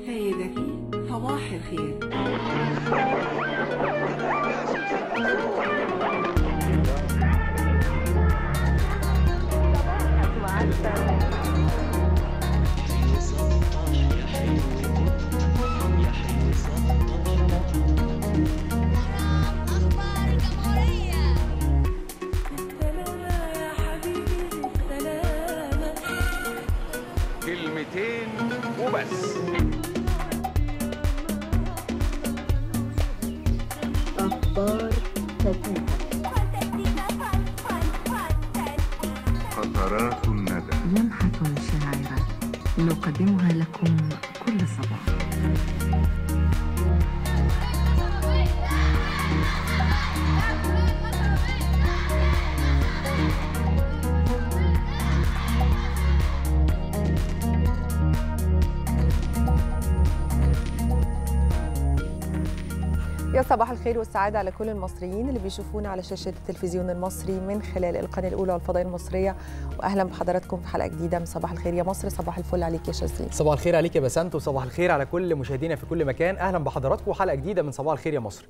سيدتي صباح الخير أخبار الجمهورية سلامة يا حبيبي سلامة كلمتين وبس فانتستيكا فان فان فانتستيكا قطرات الندى لمحة شاعرة نقدمها لكم كل صباح يا صباح الخير والسعادة على كل المصريين اللي بيشوفونا على شاشة التلفزيون المصري من خلال القناة الأولى والفضائية المصرية وأهلا بحضراتكم في حلقة جديدة من صباح الخير يا مصر صباح الفل عليك يا شاذلي صباح الخير عليك يا بسنت وصباح الخير على كل مشاهدينا في كل مكان اهلا بحضراتكم وحلقه جديده من صباح الخير يا مصر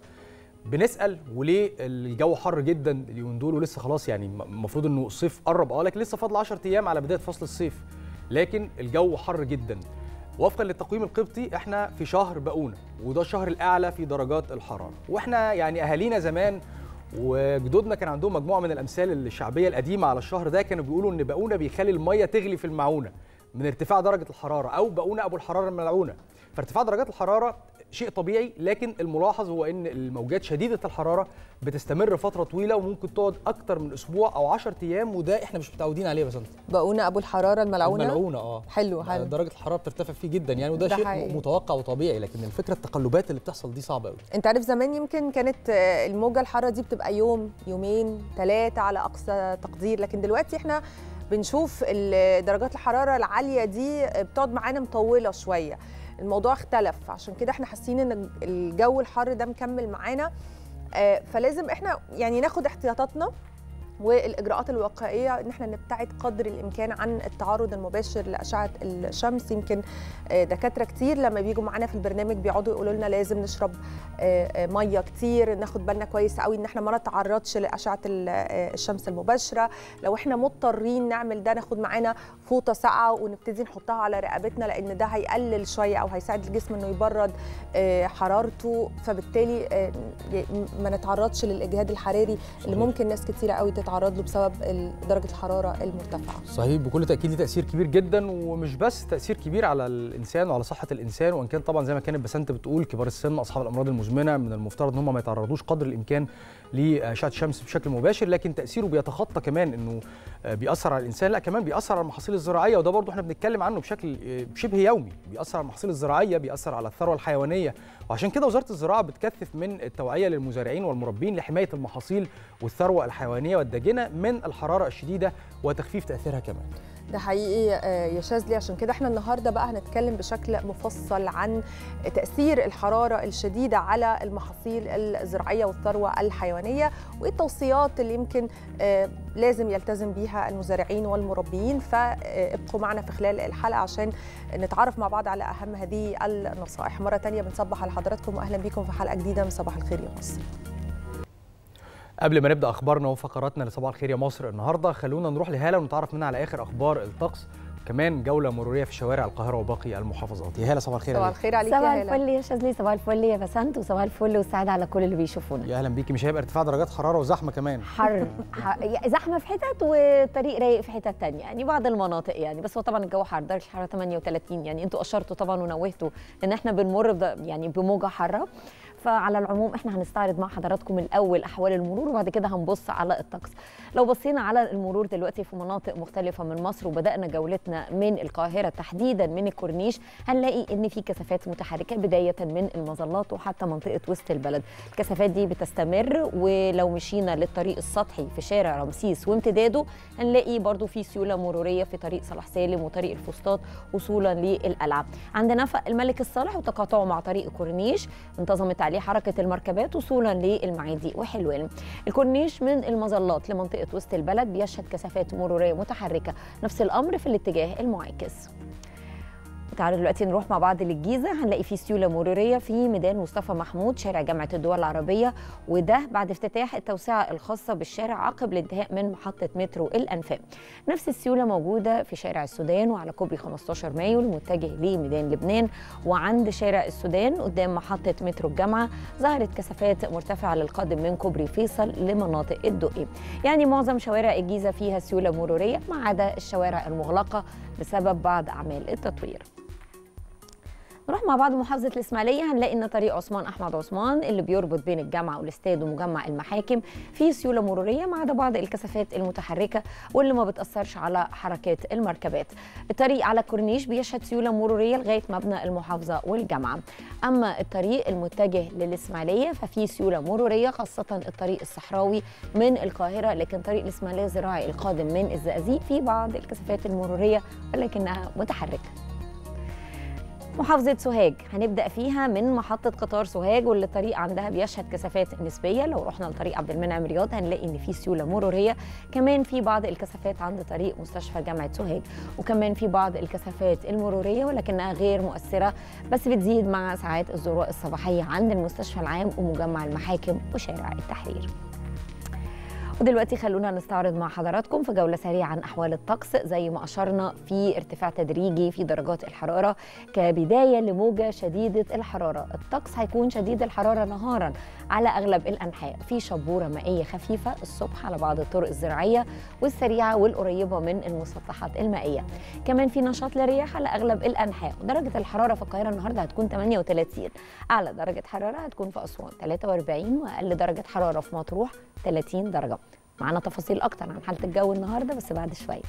بنسال وليه الجو حر جدا اليومين دول ولسه خلاص يعني المفروض انه الصيف قرب اه لكن لسه فاضل 10 ايام على بدايه فصل الصيف لكن الجو حر جدا وفقا للتقويم القبطي احنا في شهر بقونه وده الشهر الاعلى في درجات الحراره واحنا يعني اهالينا زمان وجدودنا كان عندهم مجموعه من الامثال الشعبيه القديمه على الشهر ده كانوا بيقولوا ان بقونه بيخلي الميه تغلي في المعونه من ارتفاع درجه الحراره او بقونه ابو الحراره الملعونه فارتفاع درجات الحراره شيء طبيعي لكن الملاحظ هو ان الموجات شديده الحراره بتستمر فتره طويله وممكن تقعد اكتر من اسبوع او 10 ايام وده احنا مش متعودين عليه بس بقونا أبو الحرارة الملعونة الملعونه اه حلو حلو درجه الحراره بترتفع فيه جدا يعني وده ده شيء حقيقي. متوقع وطبيعي لكن الفكره التقلبات اللي بتحصل دي صعبه قوي انت عارف زمان يمكن كانت آه، الموجة الحارة دي بتبقى يوم يومين ثلاثة على أقصى تقدير لكن دلوقتي احنا بنشوف ال- درجات الحرارة العالية دي بتقعد معانا مطولة شوية الموضوع اختلف عشان كده احنا حاسين ان الجو الحر ده مكمل معانا آه، فلازم احنا يعني ناخد احتياطاتنا والاجراءات الوقائيه ان احنا نبتعد قدر الامكان عن التعرض المباشر لاشعه الشمس يمكن آه، دكاتره كتير لما بيجوا معانا في البرنامج بيقعدوا يقولوا لنا لازم نشرب آه، آه، ميه كتير ناخد بالنا كويس قوي ان احنا ما نتعرضش لاشعه ال- آه، الشمس المباشره لو احنا مضطرين نعمل ده ناخد معانا فوطه ساقعه ونبتدي نحطها على رقبتنا لان ده هيقلل شويه او هيساعد الجسم انه يبرد آه، حرارته فبالتالي آه، ي- ما نتعرضش للاجهاد الحراري اللي صحيح. ممكن ناس كتيره قوي تتعرض له بسبب ال- درجه الحراره المرتفعه صحيح بكل تاكيد ليه تاثير كبير جدا ومش بس تاثير كبير على الانسان وعلى صحه الانسان وان كان طبعا زي ما كانت بسنت بتقول كبار السن اصحاب الامراض المزمنه من المفترض ان هم ما يتعرضوش قدر الامكان لاشعه الشمس بشكل مباشر لكن تاثيره بيتخطى كمان انه آه، بيأثر على الانسان لا كمان بيأثر على المحاصيل الزراعيه وده برضو احنا بنتكلم عنه بشكل آه، شبه يومي بيأثر على المحاصيل الزراعيه بيأثر على الثروه الحيوانيه وعشان كده وزاره الزراعه بتكثف من التوعيه للمزارعين والمربين لحمايه المحاصيل والثروه الحيوانيه والداجنه من الحراره الشديده وتخفيف تاثيرها كمان ده حقيقي آه، يا شاذلي عشان كده احنا النهارده بقى هنتكلم بشكل مفصل عن تاثير الحراره الشديده على المحاصيل الزراعيه والثروه الحيوانيه وايه التوصيات اللي يمكن آه، لازم يلتزم بيها المزارعين والمربيين فابقوا معنا في خلال الحلقه عشان نتعرف مع بعض على اهم هذه النصائح مره تانية بنصبح على حضراتكم واهلا بيكم في حلقه جديده من صباح الخير يا مصر قبل ما نبدا اخبارنا وفقراتنا لصباح الخير يا مصر النهارده خلونا نروح لهاله ونتعرف منها على اخر اخبار الطقس كمان جوله مروريه في شوارع القاهره وباقي المحافظات يا هاله صباح الخير صباح عليك الخير عليك يا صباح هلا الفل يا شاذلي صباح الفل يا بسنت وصباح الفل والسعاده على كل اللي بيشوفونا يا اهلا بيكي مش هيبقى ارتفاع درجات حراره وزحمه كمان حر ح- يعني زحمه في حتت وطريق رايق في حتت تانية يعني بعض المناطق يعني بس هو طبعا الجو حر درجه الحراره 38 يعني انتوا اشرتوا طبعا ونوهتوا ان احنا بنمر بد- يعني بموجه حاره فعلى العموم احنا هنستعرض مع حضراتكم الاول احوال المرور وبعد كده هنبص على الطقس لو بصينا على المرور دلوقتي في مناطق مختلفه من مصر وبدانا جولتنا من القاهره تحديدا من الكورنيش هنلاقي ان في كثافات متحركه بدايه من المظلات وحتى منطقه وسط البلد الكثافات دي بتستمر ولو مشينا للطريق السطحي في شارع رمسيس وامتداده هنلاقي برضو في سيوله مروريه في طريق صلاح سالم وطريق الفسطاط وصولا للقلعه عند نفق الملك الصالح وتقاطعه مع طريق الكورنيش انتظمت عليه حركه المركبات وصولا للمعادي وحلوان الكورنيش من المظلات لمنطقه وسط البلد بيشهد كثافات مروريه متحركه نفس الامر في الاتجاه المعاكس تعالوا دلوقتي نروح مع بعض للجيزه هنلاقي في سيوله مروريه في ميدان مصطفى محمود شارع جامعه الدول العربيه وده بعد افتتاح التوسعه الخاصه بالشارع عقب الانتهاء من محطه مترو الانفاق نفس السيوله موجوده في شارع السودان وعلى كوبري 15 مايو المتجه لميدان لبنان وعند شارع السودان قدام محطه مترو الجامعه ظهرت كثافات مرتفعه للقادم من كوبري فيصل لمناطق الدقي يعني معظم شوارع الجيزه فيها سيوله مروريه ما عدا الشوارع المغلقه بسبب بعض اعمال التطوير نروح مع بعض محافظة الإسماعيلية هنلاقي إن طريق عثمان أحمد عثمان اللي بيربط بين الجامعة والاستاد ومجمع المحاكم فيه سيولة مرورية ما عدا بعض الكثافات المتحركة واللي ما بتأثرش على حركات المركبات. الطريق على كورنيش بيشهد سيولة مرورية لغاية مبنى المحافظة والجامعة. أما الطريق المتجه للإسماعيلية ففيه سيولة مرورية خاصة الطريق الصحراوي من القاهرة لكن طريق الإسماعيلية الزراعي القادم من الزقازيق فيه بعض الكثافات المرورية ولكنها متحركة. محافظة سوهاج هنبدأ فيها من محطة قطار سوهاج واللي الطريق عندها بيشهد كثافات نسبية لو رحنا لطريق عبد المنعم رياض هنلاقي إن في سيولة مرورية كمان في بعض الكثافات عند طريق مستشفى جامعة سوهاج وكمان في بعض الكثافات المرورية ولكنها غير مؤثرة بس بتزيد مع ساعات الذروة الصباحية عند المستشفى العام ومجمع المحاكم وشارع التحرير ودلوقتي خلونا نستعرض مع حضراتكم في جولة سريعة عن أحوال الطقس زي ما أشرنا في ارتفاع تدريجي في درجات الحرارة كبداية لموجة شديدة الحرارة الطقس هيكون شديد الحرارة نهارا على أغلب الأنحاء في شبورة مائية خفيفة الصبح على بعض الطرق الزراعية والسريعة والقريبة من المسطحات المائية كمان في نشاط للرياح على أغلب الأنحاء درجة الحرارة في القاهرة النهاردة هتكون 38 أعلى درجة حرارة هتكون في أسوان 43 وأقل درجة حرارة في مطروح 30 درجة معانا تفاصيل أكتر عن حالة الجو النهاردة بس بعد شوية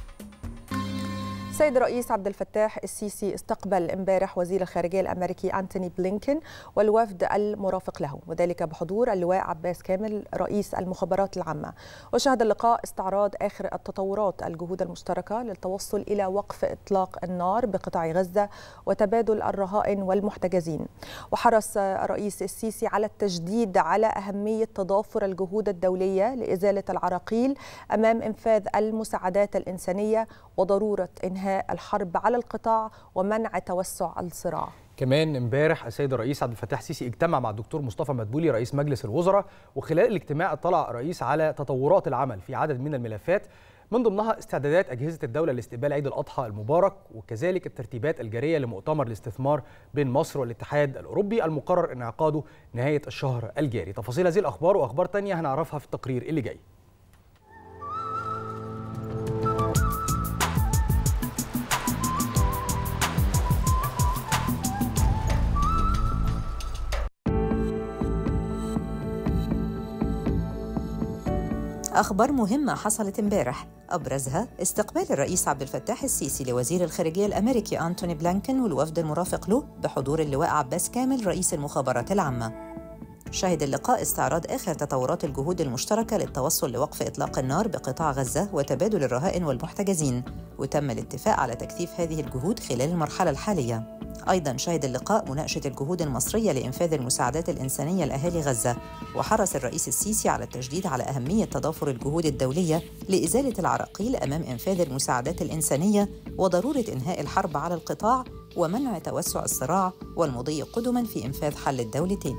السيد الرئيس عبد الفتاح السيسي استقبل امبارح وزير الخارجيه الامريكي انتوني بلينكن والوفد المرافق له وذلك بحضور اللواء عباس كامل رئيس المخابرات العامه وشهد اللقاء استعراض اخر التطورات الجهود المشتركه للتوصل الى وقف اطلاق النار بقطاع غزه وتبادل الرهائن والمحتجزين وحرص الرئيس السيسي على التشديد على اهميه تضافر الجهود الدوليه لازاله العراقيل امام انفاذ المساعدات الانسانيه وضروره انهاء الحرب على القطاع ومنع توسع الصراع كمان امبارح السيد الرئيس عبد الفتاح السيسي اجتمع مع الدكتور مصطفى مدبولي رئيس مجلس الوزراء وخلال الاجتماع اطلع الرئيس على تطورات العمل في عدد من الملفات من ضمنها استعدادات اجهزه الدوله لاستقبال عيد الاضحى المبارك وكذلك الترتيبات الجاريه لمؤتمر الاستثمار بين مصر والاتحاد الاوروبي المقرر انعقاده نهايه الشهر الجاري تفاصيل هذه الاخبار واخبار تانية هنعرفها في التقرير اللي جاي أخبار مهمة حصلت امبارح أبرزها استقبال الرئيس عبد الفتاح السيسي لوزير الخارجية الأمريكي أنتوني بلانكن والوفد المرافق له بحضور اللواء عباس كامل رئيس المخابرات العامة شهد اللقاء استعراض آخر تطورات الجهود المشتركة للتوصل لوقف إطلاق النار بقطاع غزة وتبادل الرهائن والمحتجزين وتم الاتفاق على تكثيف هذه الجهود خلال المرحلة الحالية أيضا شهد اللقاء مناقشة الجهود المصرية لإنفاذ المساعدات الإنسانية لأهالي غزة وحرص الرئيس السيسي على التشديد على أهمية تضافر الجهود الدولية لإزالة العراقيل أمام إنفاذ المساعدات الإنسانية وضرورة إنهاء الحرب على القطاع ومنع توسع الصراع والمضي قدما في إنفاذ حل الدولتين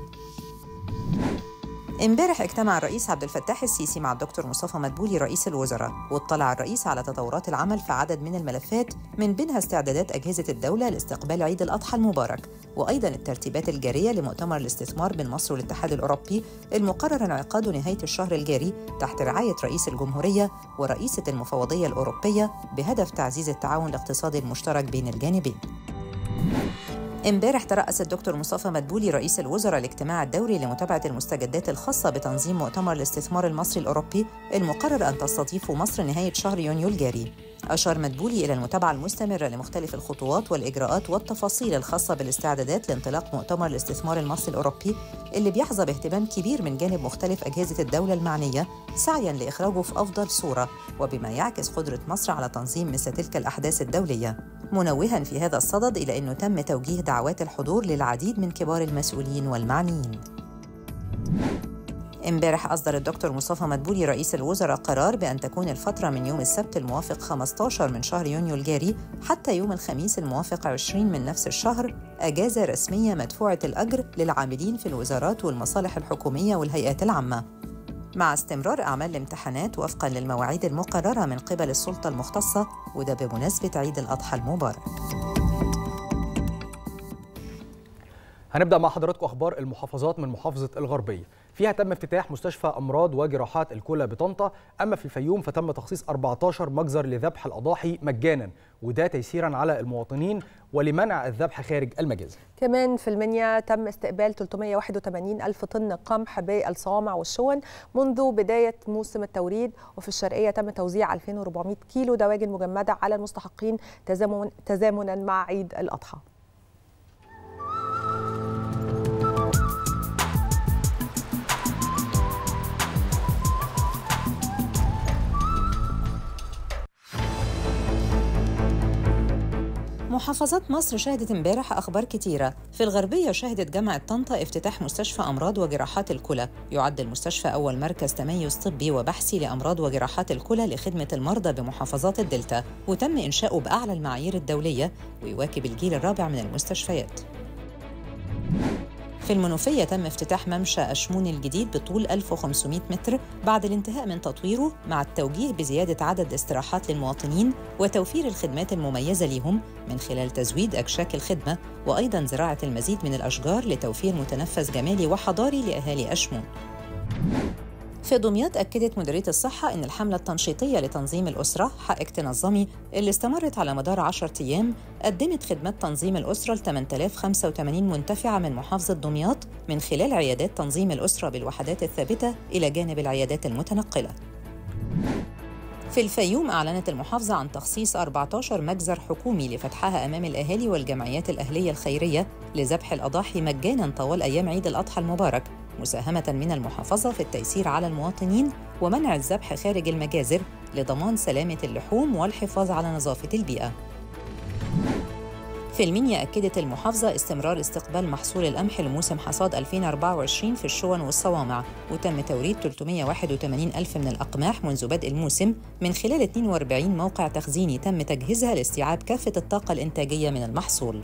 امبارح اجتمع الرئيس عبد الفتاح السيسي مع الدكتور مصطفى مدبولي رئيس الوزراء واطلع الرئيس على تطورات العمل في عدد من الملفات من بينها استعدادات أجهزة الدولة لاستقبال عيد الأضحى المبارك وأيضا الترتيبات الجارية لمؤتمر الاستثمار بين مصر والاتحاد الأوروبي المقرر انعقاده نهاية الشهر الجاري تحت رعاية رئيس الجمهورية ورئيسة المفوضية الأوروبية بهدف تعزيز التعاون الاقتصادي المشترك بين الجانبين امبارح ترأس الدكتور مصطفى مدبولي رئيس الوزراء الاجتماع الدوري لمتابعة المستجدات الخاصة بتنظيم مؤتمر الاستثمار المصري الأوروبي المقرر أن تستضيفه مصر نهاية شهر يونيو الجاري. أشار مدبولي إلى المتابعة المستمرة لمختلف الخطوات والإجراءات والتفاصيل الخاصة بالاستعدادات لانطلاق مؤتمر الاستثمار المصري الأوروبي اللي بيحظى باهتمام كبير من جانب مختلف أجهزة الدولة المعنية سعياً لإخراجه في أفضل صورة وبما يعكس قدرة مصر على تنظيم مثل تلك الأحداث الدولية منوها في هذا الصدد إلى أنه تم توجيه دعوات الحضور للعديد من كبار المسؤولين والمعنيين امبارح أصدر الدكتور مصطفى مدبولي رئيس الوزراء قرار بأن تكون الفترة من يوم السبت الموافق 15 من شهر يونيو الجاري حتى يوم الخميس الموافق 20 من نفس الشهر أجازة رسمية مدفوعة الأجر للعاملين في الوزارات والمصالح الحكومية والهيئات العامة. مع استمرار أعمال الامتحانات وفقا للمواعيد المقررة من قبل السلطة المختصة وده بمناسبة عيد الأضحى المبارك. هنبدا مع حضراتكم اخبار المحافظات من محافظه الغربيه فيها تم افتتاح مستشفى امراض وجراحات الكلى بطنطا اما في الفيوم فتم تخصيص 14 مجزر لذبح الاضاحي مجانا وده تيسيرا على المواطنين ولمنع الذبح خارج المجازر كمان في المنيا تم استقبال 381 ألف طن قمح بالصوامع والشون منذ بداية موسم التوريد وفي الشرقية تم توزيع 2400 كيلو دواجن مجمدة على المستحقين تزامن تزامنا مع عيد الأضحى محافظات مصر شهدت امبارح أخبار كتيرة في الغربية شهدت جامعة طنطا افتتاح مستشفى أمراض وجراحات الكلى يعد المستشفى أول مركز تميز طبي وبحثي لأمراض وجراحات الكلى لخدمة المرضى بمحافظات الدلتا وتم إنشاؤه بأعلى المعايير الدولية ويواكب الجيل الرابع من المستشفيات في المنوفية تم افتتاح ممشى أشمون الجديد بطول 1500 متر بعد الانتهاء من تطويره مع التوجيه بزيادة عدد استراحات للمواطنين وتوفير الخدمات المميزة لهم من خلال تزويد أكشاك الخدمة وأيضاً زراعة المزيد من الأشجار لتوفير متنفس جمالي وحضاري لأهالي أشمون في دمياط أكدت مديرية الصحة أن الحملة التنشيطية لتنظيم الأسرة حقك تنظمي اللي استمرت على مدار 10 أيام قدمت خدمات تنظيم الأسرة ل 8085 منتفعة من محافظة دمياط من خلال عيادات تنظيم الأسرة بالوحدات الثابتة إلى جانب العيادات المتنقلة. في الفيوم أعلنت المحافظة عن تخصيص 14 مجزر حكومي لفتحها أمام الأهالي والجمعيات الأهلية الخيرية لذبح الأضاحي مجاناً طوال أيام عيد الأضحى المبارك مساهمة من المحافظة في التيسير على المواطنين ومنع الذبح خارج المجازر لضمان سلامة اللحوم والحفاظ على نظافة البيئة. في المنيا أكدت المحافظة استمرار استقبال محصول القمح لموسم حصاد 2024 في الشون والصوامع وتم توريد 381 ألف من الأقماح منذ بدء الموسم من خلال 42 موقع تخزيني تم تجهيزها لاستيعاب كافة الطاقة الإنتاجية من المحصول.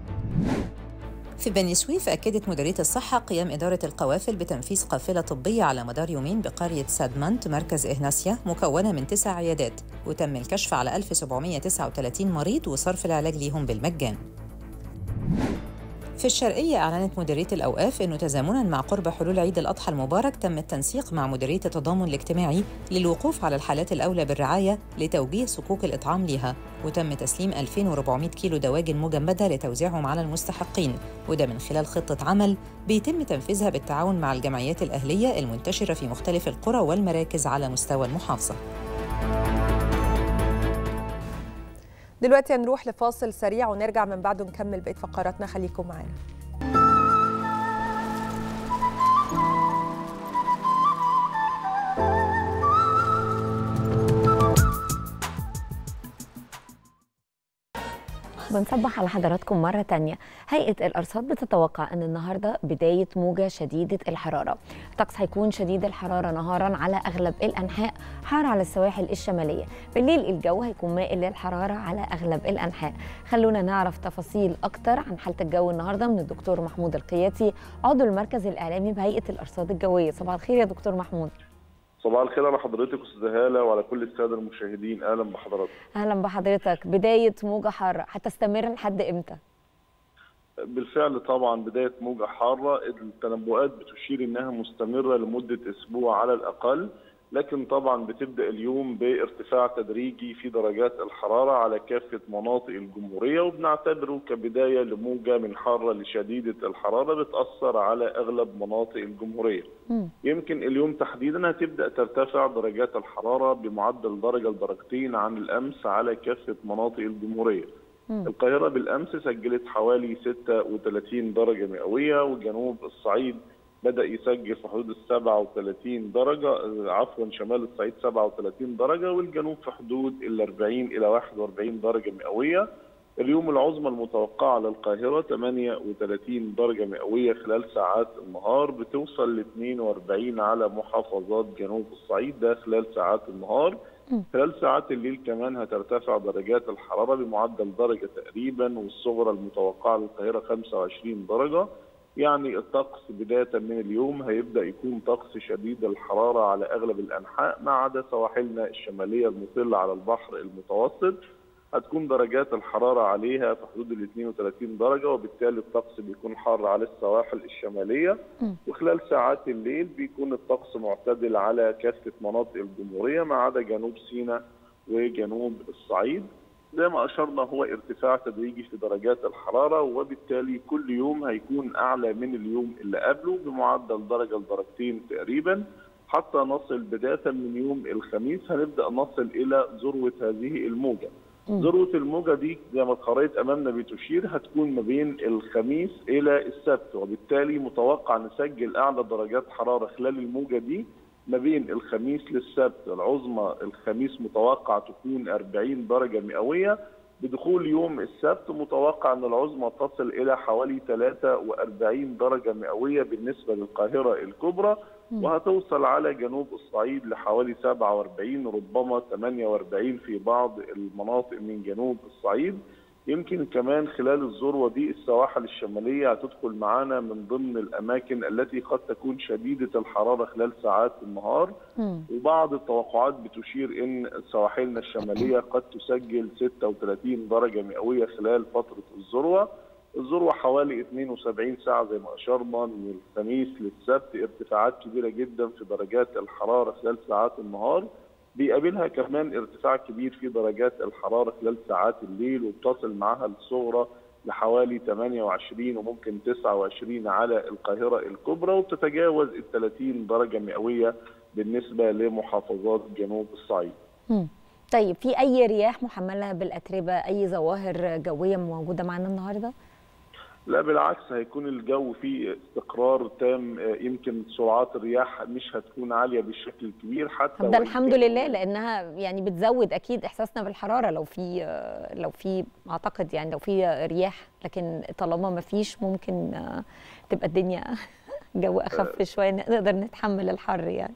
في بني سويف أكدت مديرية الصحة قيام إدارة القوافل بتنفيذ قافلة طبية على مدار يومين بقرية سادمنت مركز إهناسيا مكونة من تسع عيادات وتم الكشف على 1739 مريض وصرف العلاج ليهم بالمجان في الشرقية أعلنت مديرية الأوقاف أنه تزامناً مع قرب حلول عيد الأضحى المبارك تم التنسيق مع مديرية التضامن الاجتماعي للوقوف على الحالات الأولى بالرعاية لتوجيه صكوك الإطعام لها وتم تسليم 2400 كيلو دواجن مجمدة لتوزيعهم على المستحقين وده من خلال خطة عمل بيتم تنفيذها بالتعاون مع الجمعيات الأهلية المنتشرة في مختلف القرى والمراكز على مستوى المحافظة دلوقتي هنروح لفاصل سريع ونرجع من بعده نكمل بقية فقراتنا خليكم معانا بنصبح على حضراتكم مرة تانية هيئة الأرصاد بتتوقع أن النهاردة بداية موجة شديدة الحرارة الطقس هيكون شديد الحرارة نهارا على أغلب الأنحاء حار على السواحل الشمالية بالليل الجو هيكون مائل للحرارة على أغلب الأنحاء خلونا نعرف تفاصيل أكتر عن حالة الجو النهاردة من الدكتور محمود القياتي عضو المركز الإعلامي بهيئة الأرصاد الجوية صباح الخير يا دكتور محمود صباح الخير على حضرتك استاذ هاله وعلى كل الساده المشاهدين اهلا بحضراتكم أهلا بحضرتك بداية موجة حارة هتستمر لحد إمتى؟ بالفعل طبعا بدايه موجه حاره التنبؤات بتشير انها مستمره لمده اسبوع على الاقل لكن طبعا بتبدا اليوم بارتفاع تدريجي في درجات الحراره على كافه مناطق الجمهوريه وبنعتبره كبدايه لموجه من حاره لشديده الحراره بتاثر على اغلب مناطق الجمهوريه. مم. يمكن اليوم تحديدا هتبدا ترتفع درجات الحراره بمعدل درجه لدرجتين عن الامس على كافه مناطق الجمهوريه. مم. القاهره بالامس سجلت حوالي 36 درجه مئويه وجنوب الصعيد بدا يسجل في حدود ال 37 درجه آه، عفوا شمال الصعيد 37 درجه والجنوب في حدود ال 40 الى 41 درجه مئويه اليوم العظمى المتوقعة للقاهرة 38 درجة مئوية خلال ساعات النهار بتوصل ل 42 على محافظات جنوب الصعيد ده خلال ساعات النهار خلال ساعات الليل كمان هترتفع درجات الحرارة بمعدل درجة تقريبا والصغرى المتوقعة للقاهرة 25 درجة يعني الطقس بداية من اليوم هيبدأ يكون طقس شديد الحرارة على أغلب الأنحاء ما عدا سواحلنا الشمالية المطلة على البحر المتوسط هتكون درجات الحرارة عليها في حدود ال 32 درجة وبالتالي الطقس بيكون حار على السواحل الشمالية وخلال ساعات الليل بيكون الطقس معتدل على كافة مناطق الجمهورية ما عدا جنوب سيناء وجنوب الصعيد زي ما أشرنا هو ارتفاع تدريجي في درجات الحرارة وبالتالي كل يوم هيكون أعلى من اليوم اللي قبله بمعدل درجة لدرجتين تقريبا حتى نصل بداية من يوم الخميس هنبدأ نصل إلى ذروة هذه الموجة ذروة الموجة دي زي ما الخرائط أمامنا بتشير هتكون ما بين الخميس إلى السبت وبالتالي متوقع نسجل أعلى درجات حرارة خلال الموجة دي ما بين الخميس للسبت العظمى الخميس متوقع تكون 40 درجة مئوية بدخول يوم السبت متوقع أن العظمى تصل إلى حوالي 43 درجة مئوية بالنسبة للقاهرة الكبرى وهتوصل على جنوب الصعيد لحوالي 47 ربما 48 في بعض المناطق من جنوب الصعيد يمكن كمان خلال الذروه دي السواحل الشماليه هتدخل معانا من ضمن الاماكن التي قد تكون شديده الحراره خلال ساعات النهار وبعض التوقعات بتشير ان سواحلنا الشماليه قد تسجل 36 درجه مئويه خلال فتره الذروه الذروه حوالي 72 ساعه زي ما اشرنا من الخميس للسبت ارتفاعات كبيره جدا في درجات الحراره خلال ساعات النهار بيقابلها كمان ارتفاع كبير في درجات الحراره خلال ساعات الليل وبتصل معها الصغرى لحوالي 28 وممكن 29 على القاهره الكبرى وبتتجاوز ال 30 درجه مئويه بالنسبه لمحافظات جنوب الصعيد. مم. طيب في اي رياح محمله بالاتربه اي ظواهر جويه موجوده معانا النهارده لا بالعكس هيكون الجو فيه استقرار تام يمكن سرعات الرياح مش هتكون عاليه بالشكل الكبير حتى طب ده الحمد لله لانها يعني بتزود اكيد احساسنا بالحراره لو في لو في اعتقد يعني لو في رياح لكن طالما ما فيش ممكن تبقى الدنيا جو اخف شويه نقدر نتحمل الحر يعني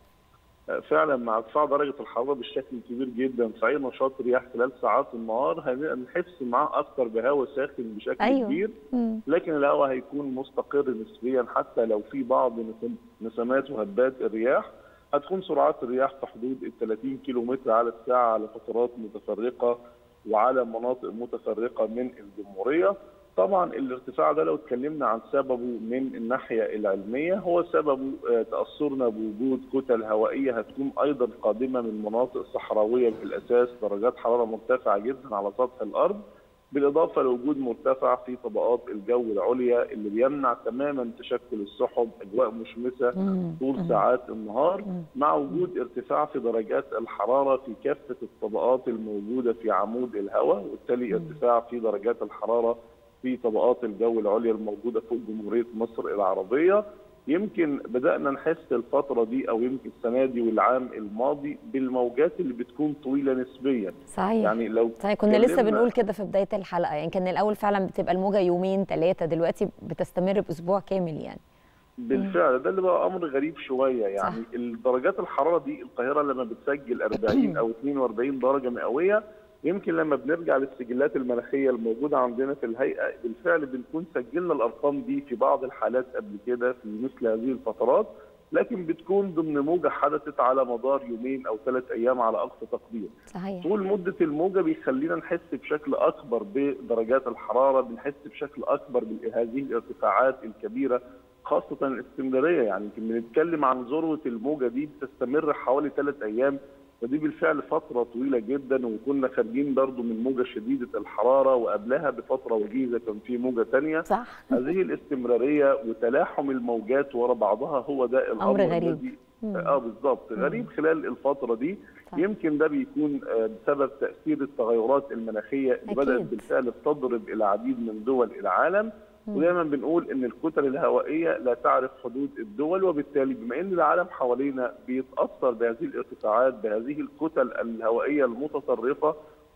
فعلا مع ارتفاع درجه الحراره بالشكل الكبير جدا في اي نشاط رياح خلال ساعات النهار هنحس معاه اكثر بهواء ساخن بشكل أيوة. كبير مم. لكن الهواء هيكون مستقر نسبيا حتى لو في بعض نسم- نسمات وهبات الرياح هتكون سرعات الرياح في حدود ال 30 كيلو متر على الساعه على فترات متفرقه وعلى مناطق متفرقه من الجمهوريه طبعا الارتفاع ده لو اتكلمنا عن سببه من الناحيه العلميه هو سببه آه، تاثرنا بوجود كتل هوائيه هتكون ايضا قادمه من مناطق صحراويه بالاساس درجات حراره مرتفعه جدا على سطح الارض بالاضافه لوجود مرتفع في طبقات الجو العليا اللي بيمنع تماما تشكل السحب اجواء مشمسه مم. طول مم. ساعات النهار مع وجود ارتفاع في درجات الحراره في كافه الطبقات الموجوده في عمود الهواء وبالتالي ارتفاع في درجات الحراره في طبقات الجو العليا الموجوده فوق جمهوريه مصر العربيه يمكن بدانا نحس الفتره دي او يمكن السنه دي والعام الماضي بالموجات اللي بتكون طويله نسبيا صحيح يعني لو صحيح كنا لسه اتكلمنا- بنقول كده في بدايه الحلقه يعني كان الاول فعلا بتبقى الموجه يومين ثلاثه دلوقتي بتستمر باسبوع كامل يعني بالفعل ده اللي بقى امر غريب شويه يعني صح. الدرجات الحراره دي القاهره لما بتسجل 40 او 42 درجه مئويه يمكن لما بنرجع للسجلات المناخيه الموجوده عندنا في الهيئه بالفعل بنكون سجلنا الارقام دي في بعض الحالات قبل كده في مثل هذه الفترات لكن بتكون ضمن موجه حدثت على مدار يومين او ثلاث ايام على اقصى تقدير. صحيح طول مدة الموجة بيخلينا نحس بشكل أكبر بدرجات الحرارة بنحس بشكل أكبر بهذه الارتفاعات الكبيرة خاصة الاسكندرية يعني يمكن بنتكلم عن ذروة الموجة دي بتستمر حوالي ثلاث أيام ودي بالفعل فترة طويلة جدا وكنا خارجين برضو من موجة شديدة الحرارة وقبلها بفترة وجيزة كان في موجة تانية صح هذه الاستمرارية وتلاحم الموجات ورا بعضها هو ده الأمر غريب. الذي اه بالظبط غريب خلال الفترة دي صح. يمكن ده بيكون آه، بسبب تأثير التغيرات المناخية اللي أكيد. بدأت بالفعل تضرب العديد من دول العالم ودايما بنقول ان الكتل الهوائيه لا تعرف حدود الدول وبالتالي بما ان العالم حوالينا بيتاثر بهذه الارتفاعات بهذه الكتل الهوائيه المتطرفه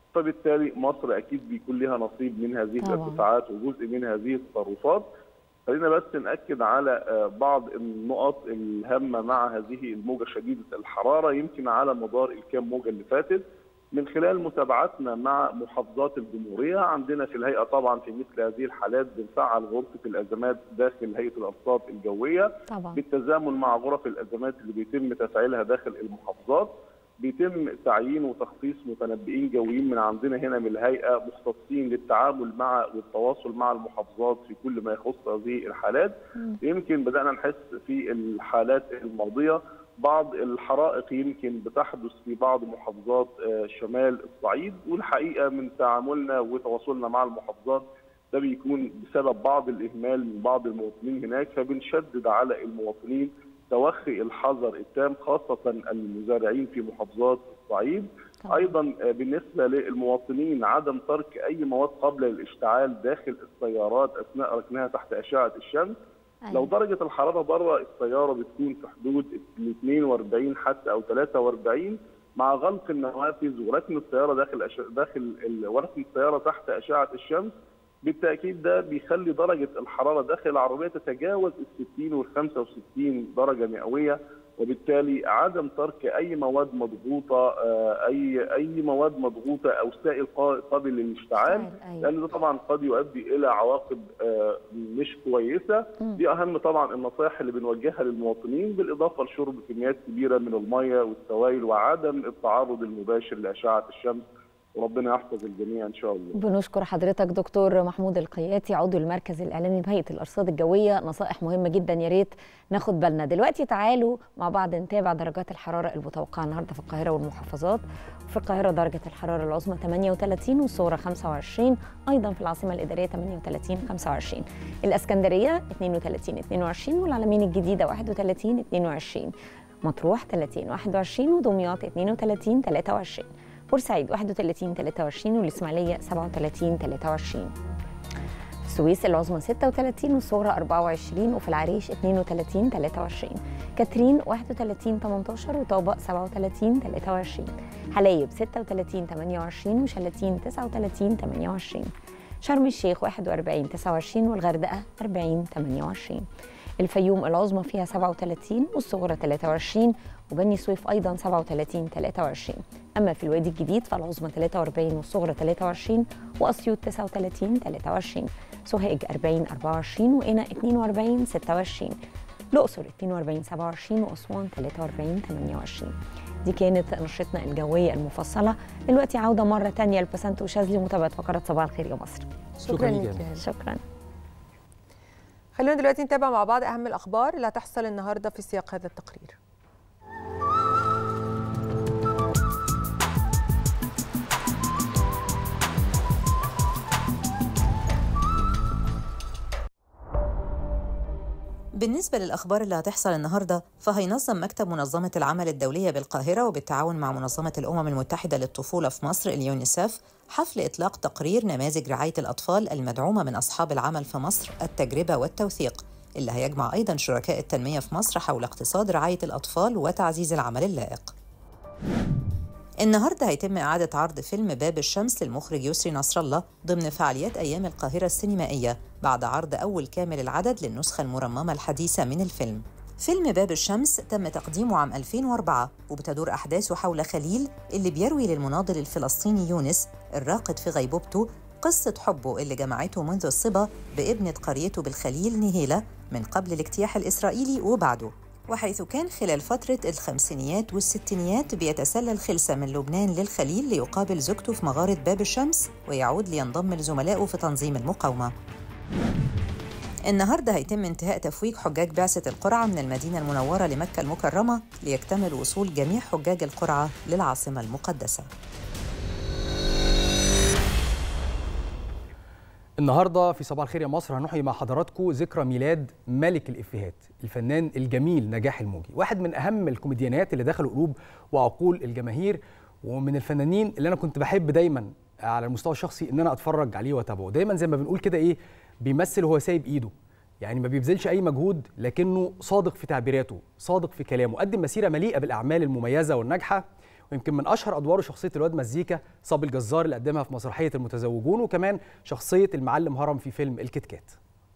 فبالتالي مصر اكيد بيكون لها نصيب من هذه طبعاً. الارتفاعات وجزء من هذه التصرفات خلينا بس ناكد على آه، بعض النقط الهامه مع هذه الموجه شديده الحراره يمكن على مدار الكام موجه اللي فاتت من خلال متابعتنا مع محافظات الجمهوريه عندنا في الهيئه طبعا في مثل هذه الحالات بنفعل غرفه الازمات داخل هيئه الارصاد الجويه طبعا بالتزامن مع غرف الازمات اللي بيتم تفعيلها داخل المحافظات بيتم تعيين وتخصيص متنبئين جويين من عندنا هنا من الهيئه مختصين للتعامل مع والتواصل مع المحافظات في كل ما يخص هذه الحالات يمكن بدانا نحس في الحالات الماضيه بعض الحرائق يمكن بتحدث في بعض محافظات آه، شمال الصعيد والحقيقه من تعاملنا وتواصلنا مع المحافظات ده بيكون بسبب بعض الاهمال من بعض المواطنين هناك فبنشدد على المواطنين توخي الحذر التام خاصه المزارعين في محافظات الصعيد طبعاً. ايضا آه، بالنسبه للمواطنين عدم ترك اي مواد قابله للاشتعال داخل السيارات اثناء ركنها تحت اشعه الشمس لو درجه الحراره بره السياره بتكون في حدود ال 42 حتى او 43 مع غلق النوافذ وركن السياره داخل أش... داخل ال... وركن السياره تحت اشعه الشمس بالتاكيد ده بيخلي درجه الحراره داخل العربيه تتجاوز ال 60 وال 65 درجه مئويه وبالتالي عدم ترك اي مواد مضغوطه آه، اي اي مواد مضغوطه او سائل قا- قابل للاشتعال أيوة. لان ده طبعا قد يؤدي الى عواقب آه، مش كويسه دي اهم طبعا النصائح اللي بنوجهها للمواطنين بالاضافه لشرب كميات كبيره من الميه والسوائل وعدم التعرض المباشر لاشعه الشمس وربنا يحفظ الجميع ان شاء الله بنشكر حضرتك دكتور محمود القياتي عضو المركز الاعلامي بهيئه الارصاد الجويه نصائح مهمه جدا يا ريت ناخد بالنا دلوقتي تعالوا مع بعض نتابع درجات الحراره المتوقعه النهارده في القاهره والمحافظات في القاهره درجه الحراره العظمى 38 والصغرى 25 ايضا في العاصمه الاداريه 38 25 الاسكندريه 32 22 والعلمين الجديده 31 22 مطروح 30 21 ودمياط 32 23 بورسعيد 31 23 والإسماعيلية 37 23 السويس العظمى 36 والصغرى 24 وفي العريش 32 23 كاترين 31 18 وطابق 37 23 حلايب 36 28 وشلاتين 39 28 شرم الشيخ 41 29 والغردقة 40 28 الفيوم العظمى فيها 37 والصغرى 23 وبني سويف ايضا 37 23 اما في الوادي الجديد فالعظمى 43 والصغرى 23 واسيوط 39 23 سوهاج 40 24 وقنا 42 26 الاقصر 42 27 واسوان 43 28 دي كانت نشرتنا الجويه المفصله دلوقتي عوده مره تانية لبسنت وشاذلي متابعه فقرات صباح الخير يا مصر شكرا ليك ليك يا يا هند. شكرا خلونا دلوقتي نتابع مع بعض اهم الاخبار اللي هتحصل النهارده في سياق هذا التقرير بالنسبة للأخبار اللي هتحصل النهاردة فهينظم مكتب منظمة العمل الدولية بالقاهرة وبالتعاون مع منظمة الأمم المتحدة للطفولة في مصر اليونيسف حفل إطلاق تقرير نماذج رعاية الأطفال المدعومة من أصحاب العمل في مصر التجربة والتوثيق اللي هيجمع أيضا شركاء التنمية في مصر حول اقتصاد رعاية الأطفال وتعزيز العمل اللائق النهارده هيتم إعادة عرض فيلم باب الشمس للمخرج يسري نصر الله ضمن فعاليات أيام القاهرة السينمائية بعد عرض أول كامل العدد للنسخة المرممة الحديثة من الفيلم. فيلم باب الشمس تم تقديمه عام 2004 وبتدور أحداثه حول خليل اللي بيروي للمناضل الفلسطيني يونس الراقد في غيبوبته قصة حبه اللي جمعته منذ الصبا بابنة قريته بالخليل نهيلة من قبل الاجتياح الإسرائيلي وبعده وحيث كان خلال فترة الخمسينيات والستينيات بيتسلل خلسة من لبنان للخليل ليقابل زوجته في مغارة باب الشمس ويعود لينضم لزملائه في تنظيم المقاومة النهارده هيتم انتهاء تفويج حجاج بعثة القرعة من المدينة المنورة لمكة المكرمة ليكتمل وصول جميع حجاج القرعة للعاصمة المقدسة. النهارده في صباح الخير يا مصر هنحيي مع حضراتكم ذكرى ميلاد ملك الافيهات الفنان الجميل نجاح الموجي واحد من اهم الكوميديانات اللي دخلوا قلوب وعقول الجماهير ومن الفنانين اللي انا كنت بحب دايما على المستوى الشخصي ان انا اتفرج عليه واتابعه دايما زي ما بنقول كده ايه بيمثل وهو سايب ايده يعني ما بيبذلش اي مجهود لكنه صادق في تعبيراته صادق في كلامه قدم مسيره مليئه بالاعمال المميزه والناجحه ويمكن من اشهر ادواره شخصيه الواد مزيكا صبي الجزار اللي قدمها في مسرحيه المتزوجون وكمان شخصيه المعلم هرم في فيلم الكتكات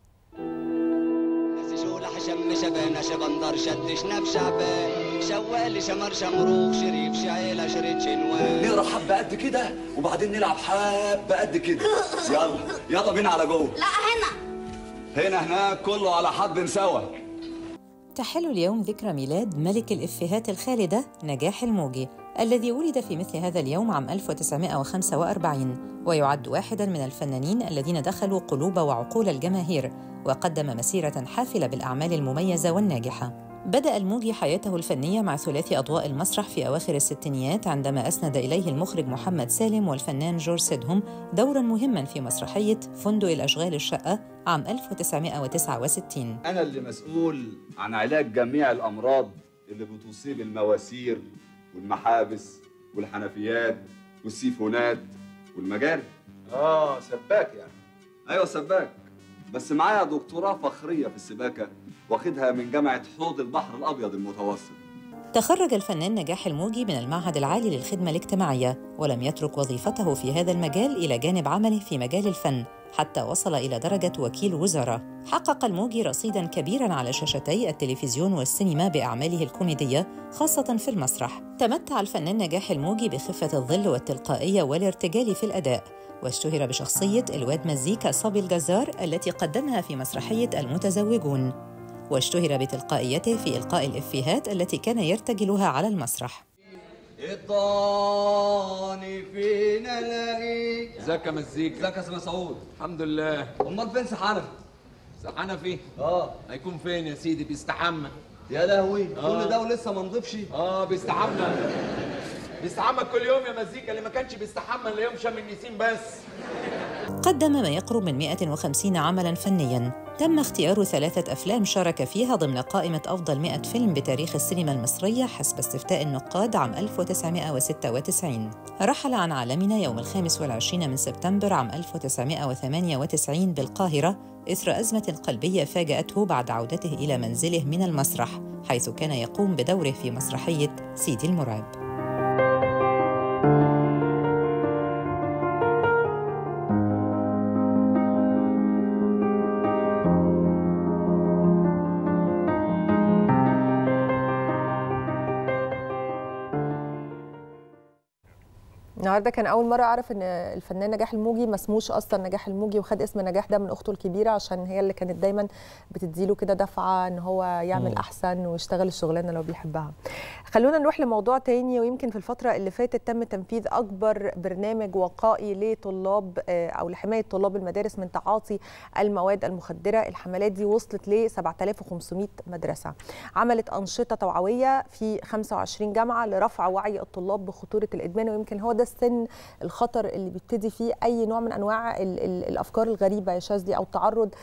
شولح شم شبانة شبندر شد شنب شعبان شوال شمر شمروخ شريف شعيلة شريط شنوان نقرا حبة قد كده وبعدين نلعب حبة قد كده يلا يلا بينا على جوه لا هنا هنا هناك كله على حد سوا تحل اليوم ذكرى ميلاد ملك الإفيهات الخالدة نجاح الموجي الذي ولد في مثل هذا اليوم عام 1945 ويعد واحدا من الفنانين الذين دخلوا قلوب وعقول الجماهير وقدم مسيرة حافلة بالأعمال المميزة والناجحة بدأ الموجي حياته الفنية مع ثلاثي أضواء المسرح في أواخر الستينيات عندما أسند إليه المخرج محمد سالم والفنان جورج سيدهم دورا مهما في مسرحية فندق الأشغال الشقة عام 1969 أنا اللي مسؤول عن علاج جميع الأمراض اللي بتصيب المواسير والمحابس والحنفيات والسيفونات والمجاري اه سباك يعني أيوة سباك بس معايا دكتوراه فخرية في السباكة واخدها من جامعة حوض البحر الأبيض المتوسط تخرج الفنان نجاح الموجي من المعهد العالي للخدمة الاجتماعية ولم يترك وظيفته في هذا المجال إلى جانب عمله في مجال الفن حتى وصل إلى درجة وكيل وزارة حقق الموجي رصيداً كبيراً على شاشتي التلفزيون والسينما بأعماله الكوميدية خاصة في المسرح تمتع الفنان نجاح الموجي بخفة الظل والتلقائية والارتجال في الأداء واشتهر بشخصية الواد مزيكا صبي الجزار التي قدمها في مسرحية المتزوجون واشتهر بتلقائيته في إلقاء الإفيهات التي كان يرتجلها على المسرح الضاني فينا الاقي ازيك يا مزيكا ازيك يا سيدنا سعود الحمد لله امال فين سحنفي سحنا فيه اه هيكون فين يا سيدي بيستحمى يا لهوي آه. كل ده ولسه ما نضيفش اه بيستحمى بيستحمى كل يوم يا مزيكا اللي ما كانش بيستحمى الا يوم شم النسيم بس قدم ما يقرب من 150 عملاً فنياً تم اختيار ثلاثة أفلام شارك فيها ضمن قائمة أفضل 100 فيلم بتاريخ السينما المصرية حسب استفتاء النقاد عام 1996 رحل عن عالمنا يوم الخامس والعشرين من سبتمبر عام 1998 بالقاهرة إثر أزمة قلبية فاجأته بعد عودته إلى منزله من المسرح حيث كان يقوم بدوره في مسرحية سيدي المرعب النهارده كان اول مره اعرف ان الفنان نجاح الموجي ما اسموش اصلا نجاح الموجي وخد اسم نجاح ده من اخته الكبيره عشان هي اللي كانت دايما بتديله كده دفعه ان هو يعمل مم. احسن ويشتغل الشغلانه اللي هو بيحبها. خلونا نروح لموضوع تاني ويمكن في الفتره اللي فاتت تم تنفيذ اكبر برنامج وقائي لطلاب آه، او لحمايه طلاب المدارس من تعاطي المواد المخدره، الحملات دي وصلت ل 7500 مدرسه. عملت انشطه توعويه في 25 جامعه لرفع وعي الطلاب بخطوره الادمان ويمكن هو ده السن الخطر اللي بيبتدي فيه اي نوع من انواع ال ال الافكار الغريبه يا شاذلي او التعرض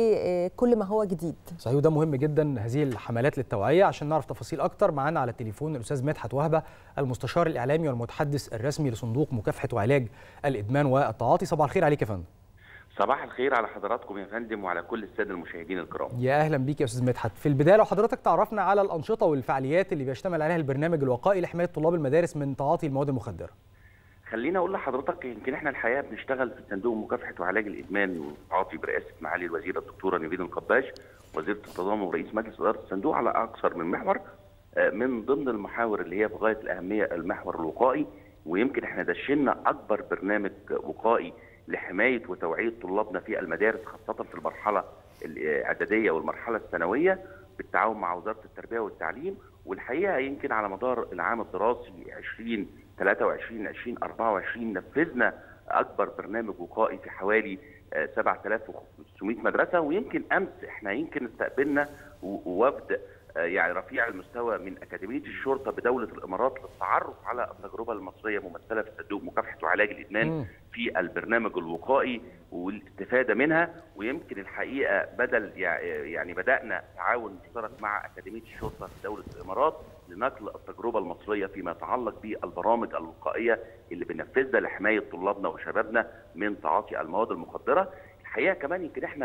لكل ما هو جديد. صحيح وده مهم جدا هذه الحملات للتوعيه عشان نعرف تفاصيل اكتر معانا على التليفون الاستاذ مدحت وهبه المستشار الاعلامي والمتحدث الرسمي لصندوق مكافحه وعلاج الادمان والتعاطي صباح الخير عليك يا فندم صباح الخير على حضراتكم يا فندم وعلى كل الساده المشاهدين الكرام. يا اهلا بيك يا استاذ مدحت في البدايه لو حضرتك تعرفنا على الانشطه والفعاليات اللي بيشتمل عليها البرنامج الوقائي لحمايه طلاب المدارس من تعاطي المواد المخدره خليني اقول لحضرتك يمكن احنا الحقيقه بنشتغل في صندوق مكافحه وعلاج الادمان والتعاطي برئاسه معالي الوزيره الدكتوره نيفين القباش وزيره التضامن ورئيس مجلس اداره الصندوق على اكثر من محور آه، من ضمن المحاور اللي هي في غايه الاهميه المحور الوقائي ويمكن احنا دشنا اكبر برنامج وقائي لحمايه وتوعيه طلابنا في المدارس خاصه في المرحله الاعداديه والمرحله الثانويه بالتعاون مع وزاره التربيه والتعليم والحقيقه يمكن على مدار العام الدراسي 20 23 20 24 نفذنا اكبر برنامج وقائي في حوالي آه، 7500 مدرسه ويمكن امس احنا يمكن استقبلنا و- وفد آه، يعني رفيع المستوى من اكاديميه الشرطه بدوله الامارات للتعرف على التجربه المصريه ممثله في صندوق مكافحه وعلاج الادمان مم. في البرنامج الوقائي والاستفاده منها ويمكن الحقيقه بدل يع- يعني بدانا تعاون مشترك مع اكاديميه الشرطه في دوله الامارات لنقل التجربه المصريه فيما يتعلق بالبرامج الوقائيه اللي بننفذها لحمايه طلابنا وشبابنا من تعاطي المواد المخدره الحقيقه كمان يمكن احنا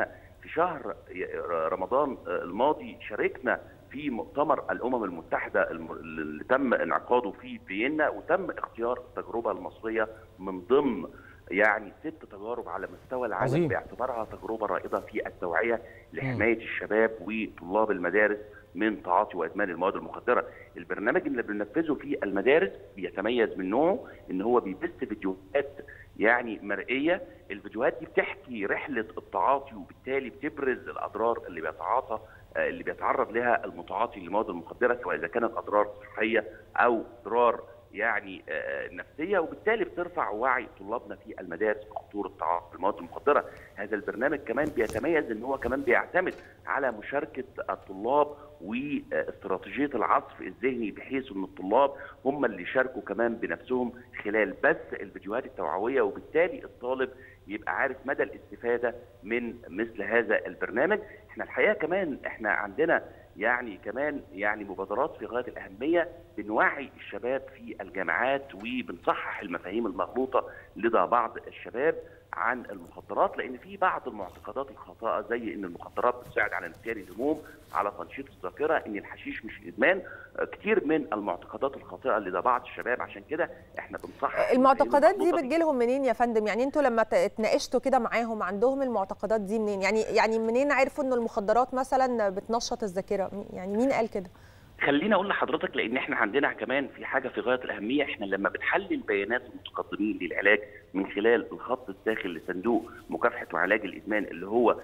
في شهر رمضان الماضي شاركنا في مؤتمر الامم المتحده الم- اللي تم انعقاده في فيينا وتم اختيار التجربه المصريه من ضمن يعني ست تجارب على مستوى العالم عظيم. باعتبارها تجربه رائده في التوعيه لحمايه الشباب وطلاب المدارس من تعاطي وادمان المواد المخدره. البرنامج اللي بننفذه في المدارس بيتميز من نوعه ان هو بيبث فيديوهات يعني مرئيه، الفيديوهات دي بتحكي رحله التعاطي وبالتالي بتبرز الاضرار اللي بيتعاطى آه، اللي بيتعرض لها المتعاطي للمواد المخدره سواء اذا كانت اضرار صحيه او اضرار يعني آه، نفسيه وبالتالي بترفع وعي طلابنا في المدارس بخطوره التعاطي بالمواد المخدره، هذا البرنامج كمان بيتميز ان هو كمان بيعتمد على مشاركه الطلاب واستراتيجيه العصف الذهني بحيث ان الطلاب هم اللي يشاركوا كمان بنفسهم خلال بث الفيديوهات التوعويه وبالتالي الطالب يبقى عارف مدى الاستفاده من مثل هذا البرنامج، احنا الحقيقه كمان احنا عندنا يعني كمان يعني مبادرات في غايه الاهميه بنوعي الشباب في الجامعات وبنصحح المفاهيم المغلوطه لدى بعض الشباب عن المخدرات لان في بعض المعتقدات الخاطئه زي ان المخدرات بتساعد على نسيان الهموم على تنشيط الذاكره ان الحشيش مش ادمان آه، كتير من المعتقدات الخاطئه لدى بعض الشباب عشان كده احنا بنصحح المعتقدات دي المغلوطة بتجيلهم منين يا فندم يعني انتوا لما ت- اتناقشتوا كده معاهم عندهم المعتقدات دي منين يعني يعني منين عرفوا ان المخدرات مثلا بتنشط الذاكره يعني مين قال كده خليني اقول لحضرتك لان احنا عندنا كمان في حاجه في غايه الاهميه احنا لما بنحلل بيانات المتقدمين للعلاج من خلال الخط الداخل لصندوق مكافحه وعلاج الادمان اللي هو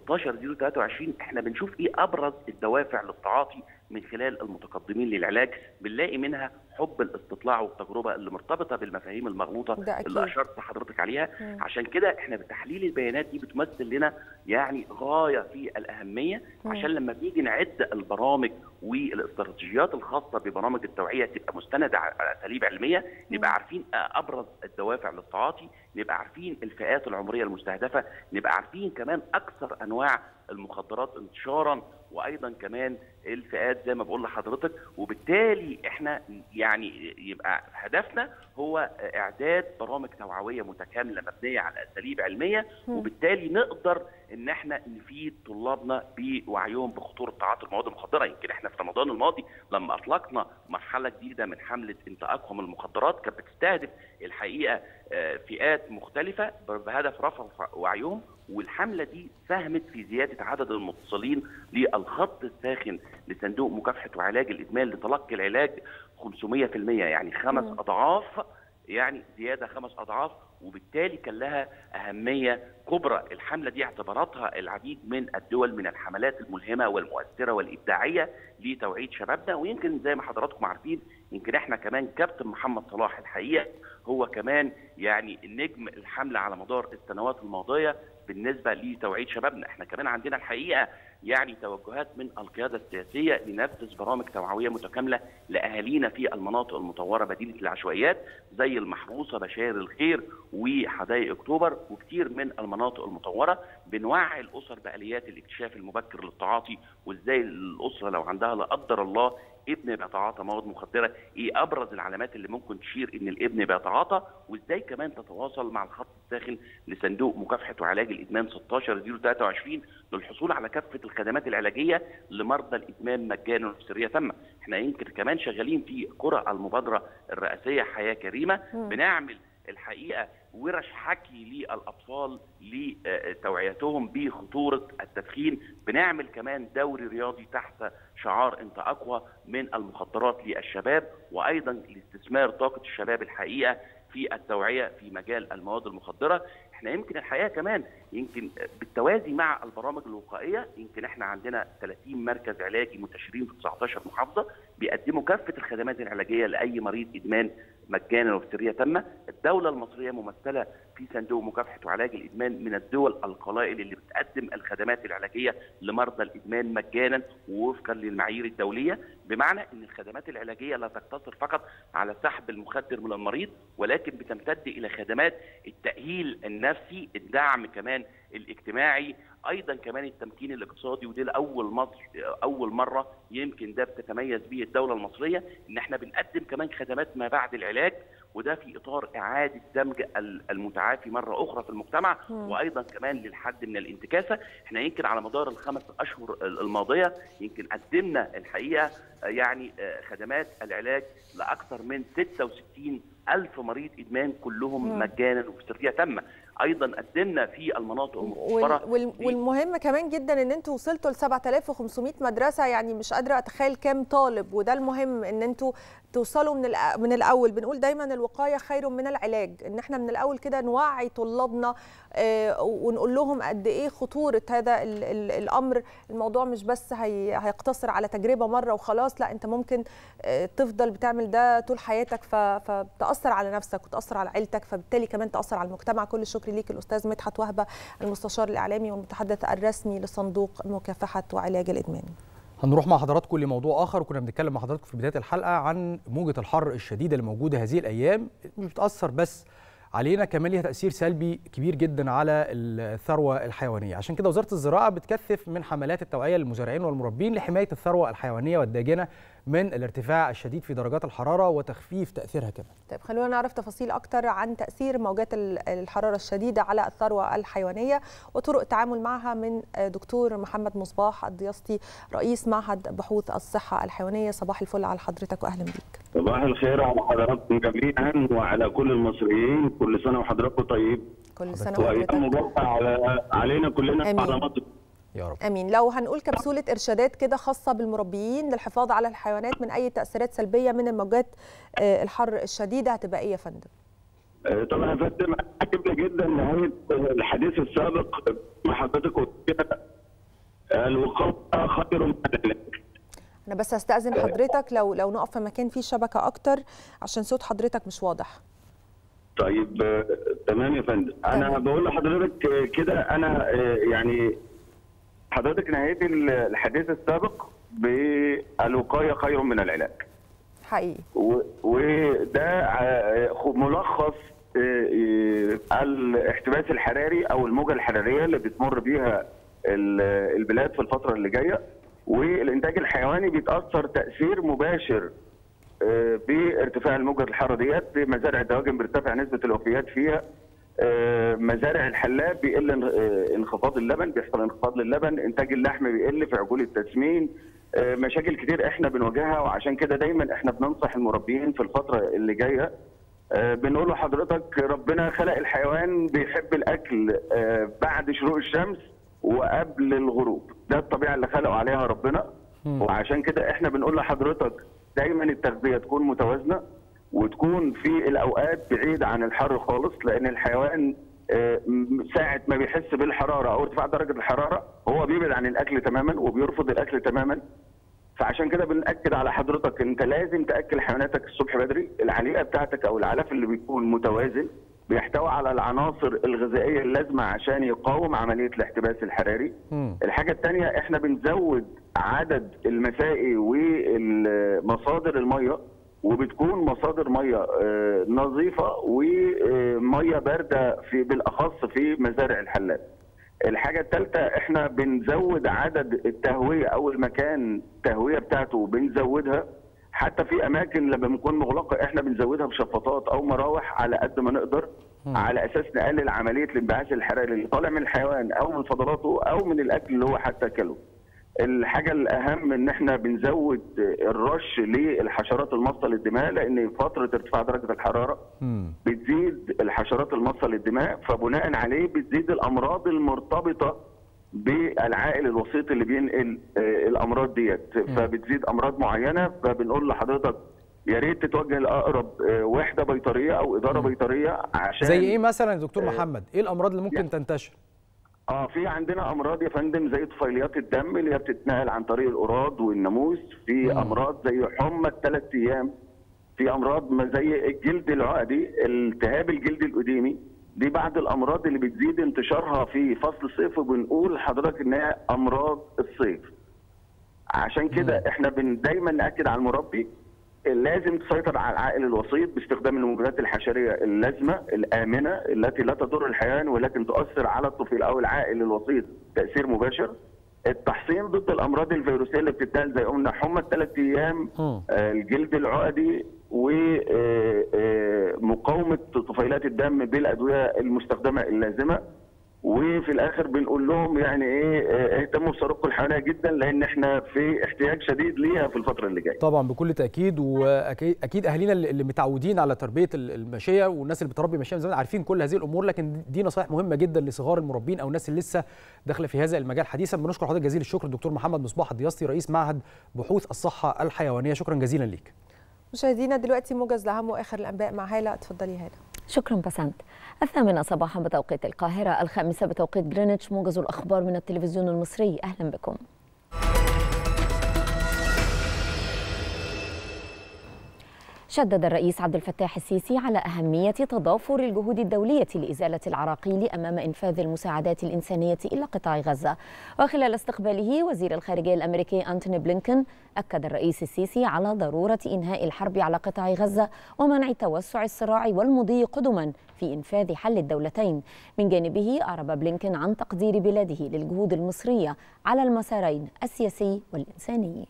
16023 احنا بنشوف ايه ابرز الدوافع للتعاطي من خلال المتقدمين للعلاج بنلاقي منها حب الاستطلاع والتجربه اللي مرتبطه بالمفاهيم المغلوطه ده أكيد. اللي اشرت حضرتك عليها مم. عشان كده احنا بتحليل البيانات دي بتمثل لنا يعني غايه في الاهميه مم. عشان لما بنيجي نعد البرامج والاستراتيجيات الخاصه ببرامج التوعيه تبقى مستنده على اساليب علميه نبقى عارفين ابرز الدوافع للتعاطي نبقى عارفين الفئات العمريه المستهدفه نبقى عارفين كمان اكثر انواع المخدرات انتشارا وايضا كمان الفئات زي ما بقول لحضرتك وبالتالي احنا يعني يبقى هدفنا هو اعداد برامج توعويه متكامله مبنيه على اساليب علميه مم. وبالتالي نقدر ان احنا نفيد طلابنا بوعيهم بخطوره تعاطي المواد المخدره يمكن احنا في رمضان الماضي لما اطلقنا مرحله جديده من حمله انت اقوى من المخدرات كانت بتستهدف الحقيقه آه، فئات مختلفه بهدف رفع وعيهم والحمله دي ساهمت في زياده عدد المتصلين للخط الساخن لصندوق مكافحه وعلاج الادمان لتلقي العلاج 500% يعني خمس مم. اضعاف يعني زياده خمس اضعاف وبالتالي كان لها اهميه كبرى الحمله دي اعتبرتها العديد من الدول من الحملات الملهمه والمؤثره والابداعيه لتوعيه شبابنا ويمكن زي ما حضراتكم عارفين يمكن احنا كمان كابتن محمد صلاح الحقيقه هو كمان يعني نجم الحمله على مدار السنوات الماضيه بالنسبه لتوعيه شبابنا احنا كمان عندنا الحقيقه يعني توجهات من القياده السياسيه لنفذ برامج توعويه متكامله لاهالينا في المناطق المطوره مدينه العشوائيات زي المحروسه بشاير الخير وحدائق اكتوبر وكتير من المناطق المطوره بنوعي الاسر باليات الاكتشاف المبكر للتعاطي وازاي الاسره لو عندها لا قدر الله ابن بيتعاطى مواد مخدره ايه ابرز العلامات اللي ممكن تشير ان الابن بيتعاطى وازاي كمان تتواصل مع الخط الساخن لصندوق مكافحه وعلاج الادمان 16023 للحصول على كافه الخدمات العلاجيه لمرضى الادمان مجانا وبسريه تامه احنا يمكن كمان شغالين في قرى المبادره الرئاسيه حياه كريمه مم. بنعمل الحقيقه ورش حكي للاطفال لتوعيتهم بخطوره التدخين بنعمل كمان دوري رياضي تحت شعار انت اقوى من المخدرات للشباب وايضا لاستثمار طاقه الشباب الحقيقه في التوعيه في مجال المواد المخدره احنا يمكن الحقيقه كمان يمكن بالتوازي مع البرامج الوقائيه يمكن احنا عندنا 30 مركز علاجي منتشرين في 19 محافظه بيقدموا كافه الخدمات العلاجيه لاي مريض ادمان مجانا وبسريه تامه، الدوله المصريه ممثله في صندوق مكافحه وعلاج الادمان من الدول القلائل اللي بتقدم الخدمات العلاجيه لمرضى الادمان مجانا ووفقا للمعايير الدوليه، بمعنى ان الخدمات العلاجيه لا تقتصر فقط على سحب المخدر من المريض ولكن بتمتد الى خدمات التاهيل النفسي، الدعم كمان الاجتماعي ايضا كمان التمكين الاقتصادي ودي لاول مصر اول مره يمكن ده بتتميز به الدوله المصريه ان احنا بنقدم كمان خدمات ما بعد العلاج وده في اطار اعاده دمج ال- المتعافي مره اخرى في المجتمع مم. وايضا كمان للحد من الانتكاسه احنا يمكن على مدار الخمس اشهر الماضيه يمكن قدمنا الحقيقه آه، يعني آه، خدمات العلاج لاكثر من 66 الف مريض ادمان كلهم مم. مجانا وبسريه تامه ايضا قدمنا في المناطق وال... المخبره وال... والمهم كمان جدا ان انتوا وصلتوا ل 7500 مدرسه يعني مش قادره اتخيل كام طالب وده المهم ان انتوا توصلوا من الأ... من الاول بنقول دايما الوقايه خير من العلاج ان احنا من الاول كده نوعي طلابنا آه ونقول لهم قد ايه خطوره هذا ال... ال... الامر الموضوع مش بس هي... هيقتصر على تجربه مره وخلاص لا انت ممكن آه تفضل بتعمل ده طول حياتك ف... فتاثر على نفسك وتاثر على عيلتك فبالتالي كمان تاثر على المجتمع كل الشكر ليك الاستاذ مدحت وهبه المستشار الاعلامي والمتحدث الرسمي لصندوق مكافحه وعلاج الادمان هنروح مع حضراتكم لموضوع اخر وكنا بنتكلم مع حضراتكم في بدايه الحلقه عن موجه الحر الشديده اللي موجوده هذه الايام مش بتاثر بس علينا كمان ليها تاثير سلبي كبير جدا على الثروه الحيوانيه عشان كده وزاره الزراعه بتكثف من حملات التوعيه للمزارعين والمربين لحمايه الثروه الحيوانيه والداجنه من الارتفاع الشديد في درجات الحراره وتخفيف تاثيرها كمان طيب خلونا نعرف تفاصيل اكتر عن تاثير موجات الحراره الشديده على الثروه الحيوانيه وطرق التعامل معها من دكتور محمد مصباح الضياستي رئيس معهد بحوث الصحه الحيوانيه صباح الفل على حضرتك واهلا بيك صباح الخير على حضراتكم جميعا وعلى كل المصريين كل سنه وحضراتكم طيب كل سنه وايام وحضرتك مباركه على علينا كلنا آمين. على مصر يا رب امين لو هنقول كبسوله ارشادات كده خاصه بالمربيين للحفاظ على الحيوانات من اي تاثيرات سلبيه من الموجات آه، الحر الشديده هتبقى ايه يا فندم آه، طبعا يا فندم عجبني جدا نهايه الحديث السابق مع حضرتك قلت كده الوقايه خير من العلاج انا بس هستاذن حضرتك لو لو نقف في مكان فيه شبكه اكتر عشان صوت حضرتك مش واضح طيب آه، تمام يا فندم انا بقول لحضرتك آه، كده انا آه، يعني حضرتك نهايه الحديث السابق بالوقايه خير من العلاج حقيقي و- وده آه، ملخص آه، آه، الاحتباس الحراري او الموجه الحراريه اللي بتمر بيها ال- البلاد في الفتره اللي جايه والانتاج الحيواني بيتاثر تاثير مباشر آه، بارتفاع الموجه الحاره ديت مزارع الدواجن بيرتفع نسبه الوفيات فيها آه، مزارع الحلاب بيقل آه، انخفاض اللبن بيحصل انخفاض للبن انتاج اللحم بيقل في عجول التسمين آه، مشاكل كتير احنا بنواجهها وعشان كده دايما احنا بننصح المربيين في الفتره اللي جايه آه، بنقول لحضرتك ربنا خلق الحيوان بيحب الاكل آه، بعد شروق الشمس وقبل الغروب ده الطبيعه اللي خلقه عليها ربنا وعشان كده احنا بنقول لحضرتك دايما التغذيه تكون متوازنه وتكون في الاوقات بعيد عن الحر خالص لان الحيوان آه، م- ساعه ما بيحس بالحراره او ارتفاع درجه الحراره هو بيبعد عن الاكل تماما وبيرفض الاكل تماما فعشان كده بنأكد على حضرتك انت لازم تاكل حيواناتك الصبح بدري العليقه بتاعتك او العلف اللي بيكون متوازن بيحتوي على العناصر الغذائيه اللازمه عشان يقاوم عمليه الاحتباس الحراري الحاجة الثانية احنا بنزود عدد المسائي ومصادر المية وبتكون مصادر مية آه، نظيفة ومية باردة في بالأخص في مزارع الحلال الحاجة الثالثة احنا بنزود عدد التهوية أو المكان التهوية بتاعته بنزودها حتى في أماكن لما بنكون مغلقة احنا بنزودها بشفاطات أو مراوح على قد ما نقدر على اساس نقلل عمليه الانبعاث الحراري اللي طالع من الحيوان او من فضلاته او من الاكل اللي هو حتى اكله. الحاجه الاهم ان احنا بنزود الرش للحشرات المصه للدماء لان فتره ارتفاع درجه الحراره بتزيد الحشرات المصه للدماء فبناء عليه بتزيد الامراض المرتبطه بالعائل الوسيط اللي بينقل آه، الامراض ديت فبتزيد امراض معينه فبنقول لحضرتك يا ريت تتوجه لاقرب آه، وحده بيطريه او اداره بيطريه عشان زي ايه مثلا يا دكتور آه، محمد ايه الامراض اللي ممكن تنتشر اه في عندنا امراض يا فندم زي طفيليات الدم اللي هي بتتنقل عن طريق القراض والناموس في امراض زي حمى الثلاث ايام في امراض ما زي الجلد العقدي التهاب الجلد الاديمي دي بعض الامراض اللي بتزيد انتشارها في فصل الصيف وبنقول لحضرتك انها امراض الصيف عشان كده احنا بن دايما ناكد على المربي لازم تسيطر على العائل الوسيط باستخدام المبيدات الحشريه اللازمه الامنه التي لا تضر الحيوان ولكن تؤثر على الطفل او العائل الوسيط تاثير مباشر التحصين ضد الامراض الفيروسيه اللي بتنتقل زي قلنا حمى الثلاث ايام آه، الجلد العقدي ومقاومه طفيلات الدم بالادويه المستخدمه اللازمه وفي الاخر بنقول لهم يعني ايه آه، اهتموا بصاروخكم الحيوانيه جدا لان احنا في احتياج شديد ليها في الفتره اللي جايه طبعا بكل تاكيد واكيد اكيد اهالينا اللي اللي متعودين على تربيه ال- الماشيه والناس اللي بتربي ماشيه من زمان عارفين كل هذه الامور لكن دي نصائح مهمه جدا لصغار المربين او الناس اللي لسه داخله في هذا المجال حديثا بنشكر حضرتك جزيل الشكر الدكتور محمد مصباح الدياسطي رئيس معهد بحوث الصحه الحيوانيه شكرا جزيلا ليك مشاهدينا دلوقتي موجز لاهم واخر الانباء مع هاله اتفضلي هاله شكرا بسنت الثامنة صباحا بتوقيت القاهرة الخامسة بتوقيت جرينتش موجز الأخبار من التلفزيون المصري أهلا بكم شدد الرئيس عبد الفتاح السيسي على أهمية تضافر الجهود الدولية لإزالة العراقيل أمام إنفاذ المساعدات الإنسانية إلى قطاع غزة وخلال استقباله وزير الخارجية الأمريكي أنتوني بلينكن أكد الرئيس السيسي على ضرورة إنهاء الحرب على قطاع غزة ومنع توسع الصراع والمضي قدما في إنفاذ حل الدولتين من جانبه أعرب بلينكن عن تقدير بلاده للجهود المصرية على المسارين السياسي والإنساني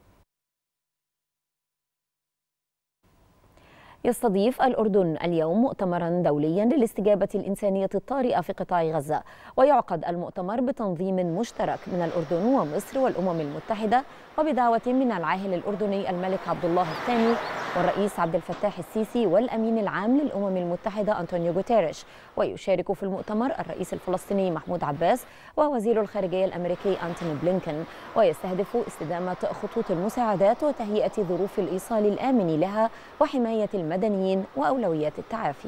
يستضيف الأردن اليوم مؤتمرا دوليا للاستجابة الإنسانية الطارئة في قطاع غزة ويعقد المؤتمر بتنظيم مشترك من الأردن ومصر والأمم المتحدة وبدعوة من العاهل الأردني الملك عبد الله الثاني والرئيس عبد الفتاح السيسي والأمين العام للأمم المتحدة أنطونيو غوتيريش ويشارك في المؤتمر الرئيس الفلسطيني محمود عباس ووزير الخارجية الأمريكي أنتوني بلينكن ويستهدف استدامة خطوط المساعدات وتهيئة ظروف الإيصال الآمن لها وحماية المدنيين وأولويات التعافي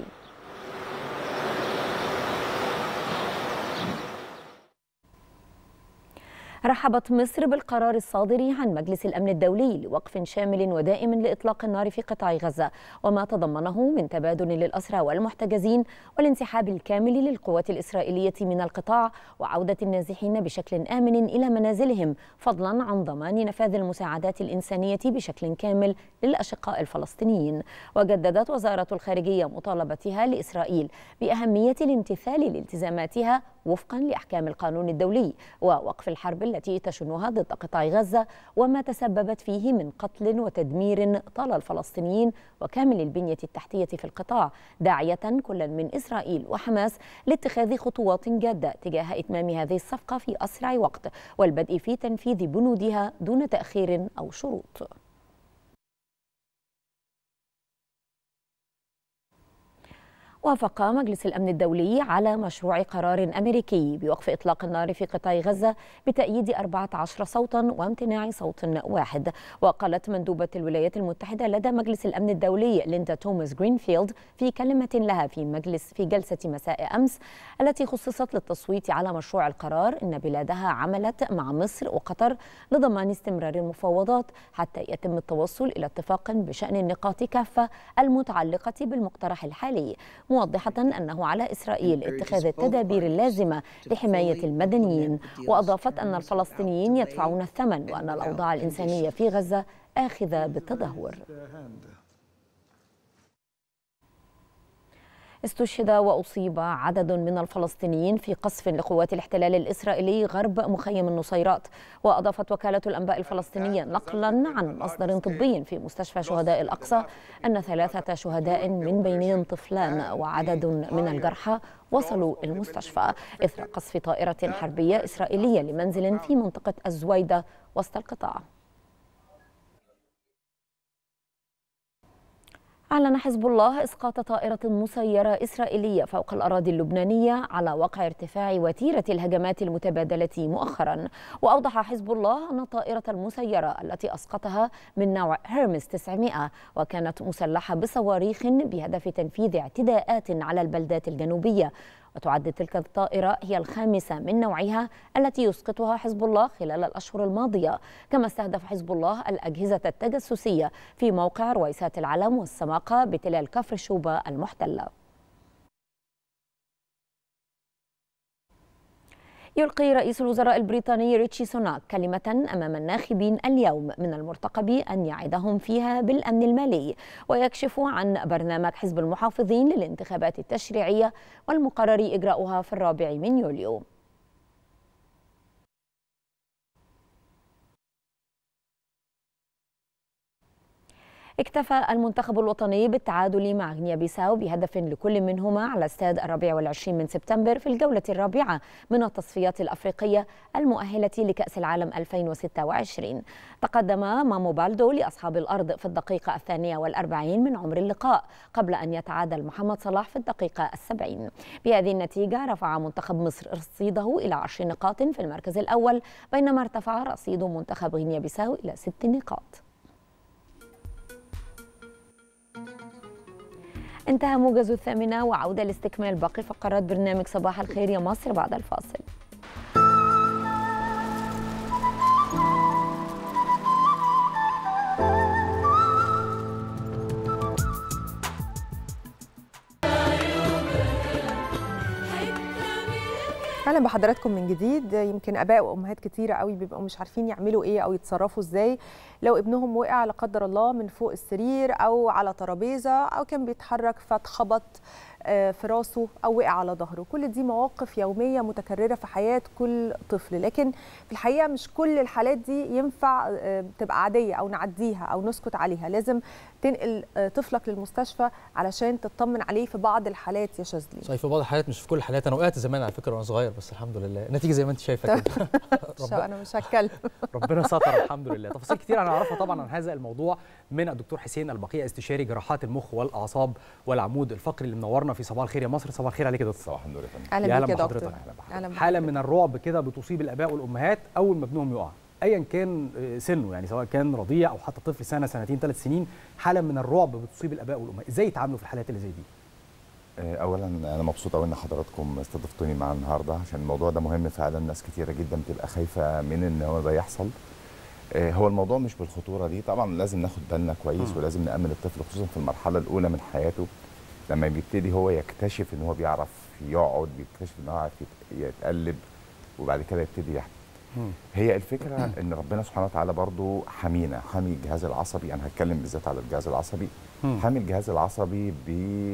رحبت مصر بالقرار الصادر عن مجلس الامن الدولي لوقف شامل ودائم لاطلاق النار في قطاع غزه وما تضمنه من تبادل للاسرى والمحتجزين والانسحاب الكامل للقوات الاسرائيليه من القطاع وعوده النازحين بشكل امن الى منازلهم فضلا عن ضمان نفاذ المساعدات الانسانيه بشكل كامل للاشقاء الفلسطينيين وجددت وزاره الخارجيه مطالبتها لاسرائيل باهميه الامتثال لالتزاماتها وفقا لاحكام القانون الدولي ووقف الحرب التي تشنها ضد قطاع غزه وما تسببت فيه من قتل وتدمير طال الفلسطينيين وكامل البنيه التحتيه في القطاع داعيه كل من اسرائيل وحماس لاتخاذ خطوات جاده تجاه اتمام هذه الصفقه في اسرع وقت والبدء في تنفيذ بنودها دون تاخير او شروط وافق مجلس الامن الدولي على مشروع قرار امريكي بوقف اطلاق النار في قطاع غزه بتأييد 14 صوتا وامتناع صوت واحد وقالت مندوبه الولايات المتحده لدى مجلس الامن الدولي ليندا توماس جرينفيلد في كلمه لها في مجلس في جلسه مساء امس التي خصصت للتصويت على مشروع القرار ان بلادها عملت مع مصر وقطر لضمان استمرار المفاوضات حتى يتم التوصل الى اتفاق بشان النقاط كافه المتعلقه بالمقترح الحالي موضحة أنه على إسرائيل اتخاذ التدابير اللازمة لحماية المدنيين وأضافت أن الفلسطينيين يدفعون الثمن وأن الأوضاع الإنسانية في غزة آخذة بالتدهور استشهد وأصيب عدد من الفلسطينيين في قصف لقوات الاحتلال الإسرائيلي غرب مخيم النصيرات وأضافت وكالة الأنباء الفلسطينية نقلا عن مصدر طبي في مستشفى شهداء الأقصى أن ثلاثة شهداء من بينهم طفلان وعدد من الجرحى وصلوا المستشفى إثر قصف طائرة حربية إسرائيلية لمنزل في منطقة الزويدة وسط القطاع أعلن حزب الله إسقاط طائرة مسيرة إسرائيلية فوق الأراضي اللبنانية على وقع ارتفاع وتيرة الهجمات المتبادلة مؤخرا وأوضح حزب الله أن الطائرة المسيرة التي أسقطها من نوع هيرمس 900 وكانت مسلحة بصواريخ بهدف تنفيذ اعتداءات على البلدات الجنوبية وتعد تلك الطائرة هي الخامسة من نوعها التي يسقطها حزب الله خلال الأشهر الماضية كما استهدف حزب الله الأجهزة التجسسية في موقع رويسات العلم والسماقة بتلال كفر شوبة المحتلة يلقي رئيس الوزراء البريطاني ريتشي سوناك كلمة أمام الناخبين اليوم من المرتقب أن يعدهم فيها بالأمن المالي ويكشف عن برنامج حزب المحافظين للانتخابات التشريعية والمقرر إجراؤها في الرابع من يوليو اكتفى المنتخب الوطني بالتعادل مع غينيا بيساو بهدف لكل منهما على استاد الرابع والعشرين من سبتمبر في الجولة الرابعة من التصفيات الأفريقية المؤهلة لكأس العالم 2026 تقدم مامو بالدو لأصحاب الأرض في الدقيقة الثانية والأربعين من عمر اللقاء قبل أن يتعادل محمد صلاح في الدقيقة السبعين بهذه النتيجة رفع منتخب مصر رصيده إلى عشر نقاط في المركز الأول بينما ارتفع رصيد منتخب غينيا بيساو إلى ست نقاط انتهى موجز الثامنة وعودة لاستكمال باقي فقرات برنامج صباح الخير يا مصر بعد الفاصل اهلا بحضراتكم من جديد يمكن اباء وامهات كتيره قوي بيبقوا مش عارفين يعملوا ايه او يتصرفوا ازاي لو ابنهم وقع لا قدر الله من فوق السرير او على ترابيزه او كان بيتحرك فاتخبط آه، في راسه او وقع على ظهره كل دي مواقف يوميه متكرره في حياه كل طفل لكن في الحقيقه مش كل الحالات دي ينفع آه، تبقى عاديه او نعديها او نسكت عليها لازم تنقل آه، طفلك للمستشفى علشان تطمن عليه في بعض الحالات يا شاذلي صحيح في بعض الحالات مش في كل الحالات انا وقعت زمان على فكره وانا صغير بس الحمد لله النتيجه زي ما انت شايفه كده مش- انا مش هتكلم ربنا ستر الحمد لله تفاصيل كتير انا اعرفها طبعا عن هذا الموضوع من الدكتور حسين البقيع استشاري جراحات المخ والاعصاب والعمود الفقري اللي منورنا في صباح الخير يا مصر صباح الخير عليك يا دكتور صباح النور يا فندم اهلا بيك يا بحضرتك. دكتور اهلا حاله من الرعب كده بتصيب الاباء والامهات اول ما ابنهم يقع ايا كان آه، سنه يعني سواء كان رضيع او حتى طفل سنه سنتين ثلاث سنين حاله من الرعب بتصيب الاباء والامهات ازاي يتعاملوا في الحالات اللي زي دي آه، اولا انا مبسوط قوي ان حضراتكم استضفتوني معانا النهارده عشان الموضوع ده مهم فعلا ناس كتيره جدا بتبقى خايفه من ان هو ده يحصل آه، هو الموضوع مش بالخطوره دي طبعا لازم ناخد بالنا كويس مم. ولازم نامن الطفل خصوصا في المرحله الاولى من حياته لما بيبتدي هو يكتشف ان هو بيعرف يقعد بيكتشف ان هو يعرف يت- يتقلب وبعد كده يبتدي يحكي هي الفكره ان ربنا سبحانه وتعالى برضو حمينا حامي الجهاز العصبي انا هتكلم بالذات على الجهاز العصبي مم. حامي الجهاز العصبي ب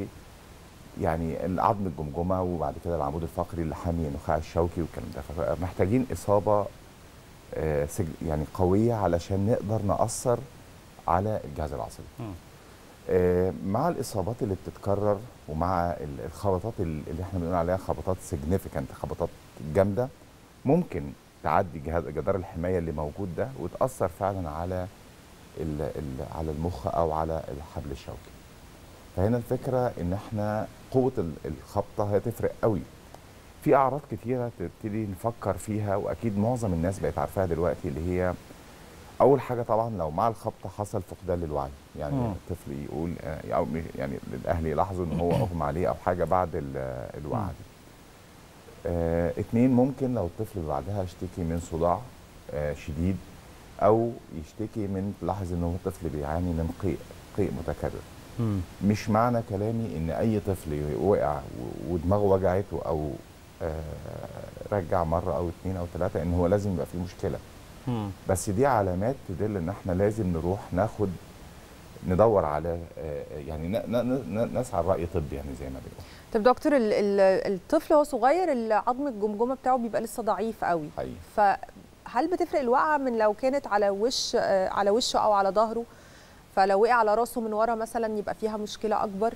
يعني عظم الجمجمه وبعد كده العمود الفقري اللي حامي النخاع الشوكي والكلام ده فمحتاجين اصابه آه، سج- يعني قويه علشان نقدر ناثر على الجهاز العصبي آه، مع الاصابات اللي بتتكرر ومع ال- الخبطات ال- اللي احنا بنقول عليها خبطات سيجنيفيكانت خبطات جامده ممكن تعدي جهاز جدار الحمايه اللي موجود ده وتاثر فعلا على ال ال على المخ او على الحبل الشوكي فهنا الفكره ان احنا قوه ال- الخبطه هتفرق قوي في اعراض كتيره تبتدي نفكر فيها واكيد معظم الناس بقت عارفاها دلوقتي اللي هي اول حاجه طبعا لو مع الخبطه حصل فقدان للوعي يعني مم. الطفل يقول آه، او مش- يعني الاهل يلاحظوا ان هو اغمى عليه او حاجه بعد ال- الوعي دي آه، اتنين ممكن لو الطفل بعدها يشتكي من صداع آه، شديد او يشتكي من تلاحظ ان هو الطفل بيعاني من قيء قيء متكرر مش معنى كلامي ان اي طفل وقع و- ودماغه وجعته او آه، رجع مره او اتنين او ثلاثه ان هو لازم يبقى فيه مشكله بس دي علامات تدل ان احنا لازم نروح ناخد ندور على آه، يعني ن- ن- ن- نسعى لراي طبي يعني زي ما بيقولوا طب دكتور ال- ال- الطفل وهو صغير ال- عظم الجمجمه بتاعه بيبقى لسه ضعيف قوي حقيقي. فهل بتفرق الوقعه من لو كانت على وش آه، على وشه او على ظهره فلو وقع على راسه من ورا مثلا يبقى فيها مشكله اكبر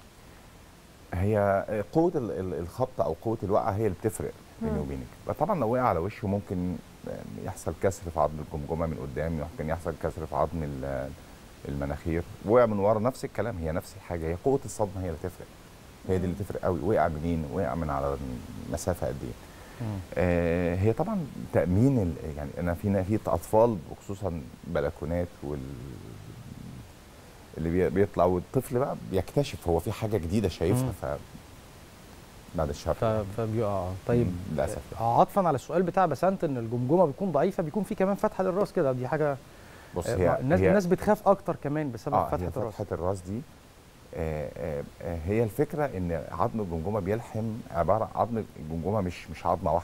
هي قوه ال- ال- الخبطه او قوه الوقعه هي اللي بتفرق بيني مم. وبينك طبعا لو وقع على وشه ممكن يحصل كسر في عظم الجمجمه من قدام ممكن يحصل كسر في عظم ال- المناخير وقع من ورا نفس الكلام هي نفس الحاجه هي قوه الصدمه هي اللي تفرق هي دي اللي تفرق قوي وقع منين وقع من على مسافه قد ايه آه، هي طبعا تامين ال- يعني انا في في اطفال وخصوصا بلكونات وال اللي بي- بيطلع والطفل بقى بيكتشف هو في حاجه جديده شايفها مم. ف بعد الشر ف- فبيقع طيب للاسف آه، عطفا على السؤال بتاع بسنت ان الجمجمه بتكون ضعيفه بيكون في كمان فتحه للراس كده دي حاجه بص آه، هي الناس هي الناس بتخاف اكتر كمان بسبب اه فتحه هي الراس فتحه الراس دي آه، آه، آه، هي الفكره ان عظم الجمجمه بيلحم عباره عظم الجمجمه مش مش عظمه واحده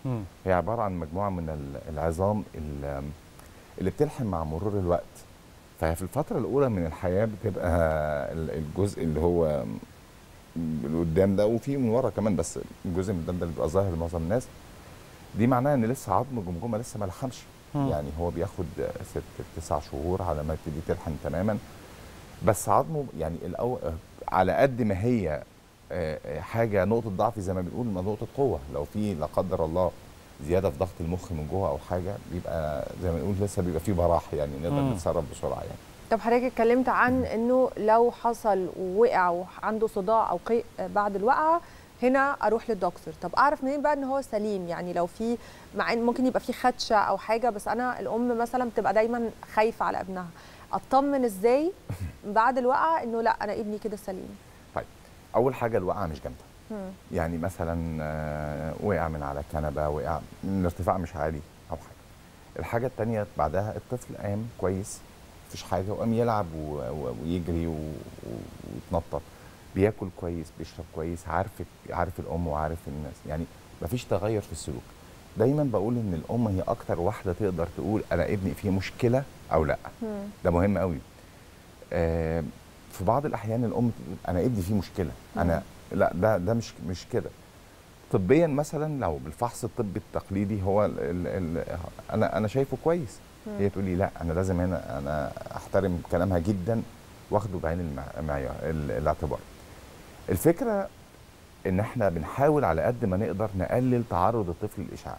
مم. هي عباره عن مجموعه من ال- العظام ال- اللي بتلحم مع مرور الوقت فهي في الفتره الاولى من الحياه بتبقى ال- الجزء اللي هو اللي قدام ده وفي من ورا كمان بس الجزء من قدام ده اللي بيبقى ظاهر لمعظم الناس دي معناها ان لسه عظم الجمجمه لسه ما لحمش مم. يعني هو بياخد ست تسع شهور على ما يبتدي تلحم تماما بس عظمه يعني الأول على قد ما هي آه، آه، حاجه نقطه ضعف زي ما بنقول ما نقطه قوه لو في لا قدر الله زياده في ضغط المخ من جوه او حاجه بيبقى زي ما بنقول لسه بيبقى فيه براح يعني نقدر مم. نتصرف بسرعه يعني طب حضرتك اتكلمت عن انه لو حصل ووقع وعنده صداع او قيء بعد الوقعه هنا اروح للدكتور طب اعرف منين بقى ان هو سليم يعني لو في مع ان ممكن يبقى في خدشه او حاجه بس انا الام مثلا بتبقى دايما خايفه على ابنها اطمن ازاي بعد الوقعه انه لا انا ابني كده سليم طيب اول حاجه الوقعه مش جامده مم. يعني مثلا آه، وقع من على كنبه وقع من ارتفاع مش عالي او حاجه الحاجه الثانيه بعدها الطفل قام كويس مفيش حاجه وقام يلعب و- و- ويجري و- و- ويتنطط بياكل كويس بيشرب كويس عارف عارف الام وعارف الناس يعني مفيش تغير في السلوك دايما بقول ان الام هي اكتر واحده تقدر تقول انا ابني فيه مشكله او لا ده مهم قوي آه، في بعض الاحيان الام تقول انا ابني فيه مشكله انا لا ده ده مش مش كده طبيا مثلا لو بالفحص الطبي التقليدي هو ال ال ال انا انا شايفه كويس مم. هي تقول لي لا انا لازم هنا انا احترم كلامها جدا واخده بعين المع- المعيار ال- الاعتبار الفكره ان احنا بنحاول على قد ما نقدر نقلل تعرض الطفل للاشعاع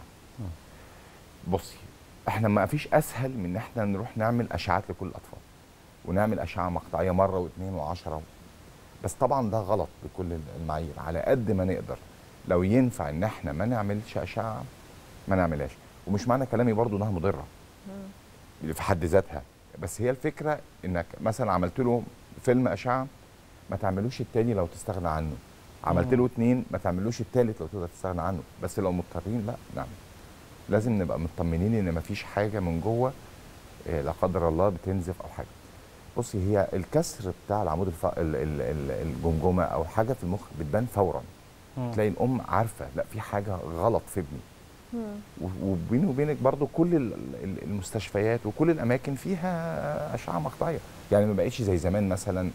بصي احنا ما فيش اسهل من ان احنا نروح نعمل اشعات لكل الاطفال ونعمل اشعه مقطعيه مره واثنين وعشرة بس طبعا ده غلط بكل المعايير على قد ما نقدر لو ينفع ان احنا ما نعملش اشعه ما نعملهاش ومش معنى كلامي برضو انها مضره في حد ذاتها بس هي الفكره انك مثلا عملت له فيلم اشعه ما تعملوش التاني لو تستغنى عنه عملت مم. له اتنين ما تعملوش التالت لو تقدر تستغنى عنه بس لو مضطرين لا نعمل لازم نبقى مطمنين ان مفيش حاجه من جوه آه، لا قدر الله بتنزف او حاجه بصي هي الكسر بتاع العمود الف... ال- ال- ال- الجمجمه او حاجه في المخ بتبان فورا مم. تلاقي الام عارفه لا في حاجه غلط في ابني و- وبيني وبينك برضو كل ال- ال- المستشفيات وكل الاماكن فيها اشعه مقطعيه يعني ما بقتش زي زمان مثلا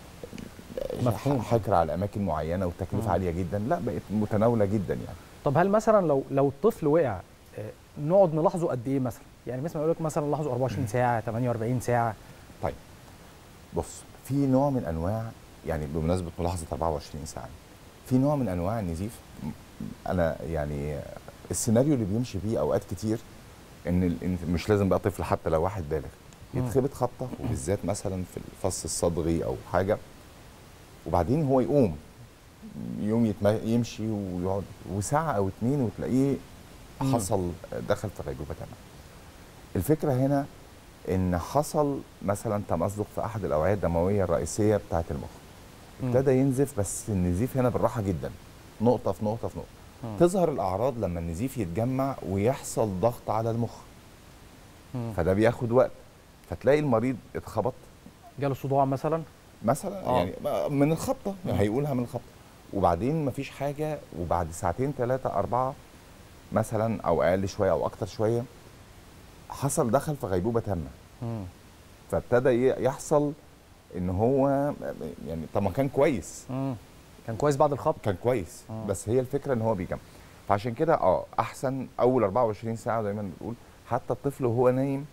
مفهوم. حكر على اماكن معينه والتكلفه مم. عاليه جدا لا بقت متناوله جدا يعني طب هل مثلا لو لو الطفل وقع آه، نقعد نلاحظه قد ايه مثلا يعني مثلا يقول لك مثلا نلاحظه 24 ساعه 48 ساعه طيب بص في نوع من انواع يعني بمناسبه ملاحظه 24 ساعه في نوع من انواع النزيف م- انا يعني السيناريو اللي بيمشي فيه اوقات كتير ان ال- إن مش لازم بقى طفل حتى لو واحد بالغ مم. يتخبط خبطه وبالذات مثلا في الفص الصدغي او حاجه وبعدين هو يقوم يقوم يتم- يمشي ويقعد وساعه او اتنين وتلاقيه مم. حصل دخل في غيبوبه تمام الفكره هنا ان حصل مثلا تمزق في احد الاوعيه الدمويه الرئيسيه بتاعه المخ مم. ابتدى ينزف بس النزيف هنا بالراحه جدا نقطه في نقطه في نقطه مم. تظهر الاعراض لما النزيف يتجمع ويحصل ضغط على المخ مم. فده بياخد وقت فتلاقي المريض اتخبط جاله صداع مثلا مثلا آه. يعني من الخبطه يعني هيقولها من الخبطه وبعدين مفيش حاجه وبعد ساعتين ثلاثه اربعه مثلا او اقل شويه او اكتر شويه حصل دخل في غيبوبه تامه مم. فابتدى ي- يحصل ان هو يعني طب ما كان كويس مم. كان كويس بعد الخبط كان كويس آه. بس هي الفكره ان هو بيجمع فعشان كده اه احسن اول 24 ساعه دايما بنقول حتى الطفل وهو نايم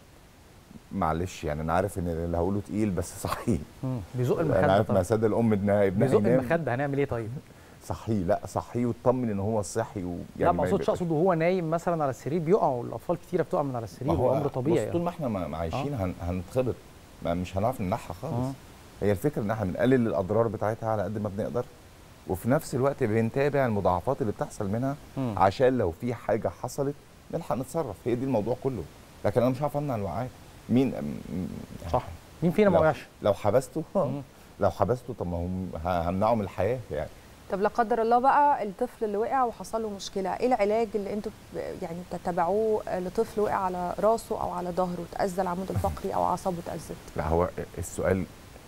معلش يعني انا عارف ان اللي هقوله تقيل بس صحيح مم. بيزق انا المخده عارف طبعا مأساة الام انها ابنها بيزق ينام المخده هنعمل ايه طيب صحيه لا صحيه وتطمن ان هو صحي و... لا ما ما اقصدش يبقاش- اقصد وهو نايم مثلا على السرير بيقعوا الاطفال كتيره بتقع من على السرير ما هو وامر طبيعي بص طول ما احنا ما ما عايشين هن... هنتخبط ما مش هنعرف نمنعها خالص آه. هي الفكره ان احنا بنقلل الاضرار بتاعتها على قد ما بنقدر وفي نفس الوقت بنتابع المضاعفات اللي بتحصل منها مم. عشان لو في حاجه حصلت نلحق نتصرف هي دي الموضوع كله لكن انا مش عارف امنع الوقعات مين أم- صح مين فينا ما لو- وقعش لو حبسته مم. لو حبسته طب ما هو ه- همنعه من الحياه يعني طب لا قدر الله بقى الطفل اللي وقع وحصل له مشكله ايه العلاج اللي انتوا ب- يعني بتتبعوه لطفل وقع على راسه او على ظهره تاذى العمود الفقري او اعصابه تاذت لا هو السؤال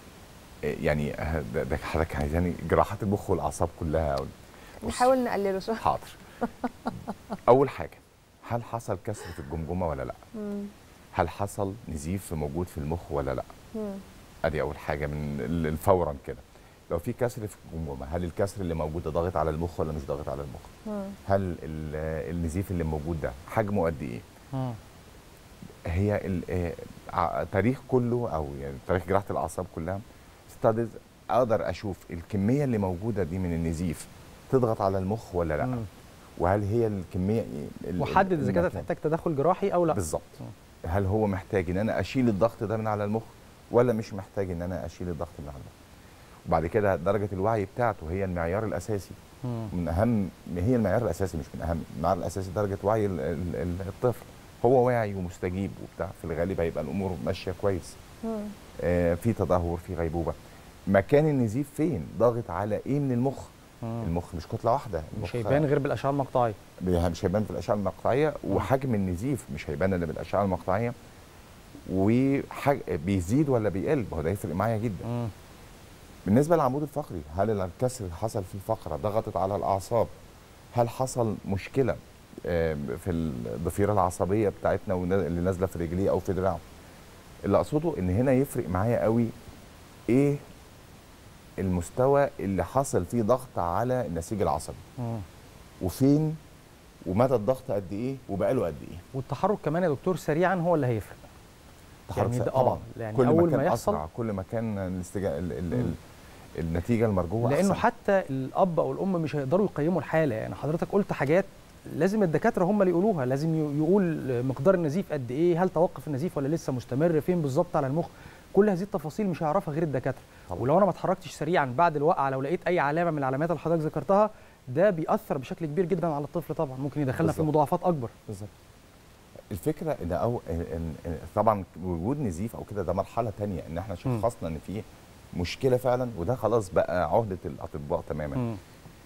يعني ده ده حضرتك عايزاني جراحات المخ والاعصاب كلها أو نحاول نقلله شويه حاضر اول حاجه هل حصل كسر في الجمجمه ولا لا مم. هل حصل نزيف موجود في المخ ولا لا مم. ادي اول حاجه من ال- فورا كده لو في كسر في الجمجمه هل الكسر اللي موجود ده ضاغط على المخ ولا مش ضاغط على المخ مم. هل ال- النزيف اللي موجود ده حجمه قد ايه هي ال- آه، ع- تاريخ كله او يعني تاريخ جراحه الاعصاب كلها ستاديز اقدر اشوف الكميه اللي موجوده دي من النزيف تضغط على المخ ولا لا وهل هي الكميه ال- وحدد اذا كانت المكان- تحتاج تدخل جراحي او لا بالظبط هل هو محتاج ان انا اشيل الضغط ده من على المخ ولا مش محتاج ان انا اشيل الضغط من على المخ وبعد كده درجه الوعي بتاعته هي المعيار الاساسي من اهم هي المعيار الاساسي مش من اهم المعيار الاساسي درجه وعي ال- ال- ال- الطفل هو واعي ومستجيب وبتاع في الغالب هيبقى الامور ماشيه كويس آه في تدهور في غيبوبه مكان النزيف فين ضاغط على ايه من المخ المخ مش كتله واحده مش المخ- هيبان غير بالاشعه المقطعيه بي- مش هيبان في الاشعه المقطعيه وحجم النزيف مش هيبان الا بالاشعه المقطعيه وحج... بيزيد ولا بيقل ما هو ده يفرق معايا جدا بالنسبه للعمود الفقري هل الكسر اللي حصل في الفقره ضغطت على الاعصاب هل حصل مشكله آه، في الضفيره العصبيه بتاعتنا ون- اللي نازله في رجليه او في دراعه اللي اقصده ان هنا يفرق معايا قوي ايه المستوى اللي حصل فيه ضغط على النسيج العصبي وفين ومدى الضغط قد ايه وبقاله قد ايه والتحرك كمان يا دكتور سريعا هو اللي هيفرق تحرك يعني سريع. ده- طبعا آه، يعني كل أول ما كان ما يحصل- اسرع كل ما كان الاستجا... ال... ال... ال... النتيجه المرجوه لانه أحسن. حتى الاب او الام مش هيقدروا يقيموا الحاله يعني حضرتك قلت حاجات لازم الدكاتره هم اللي يقولوها لازم ي- يقول مقدار النزيف قد ايه هل توقف النزيف ولا لسه مستمر فين بالظبط على المخ كل هذه التفاصيل مش هيعرفها غير الدكاتره طبعا. ولو انا ما اتحركتش سريعا بعد الوقعه لو لقيت اي علامه من العلامات اللي حضرتك ذكرتها ده بيأثر بشكل كبير جدا على الطفل طبعا ممكن يدخلنا في بالظبط. مضاعفات اكبر بالظبط الفكره ان أو إن إن طبعا وجود نزيف او كده ده مرحله تانية ان احنا شخصنا ان في مشكله فعلا وده خلاص بقى عهده الاطباء تماما مم.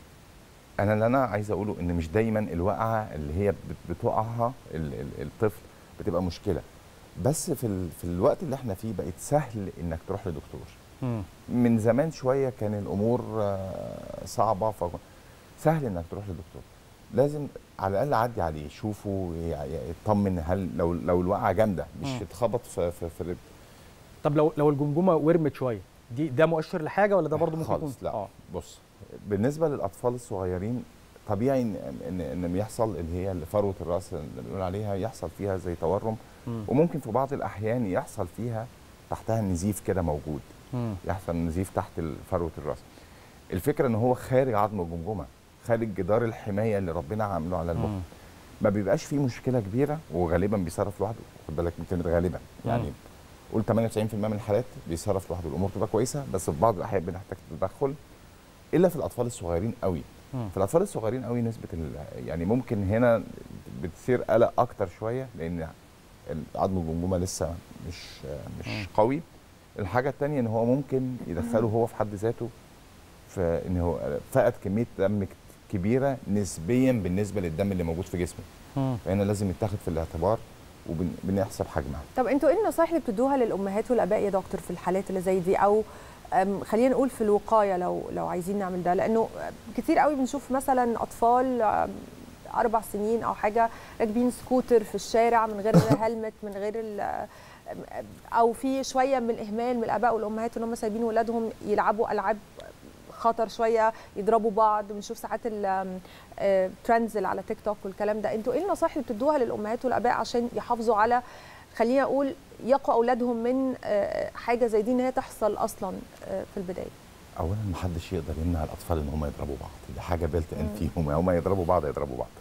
انا اللي انا عايز اقوله ان مش دايما الوقعه اللي هي بت- بتقعها ال- ال- الطفل بتبقى مشكله بس في ال... في الوقت اللي احنا فيه بقت سهل انك تروح لدكتور مم. من زمان شويه كان الامور آه، صعبه ف سهل انك تروح لدكتور لازم على الاقل عدي عليه شوفه ي- يطمن هل لو لو الوقعه جامده مش مم. اتخبط في في, في الرجل طب لو لو الجمجمه ورمت شويه دي ده مؤشر لحاجه ولا ده برضه ممكن يكون خالص لا آه. بص بالنسبه للاطفال الصغيرين طبيعي ان ان, إن يحصل اللي هي فروه الراس اللي بنقول عليها يحصل فيها زي تورم مم. وممكن في بعض الاحيان يحصل فيها تحتها نزيف كده موجود مم. يحصل نزيف تحت ال- فروه الراس الفكره ان هو خارج عظم الجمجمه خارج جدار الحمايه اللي ربنا عامله على المخ مم. ما بيبقاش فيه مشكله كبيره وغالبا بيصرف لوحده خد بالك من كلمه غالبا يعني مم. قول 98% من الحالات بيصرف لوحده الامور تبقى كويسه بس في بعض الاحيان بنحتاج تدخل الا في الاطفال الصغيرين قوي مم. في الاطفال الصغيرين قوي نسبه ال- يعني ممكن هنا بتصير قلق اكتر شويه لان عظم الجمجمه لسه مش مش قوي الحاجه الثانيه ان هو ممكن يدخله هو في حد ذاته في ان هو فقد كميه دم كت- كبيره نسبيا بالنسبه للدم اللي موجود في جسمه مم. فهنا لازم يتاخد في الاعتبار وبنحسب حجمها طب انتوا ايه النصائح اللي بتدوها للامهات والاباء يا دكتور في الحالات اللي زي دي او أم، خلينا نقول في الوقايه لو لو عايزين نعمل ده لانه كتير قوي بنشوف مثلا اطفال أم، اربع سنين او حاجه راكبين سكوتر في الشارع من غير هلمت من غير ال- او في شويه من الاهمال من الاباء والامهات ان هم سايبين ولادهم يلعبوا العاب خطر شويه يضربوا بعض بنشوف ساعات الترندز اللي على تيك توك والكلام ده انتوا ايه النصائح اللي بتدوها للامهات والاباء عشان يحافظوا على خلينا اقول يقوا اولادهم من آه، حاجه زي دي ان هي تحصل اصلا آه، في البدايه اولا ما حدش يقدر يمنع الاطفال ان هم يضربوا بعض دي حاجه بيلت ان فيهم هم يضربوا بعض يضربوا بعض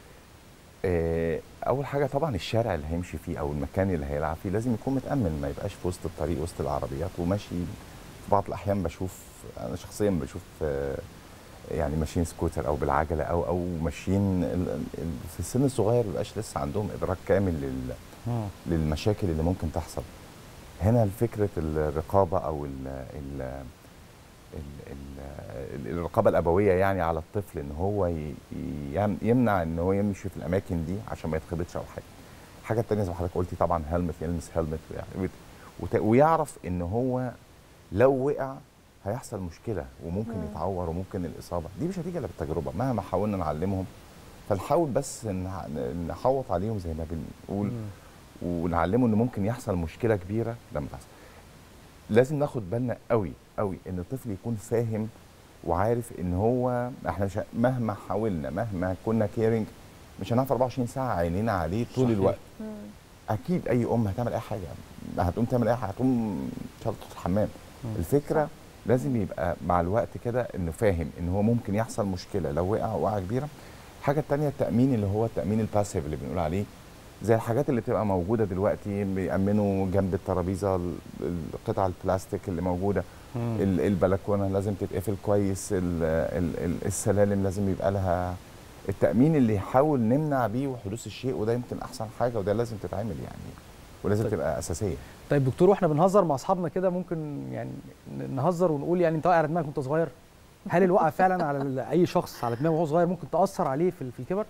آه، اول حاجه طبعا الشارع اللي هيمشي فيه او المكان اللي هيلعب فيه لازم يكون متامن ما يبقاش في وسط الطريق وسط العربيات وماشي في بعض الاحيان بشوف انا شخصيا بشوف آه، يعني ماشيين سكوتر او بالعجله او او ماشيين ال- ال- في السن الصغير ما بيبقاش لسه عندهم ادراك كامل لل مم. للمشاكل اللي ممكن تحصل هنا فكره الرقابه او ال ال ال- ال- الرقابه الابويه يعني على الطفل ان هو ي- ي- يمنع ان هو يمشي في الاماكن دي عشان ما يتخبطش او حاجه الحاجه الثانيه زي ما حضرتك قلتي طبعا هلمت يلمس هلمت يعني وت- ويعرف ان هو لو وقع هيحصل مشكله وممكن مم. يتعور وممكن الاصابه دي مش هتيجي الا بالتجربه مهما حاولنا نعلمهم فنحاول بس نح- نحوط عليهم زي ما بنقول ونعلمه ان ممكن يحصل مشكله كبيره لما تحصل لازم ناخد بالنا قوي قوي ان الطفل يكون فاهم وعارف ان هو احنا مش ه- مهما حاولنا مهما كنا كيرنج مش هنعرف 24 ساعه عينينا عليه طول صحيح. الوقت اكيد اي ام هتعمل اي حاجه هتقوم تعمل اي حاجه هتقوم ان شاء الله تدخل الحمام الفكره لازم يبقى مع الوقت كده انه فاهم ان هو ممكن يحصل مشكله لو وقع وقعه كبيره الحاجه الثانيه التامين اللي هو التامين الباسيف اللي بنقول عليه زي الحاجات اللي بتبقى موجوده دلوقتي بيأمنوا جنب الترابيزه ال- القطع البلاستيك اللي موجوده مم. ال- البلكونه لازم تتقفل كويس ال- ال- ال- السلالم لازم يبقى لها التأمين اللي يحاول نمنع بيه حدوث الشيء وده يمكن أحسن حاجة وده لازم تتعمل يعني ولازم طيب. تبقى أساسية طيب دكتور واحنا بنهزر مع اصحابنا كده ممكن يعني ن- نهزر ونقول يعني انت واقع على دماغك وانت صغير هل الوقعه فعلا على ال- اي شخص على دماغه وهو صغير ممكن تاثر عليه في ال- في الكبر؟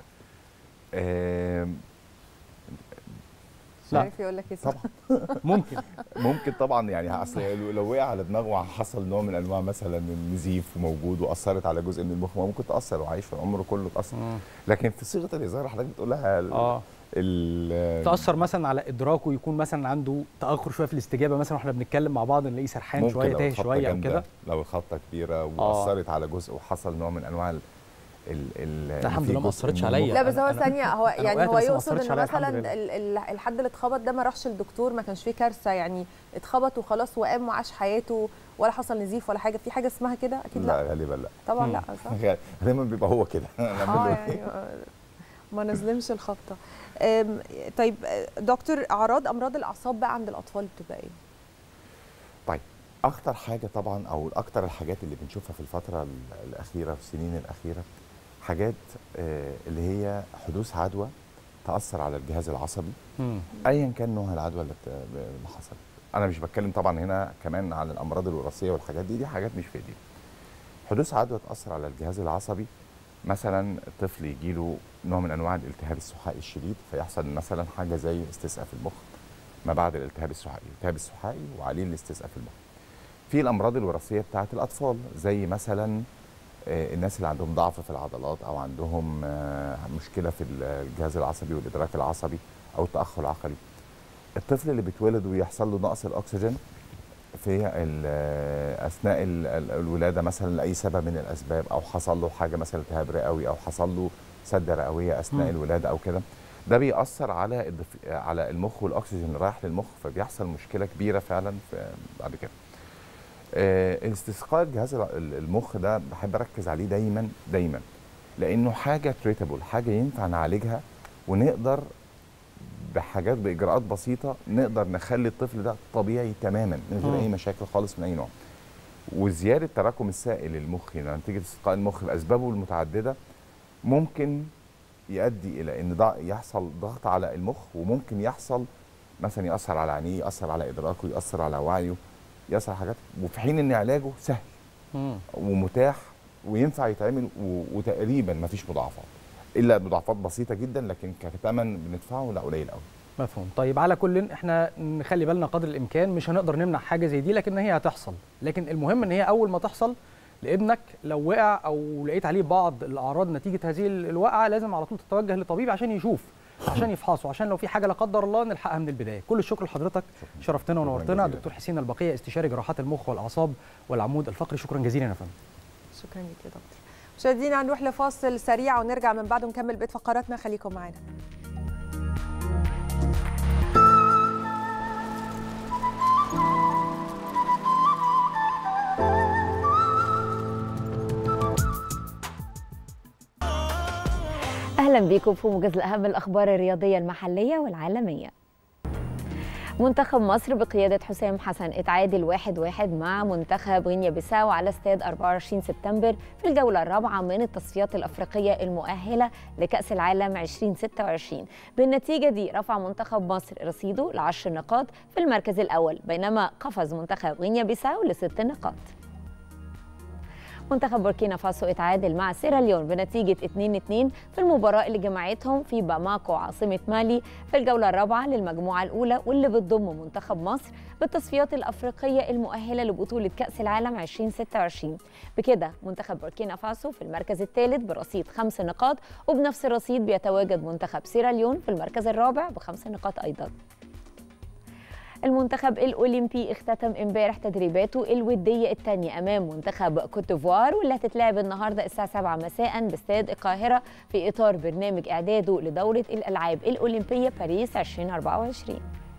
آم، مش عارف يقول لك ايه طبعا ممكن ممكن طبعا يعني اصل لو- لو وقع على دماغه حصل نوع من انواع مثلا النزيف موجود واثرت على جزء من المخ ما ممكن تاثر وعايش في عمره كله تاثر لكن في صيغه الهزار حضرتك بتقولها ال- اه ال- تاثر مثلا على ادراكه يكون مثلا عنده تاخر شويه في الاستجابه مثلا واحنا بنتكلم مع بعض نلاقيه سرحان ممكن شويه لو تايه الخبطة شويه او جامدة، كده لو الخبطه كبيره واثرت على جزء وحصل نوع من انواع ال ال ال الحمد في لله ما جزء أثرتش من عليا. المخ- لا بس هو أنا- ثانية هو أنا يعني وقعت هو بس ما يقصد أثرتش ان عليا الحمد مثلا لله. ال- ال- الحد اللي اتخبط ده ما راحش للدكتور ما كانش فيه كارثة يعني اتخبط وخلاص وقام وعاش حياته ولا حصل نزيف ولا حاجة في حاجة اسمها كده اكيد لا لا غالبا لا طبعا لا صح غالبا بيبقى هو كده اه نعمل له يعني إيه؟ آه، ما نظلمش الخبطة أم، طيب آه، دكتور اعراض امراض الاعصاب بقى عند الاطفال بتبقى ايه؟ طيب اخطر حاجه طبعا او اكتر الحاجات اللي بنشوفها في الفتره ال- الاخيره في السنين الاخيره حاجات آه، اللي هي حدوث عدوى تاثر على الجهاز العصبي ايا كان نوع العدوى اللي بت- اللي حصلت انا مش بتكلم طبعا هنا كمان عن الامراض الوراثيه والحاجات دي دي حاجات مش في ايدينا حدوث عدوى تاثر على الجهاز العصبي مثلا الطفل يجيله نوع من انواع الالتهاب السحائي الشديد فيحصل مثلا حاجه زي استسقاء في المخ ما بعد الالتهاب السحائي الالتهاب السحائي وعليه الاستسقاء في المخ في الامراض الوراثيه بتاعه الاطفال زي مثلا آه، الناس اللي عندهم ضعف في العضلات او عندهم آه، مشكله في الجهاز العصبي والادراك العصبي او التاخر العقلي الطفل اللي بيتولد ويحصل له نقص الاكسجين في ال- آه، اثناء ال- ال- الولاده مثلا لاي سبب من الاسباب او حصل له حاجه مثلا التهاب رئوي او حصل له سده رئويه اثناء مم. الولاده او كده ده بيأثر على الدف... على المخ والاكسجين اللي رايح للمخ فبيحصل مشكله كبيره فعلا في بعد كده آه، استسقاء الجهاز الع- ال- المخ ده بحب اركز عليه دايما دايما لانه حاجه تريتابل حاجه ينفع نعالجها ونقدر بحاجات باجراءات بسيطه نقدر نخلي الطفل ده طبيعي تماما من غير مم. اي مشاكل خالص من اي نوع وزياده تراكم السائل المخي نتيجه استسقاء المخ باسبابه المتعدده ممكن يؤدي الى ان ضع- يحصل ضغط على المخ وممكن يحصل مثلا ياثر على عينيه ياثر على ادراكه ياثر على وعيه ياثر على حاجات وفي حين ان علاجه سهل ومتاح وينفع يتعمل و- وتقريبا ما فيش مضاعفات الا مضاعفات بسيطه جدا لكن كثمن بندفعه لا قليل قوي مفهوم طيب على كل احنا نخلي بالنا قدر الامكان مش هنقدر نمنع حاجه زي دي لكن هي هتحصل لكن المهم ان هي اول ما تحصل لابنك لو وقع او لقيت عليه بعض الاعراض نتيجه هذه ال- الوقعه لازم على طول تتوجه لطبيب عشان يشوف عشان يفحصه عشان لو في حاجه لا قدر الله نلحقها من البدايه كل الشكر لحضرتك شرفتنا ونورتنا جزيلا. دكتور حسين البقيه استشاري جراحات المخ والاعصاب والعمود الفقري شكرا جزيلا يا فندم شكرا لك يا دكتور مشاهدينا هنروح لفاصل سريع ونرجع من بعده نكمل بقيه فقراتنا خليكم معانا اهلا بيكم في موجز اهم الاخبار الرياضيه المحليه والعالميه منتخب مصر بقيادة حسام حسن اتعادل واحد واحد مع منتخب غينيا بيساو على استاد 24 سبتمبر في الجولة الرابعة من التصفيات الأفريقية المؤهلة لكأس العالم 2026 بالنتيجة دي رفع منتخب مصر رصيده لعشر نقاط في المركز الأول بينما قفز منتخب غينيا بيساو لست نقاط منتخب بوركينا فاسو اتعادل مع سيراليون بنتيجة 2-2 في المباراة اللي جمعتهم في باماكو عاصمة مالي في الجولة الرابعة للمجموعة الأولى واللي بتضم منتخب مصر بالتصفيات الأفريقية المؤهلة لبطولة كأس العالم 2026 بكده منتخب بوركينا فاسو في المركز الثالث برصيد خمس نقاط وبنفس الرصيد بيتواجد منتخب سيراليون في المركز الرابع بخمس نقاط أيضاً المنتخب الاولمبي اختتم امبارح تدريباته الوديه الثانيه امام منتخب كوتيفوار واللي هتتلعب النهارده الساعه 7 مساء باستاد القاهره في اطار برنامج اعداده لدوره الالعاب الاولمبيه باريس 2024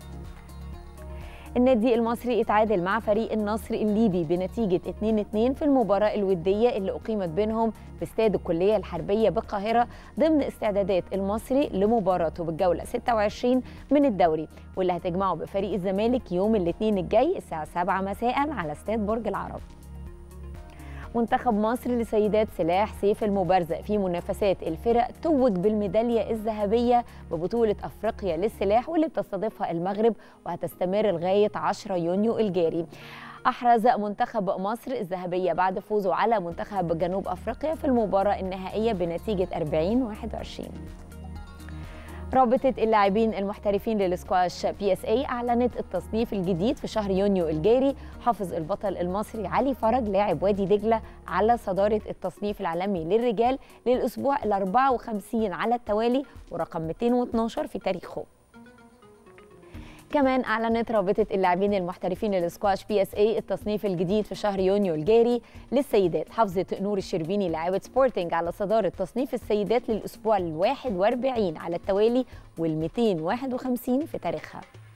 النادي المصري اتعادل مع فريق النصر الليبي بنتيجة 2-2 في المباراة الودية اللي أقيمت بينهم في استاد الكلية الحربية بالقاهرة ضمن استعدادات المصري لمباراته بالجولة 26 من الدوري واللي هتجمعه بفريق الزمالك يوم الاثنين الجاي الساعة 7 مساء على استاد برج العرب منتخب مصر لسيدات سلاح سيف المبارزة في منافسات الفرق توج بالميدالية الذهبية ببطولة أفريقيا للسلاح واللي بتستضيفها المغرب وهتستمر لغاية 10 يونيو الجاري أحرز منتخب مصر الذهبية بعد فوزه على منتخب جنوب أفريقيا في المباراة النهائية بنتيجة 40 21 رابطة اللاعبين المحترفين للسكواش بي اس اي أعلنت التصنيف الجديد في شهر يونيو الجاري حافظ البطل المصري علي فرج لاعب وادي دجلة على صدارة التصنيف العالمي للرجال للأسبوع ال 54 على التوالي ورقم 212 في تاريخه كمان اعلنت رابطه اللاعبين المحترفين للسكواش بي اس اي التصنيف الجديد في شهر يونيو الجاري للسيدات حافظت نور الشربيني لاعبه سبورتنج على صداره تصنيف السيدات للاسبوع ال 41 على التوالي وال 251 في تاريخها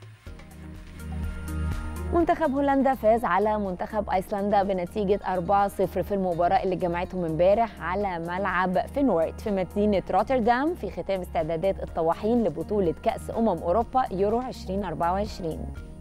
منتخب هولندا فاز على منتخب ايسلندا بنتيجه 4-0 في المباراه اللي جمعتهم امبارح على ملعب فينورد في مدينه روتردام في ختام استعدادات الطواحين لبطوله كاس امم اوروبا يورو 2024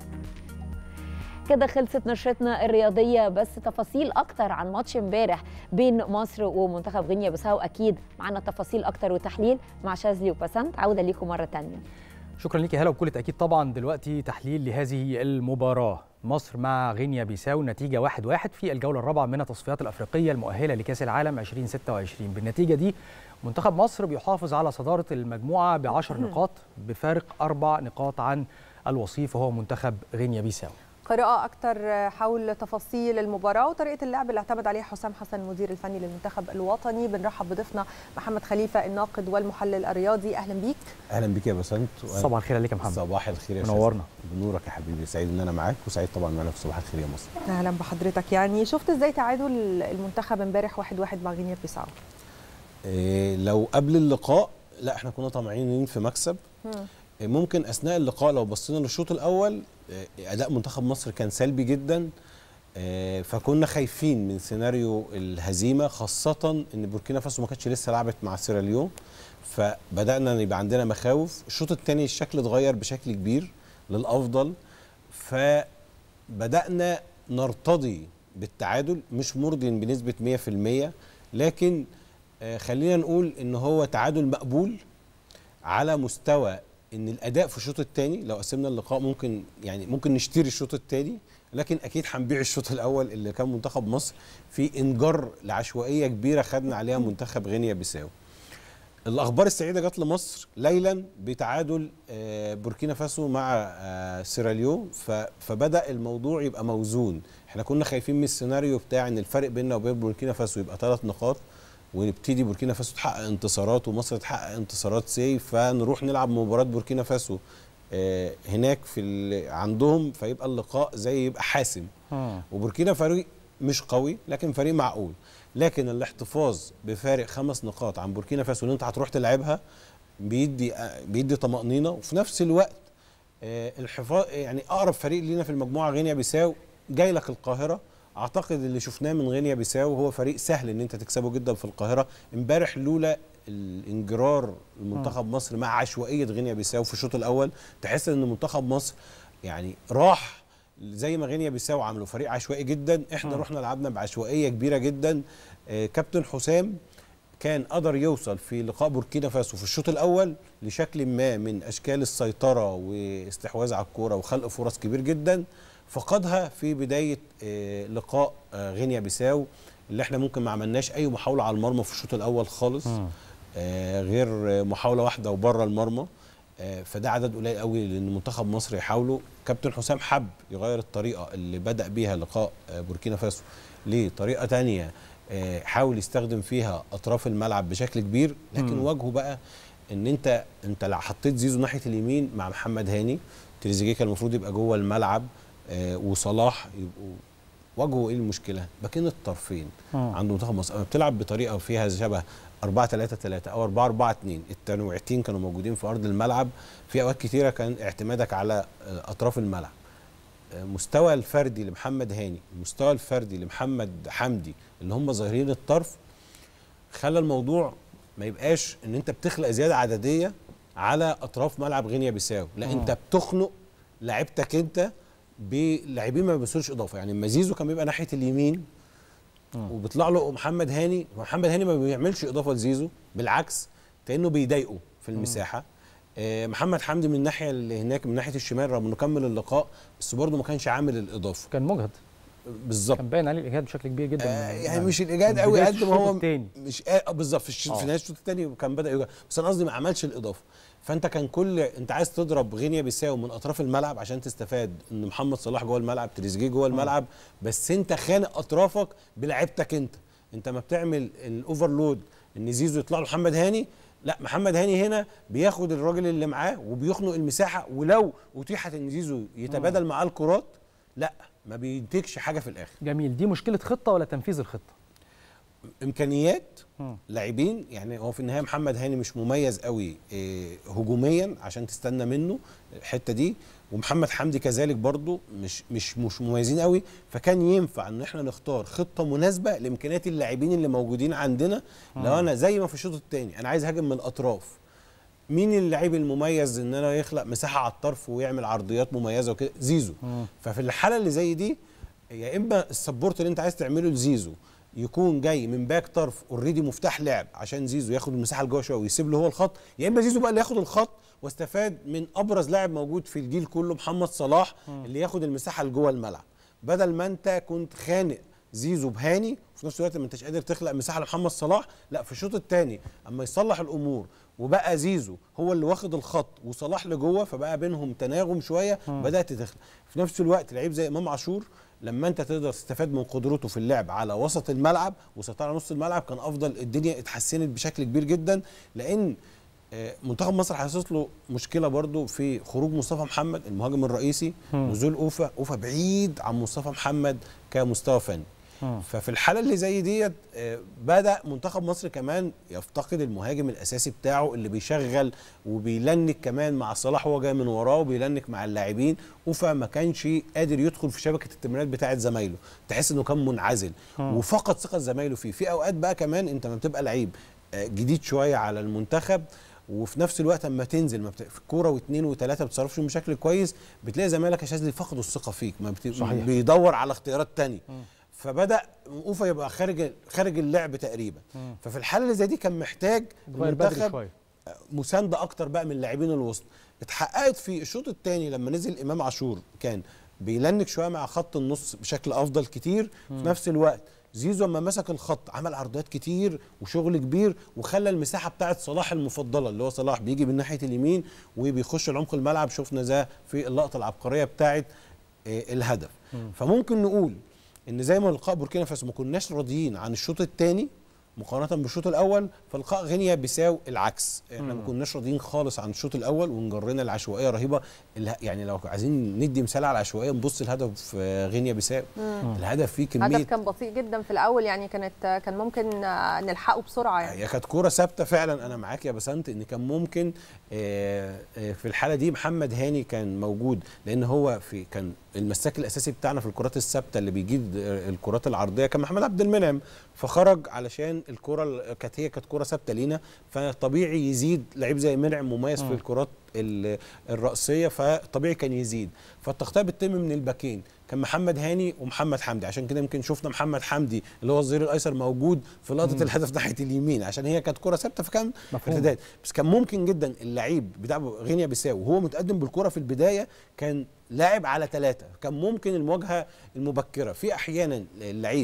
كده خلصت نشرتنا الرياضيه بس تفاصيل اكتر عن ماتش امبارح بين مصر ومنتخب غينيا بيساو اكيد معانا تفاصيل اكتر وتحليل مع شاذلي وبسنت عوده ليكم مره تانية شكرا ليك يا هلا وبكل تاكيد طبعا دلوقتي تحليل لهذه المباراه مصر مع غينيا بيساو نتيجه 1-1 واحد واحد في الجوله الرابعه من التصفيات الافريقيه المؤهله لكاس العالم 2026 بالنتيجه دي منتخب مصر بيحافظ على صداره المجموعه ب 10 نقاط بفارق اربع نقاط عن الوصيف وهو منتخب غينيا بيساو قراءة أكتر حول تفاصيل المباراة وطريقة اللعب اللي اعتمد عليها حسام حسن المدير الفني للمنتخب الوطني بنرحب بضيفنا محمد خليفة الناقد والمحلل الرياضي أهلا بيك اهلا بيك يا بسنت صباح الخير عليك يا محمد صباح الخير يا منورنا. شاذلي. بنورك يا حبيبي سعيد ان انا معاك وسعيد طبعا معانا في صباح الخير يا مصر أهلا بحضرتك يعني شفت إزاي تعادل المنتخب امبارح واحد واحد مع غينيا بيساو إيه لو قبل اللقاء لا احنا كنا طمعانين في مكسب إيه ممكن اثناء اللقاء لو بصينا للشوط الاول إيه اداء منتخب مصر كان سلبي جدا إيه فكنا خايفين من سيناريو الهزيمه خاصه ان بوركينا فاسو ما كانتش لسه لعبت مع سيراليون فبدانا يبقى عندنا مخاوف الشوط الثاني الشكل اتغير بشكل كبير للافضل فبدانا نرتضي بالتعادل مش مرضي بنسبه 100% لكن آه، خلينا نقول ان هو تعادل مقبول على مستوى ان الاداء في الشوط الثاني لو قسمنا اللقاء ممكن يعني ممكن نشتري الشوط الثاني لكن اكيد هنبيع الشوط الاول اللي كان منتخب مصر في انجار لعشوائيه كبيره خدنا عليها منتخب غينيا بيساو الاخبار السعيده جت لمصر ليلا بتعادل آه، بوركينا فاسو مع آه، سيراليون ف- فبدا الموضوع يبقى موزون احنا كنا خايفين من السيناريو بتاع ان الفرق بيننا وبين بوركينا فاسو يبقى ثلاث نقاط ونبتدي بوركينا فاسو تحقق انتصارات ومصر تحقق انتصارات سي فنروح نلعب مباراه بوركينا فاسو آه، هناك في ال- عندهم فيبقى اللقاء زي يبقى حاسم وبوركينا فريق مش قوي لكن فريق معقول لكن الاحتفاظ بفارق خمس نقاط عن بوركينا فاسو ان انت هتروح تلعبها بيدي بيدي طمانينه وفي نفس الوقت آه، الحفاظ يعني اقرب فريق لينا في المجموعه غينيا بيساو جاي لك القاهره اعتقد اللي شفناه من غينيا بيساو هو فريق سهل ان انت تكسبه جدا في القاهره امبارح لولا الانجرار المنتخب مصر مع عشوائيه غينيا بيساو في الشوط الاول تحس ان منتخب مصر يعني راح زي ما غينيا بيساو عملوا فريق عشوائي جدا احنا مم. رحنا لعبنا بعشوائيه كبيره جدا آه، كابتن حسام كان قدر يوصل في لقاء بوركينا فاسو في الشوط الاول لشكل ما من اشكال السيطره واستحواذ على الكوره وخلق فرص كبير جدا فقدها في بدايه آه، لقاء آه، غينيا بيساو اللي احنا ممكن ما عملناش اي محاوله على المرمى في الشوط الاول خالص آه غير آه، محاوله واحده وبره المرمى آه فده عدد قليل قوي لان منتخب مصر يحاولوا كابتن حسام حب يغير الطريقه اللي بدا بيها لقاء آه بوركينا فاسو لطريقه تانية آه حاول يستخدم فيها اطراف الملعب بشكل كبير لكن مم. واجهه بقى ان انت انت لو حطيت زيزو ناحيه اليمين مع محمد هاني تريزيجيه كان المفروض يبقى جوه الملعب آه وصلاح يبقوا واجهوا ايه المشكله؟ باكين الطرفين مم. عند منتخب مصر أما بتلعب بطريقه فيها شبه 4 3 3 او 4 4 2 التنويعتين كانوا موجودين في ارض الملعب في اوقات كتيره كان اعتمادك على آه، اطراف الملعب آه، مستوى الفردي لمحمد هاني المستوى الفردي لمحمد حمدي اللي هم ظاهرين الطرف خلى الموضوع ما يبقاش ان انت بتخلق زياده عدديه على اطراف ملعب غينيا بيساو لا مم. انت بتخنق لعيبتك انت بلاعبين ما بيمثلوش اضافه يعني لما زيزو كان بيبقى ناحيه اليمين وبيطلع له محمد هاني محمد هاني ما بيعملش اضافه لزيزو بالعكس كانه بيضايقه في المساحه آه، محمد حمدي من الناحيه اللي هناك من ناحيه الشمال رغم انه كمل اللقاء بس برضه ما كانش عامل الاضافه كان مجهد بالظبط كان باين عليه الاجهاد بشكل كبير جدا آه يعني مش الاجهاد قوي بداية قد ما هو الشوط التاني. مش آه بالظبط في, الش- آه. في نهايه الشوط الثاني كان بدا يجهد بس انا قصدي ما عملش الاضافه فانت كان كل انت عايز تضرب غينيا بيساو من اطراف الملعب عشان تستفاد ان محمد صلاح جوه الملعب تريزيجيه جوه الملعب بس انت خانق اطرافك بلعبتك انت انت ما بتعمل الاوفرلود ان زيزو يطلع له محمد هاني لا محمد هاني هنا بياخد الراجل اللي معاه وبيخنق المساحه ولو اتيحت ان زيزو يتبادل معاه الكرات لا ما بينتجش حاجه في الاخر جميل دي مشكله خطه ولا تنفيذ الخطه امكانيات مم. لاعبين يعني هو في النهايه محمد هاني مش مميز قوي إيه، هجوميا عشان تستنى منه الحته دي ومحمد حمدي كذلك برضو مش مش مش مميزين قوي فكان ينفع ان احنا نختار خطه مناسبه لامكانيات اللاعبين اللي موجودين عندنا لو مم. انا زي ما في الشوط الثاني انا عايز هاجم من الاطراف مين اللاعب المميز ان انا يخلق مساحه على الطرف ويعمل عرضيات مميزه وكده زيزو مم. ففي الحاله اللي زي دي يا اما السبورت اللي انت عايز تعمله لزيزو يكون جاي من باك طرف اوريدي مفتاح لعب عشان زيزو ياخد المساحه لجوه شويه ويسيب له هو الخط يا اما زيزو بقى اللي ياخد الخط واستفاد من ابرز لاعب موجود في الجيل كله محمد صلاح مم. اللي ياخد المساحه لجوه الملعب بدل ما انت كنت خانق زيزو بهاني وفي نفس الوقت ما انتش قادر تخلق مساحه لمحمد صلاح لا في الشوط الثاني اما يصلح الامور وبقى زيزو هو اللي واخد الخط وصلاح لجوه فبقى بينهم تناغم شويه مم. بدات تخلق في نفس الوقت لعيب زي امام عاشور لما انت تقدر تستفاد من قدرته في اللعب على وسط الملعب وسيطره على نص الملعب كان افضل الدنيا اتحسنت بشكل كبير جدا لان آه، منتخب مصر حاسس له مشكله برضو في خروج مصطفى محمد المهاجم الرئيسي مم. نزول اوفا اوفا بعيد عن مصطفى محمد كمستوى فني مم. ففي الحاله اللي زي ديت آه، بدا منتخب مصر كمان يفتقد المهاجم الاساسي بتاعه اللي بيشغل وبيلنك كمان مع صلاح وهو جاي من وراه وبيلنك مع اللاعبين اوفا ما كانش قادر يدخل في شبكه التمريرات بتاعه زمايله تحس انه كان منعزل مم. وفقد ثقه زمايله فيه في اوقات بقى كمان انت ما بتبقى لعيب آه، جديد شويه على المنتخب وفي نفس الوقت اما تنزل ما بت... في كوره واثنين وثلاثه ما بتصرفش بشكل كويس بتلاقي زمايلك يا شاذلي فقدوا الثقه فيك ما بت... صحيح. بيدور على اختيارات تانية فبدا اوفا يبقى خارج خارج اللعب تقريبا مم. ففي الحاله اللي زي دي كان محتاج اتغير بدري المنتخب شويه مسانده اكتر بقى من لاعبين الوسط اتحققت في الشوط الثاني لما نزل امام عاشور كان بيلنك شويه مع خط النص بشكل افضل كتير مم. في نفس الوقت زيزو لما مسك الخط عمل عرضيات كتير وشغل كبير وخلى المساحه بتاعه صلاح المفضله اللي هو صلاح بيجي من ناحيه اليمين وبيخش لعمق الملعب شفنا ده في اللقطه العبقريه بتاعه آه، الهدف مم. فممكن نقول ان زي ما لقاء بوركينا فاسو ما كناش راضيين عن الشوط الثاني مقارنه بالشوط الاول فلقاء غينيا بيساو العكس احنا ما مم. كناش راضيين خالص عن الشوط الاول ونجرنا العشوائيه رهيبه اله- يعني لو عايزين ندي مثال على العشوائيه نبص الهدف في غينيا بيساو مم. الهدف فيه هدف كميه كان بطيء جدا في الاول يعني كانت كان ممكن آه، نلحقه بسرعه يعني هي كانت كوره ثابته فعلا انا معاك يا بسنت ان كان ممكن آه، آه، في الحاله دي محمد هاني كان موجود لان هو في كان المساك الاساسي بتاعنا في الكرات الثابته اللي بيجيد آه، الكرات العرضيه كان محمد عبد المنعم فخرج علشان الكره ال- كانت هي كانت كره ثابته لينا فطبيعي يزيد لعيب زي منعم مميز في مم. الكرات ال- الرأسية فطبيعي كان يزيد فالتغطية بتتم من الباكين كان محمد هاني ومحمد حمدي عشان كده يمكن شفنا محمد حمدي اللي هو الظهير الايسر موجود في لقطه مم. الهدف ناحيه اليمين عشان هي كانت كره ثابته فكان مفهوم. ارتداد بس كان ممكن جدا اللعيب بتاع غينيا بيساو وهو متقدم بالكره في البدايه كان لاعب على ثلاثه كان ممكن المواجهه المبكره في احيانا اللعيب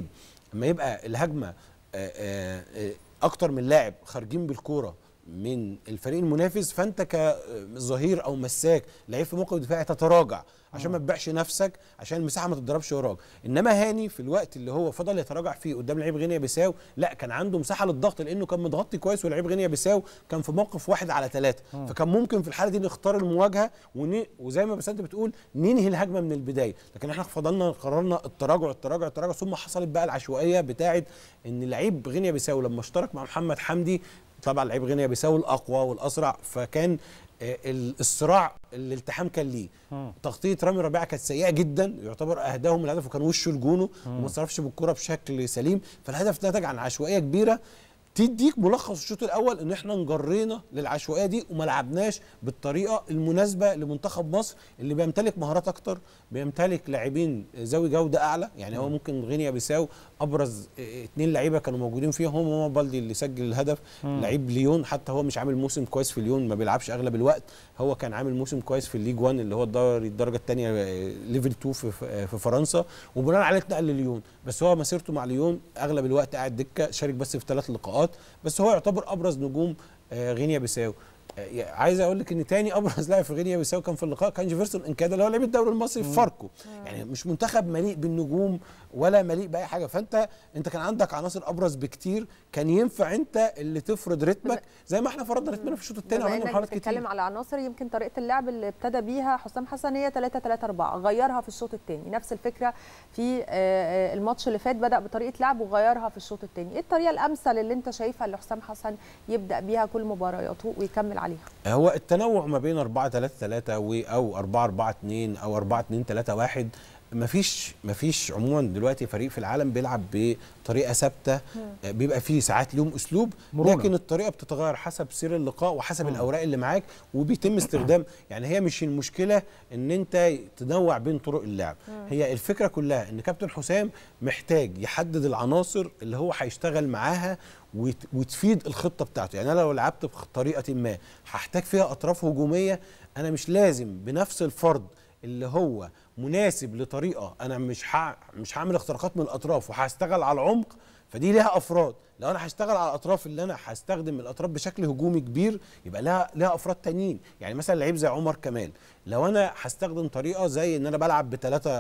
اما يبقى الهجمه آه، آه، آه، اكتر من لاعب خارجين بالكوره من الفريق المنافس فانت كظهير او مساك لعيب في موقف دفاعي تتراجع عشان ما تبيعش نفسك عشان المساحه ما تتضربش وراك انما هاني في الوقت اللي هو فضل يتراجع فيه قدام لعيب غينيا بيساو لا كان عنده مساحه للضغط لانه كان متغطي كويس ولعيب غينيا بيساو كان في موقف واحد على ثلاثه مم. فكان ممكن في الحاله دي نختار المواجهه ون... وزي ما بسنت بتقول ننهي الهجمه من البدايه لكن احنا فضلنا قررنا التراجع التراجع التراجع ثم حصلت بقى العشوائيه بتاعه ان لعيب غينيا بيساو لما اشترك مع محمد حمدي طبعا لعيب غينيا بيساو الاقوى والاسرع فكان آه، ال- الصراع الالتحام كان ليه تغطيه رامي ربيعه كانت سيئه جدا يعتبر اهداهم الهدف وكان وشه لجونه مم. وما صرفش بالكره بشكل سليم فالهدف نتج عن عشوائيه كبيره تديك ملخص الشوط الاول ان احنا انجرينا للعشوائيه دي وما لعبناش بالطريقه المناسبه لمنتخب مصر اللي بيمتلك مهارات اكتر بيمتلك لاعبين ذوي جوده اعلى يعني هو ممكن غينيا بيساو ابرز اه، اتنين لعيبه كانوا موجودين فيهم هم هو بالدي اللي سجل الهدف مم. لعيب ليون حتى هو مش عامل موسم كويس في ليون ما بيلعبش اغلب الوقت هو كان عامل موسم كويس في الليج 1 اللي هو الدوري الدرجه الثانيه ليفل 2 في في في فرنسا وبناء عليه اتنقل لليون بس هو مسيرته مع ليون اغلب الوقت قاعد دكه شارك بس في ثلاث لقاءات بس هو يعتبر ابرز نجوم آه، غينيا بيساو آه، عايز اقول لك ان تاني ابرز لاعب في غينيا بيساو كان في اللقاء كان جيفرسون انكادا اللي هو لعيب الدوري المصري في فاركو يعني مش منتخب مليء بالنجوم ولا مليء باي حاجه فانت انت كان عندك عناصر ابرز بكتير كان ينفع انت اللي تفرض رتمك زي ما احنا فرضنا رتمنا في الشوط الثاني بما وعملنا انك محاولات كتير بتتكلم على عناصر يمكن طريقه اللعب اللي ابتدى بيها حسام حسن هي 3 3 4 غيرها في الشوط الثاني نفس الفكره في آه، آه، الماتش اللي فات بدا بطريقه لعب وغيرها في الشوط الثاني ايه الطريقه الامثل اللي انت شايفها اللي حسام حسن يبدا بيها كل مبارياته ويكمل عليها هو التنوع ما بين 4 3 3 و او 4 4 2 او 4 2 3 1 مفيش مفيش عموما دلوقتي فريق في العالم بيلعب بطريقه ثابته آه، بيبقى فيه ساعات ليهم اسلوب مرونة. لكن الطريقه بتتغير حسب سير اللقاء وحسب الاوراق اللي معاك وبيتم استخدام يعني هي مش المشكله ان انت تنوع بين طرق اللعب مم. هي الفكره كلها ان كابتن حسام محتاج يحدد العناصر اللي هو هيشتغل معاها وت- وتفيد الخطه بتاعته يعني انا لو لعبت بطريقه ما هحتاج فيها اطراف هجوميه انا مش لازم بنفس الفرد اللي هو مناسب لطريقه انا مش ه... مش هعمل اختراقات من الاطراف وهشتغل على العمق فدي ليها افراد لو انا هشتغل على الاطراف اللي انا هستخدم الاطراف بشكل هجومي كبير يبقى لها لها افراد تانيين يعني مثلا لعيب زي عمر كمال لو انا هستخدم طريقه زي ان انا بلعب بثلاثه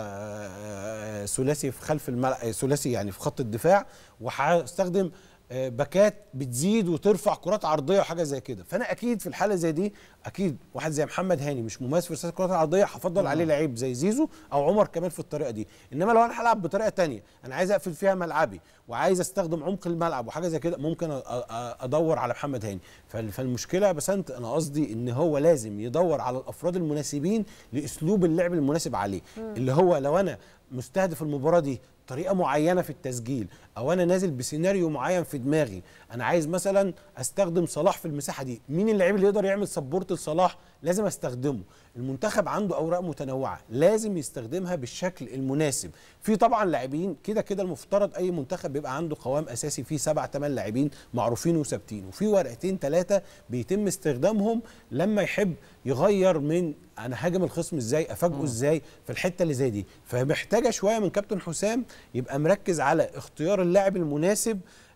ثلاثي في خلف الملعب ثلاثي يعني في خط الدفاع وهستخدم آه، باكات بتزيد وترفع كرات عرضيه وحاجه زي كده فانا اكيد في الحاله زي دي اكيد واحد زي محمد هاني مش مميز في رساله الكرات العرضيه هفضل عليه لعيب زي زيزو او عمر كمال في الطريقه دي انما لو انا هلعب بطريقه تانية انا عايز اقفل فيها ملعبي وعايز استخدم عمق الملعب وحاجه زي كده ممكن أ- أ- ادور على محمد هاني فال- فالمشكله بس انت انا قصدي ان هو لازم يدور على الافراد المناسبين لاسلوب اللعب المناسب عليه مم. اللي هو لو انا مستهدف المباراه دي طريقه معينه في التسجيل او انا نازل بسيناريو معين في دماغي انا عايز مثلا استخدم صلاح في المساحه دي مين اللعيب اللي يقدر يعمل سبورت لصلاح لازم استخدمه المنتخب عنده اوراق متنوعه لازم يستخدمها بالشكل المناسب في طبعا لاعبين كده كده المفترض اي منتخب بيبقى عنده قوام اساسي فيه سبع ثمان لاعبين معروفين وثابتين وفي ورقتين ثلاثه بيتم استخدامهم لما يحب يغير من انا هاجم الخصم ازاي افاجئه ازاي في الحته اللي زي دي فمحتاجه شويه من كابتن حسام يبقى مركز على اختيار اللاعب المناسب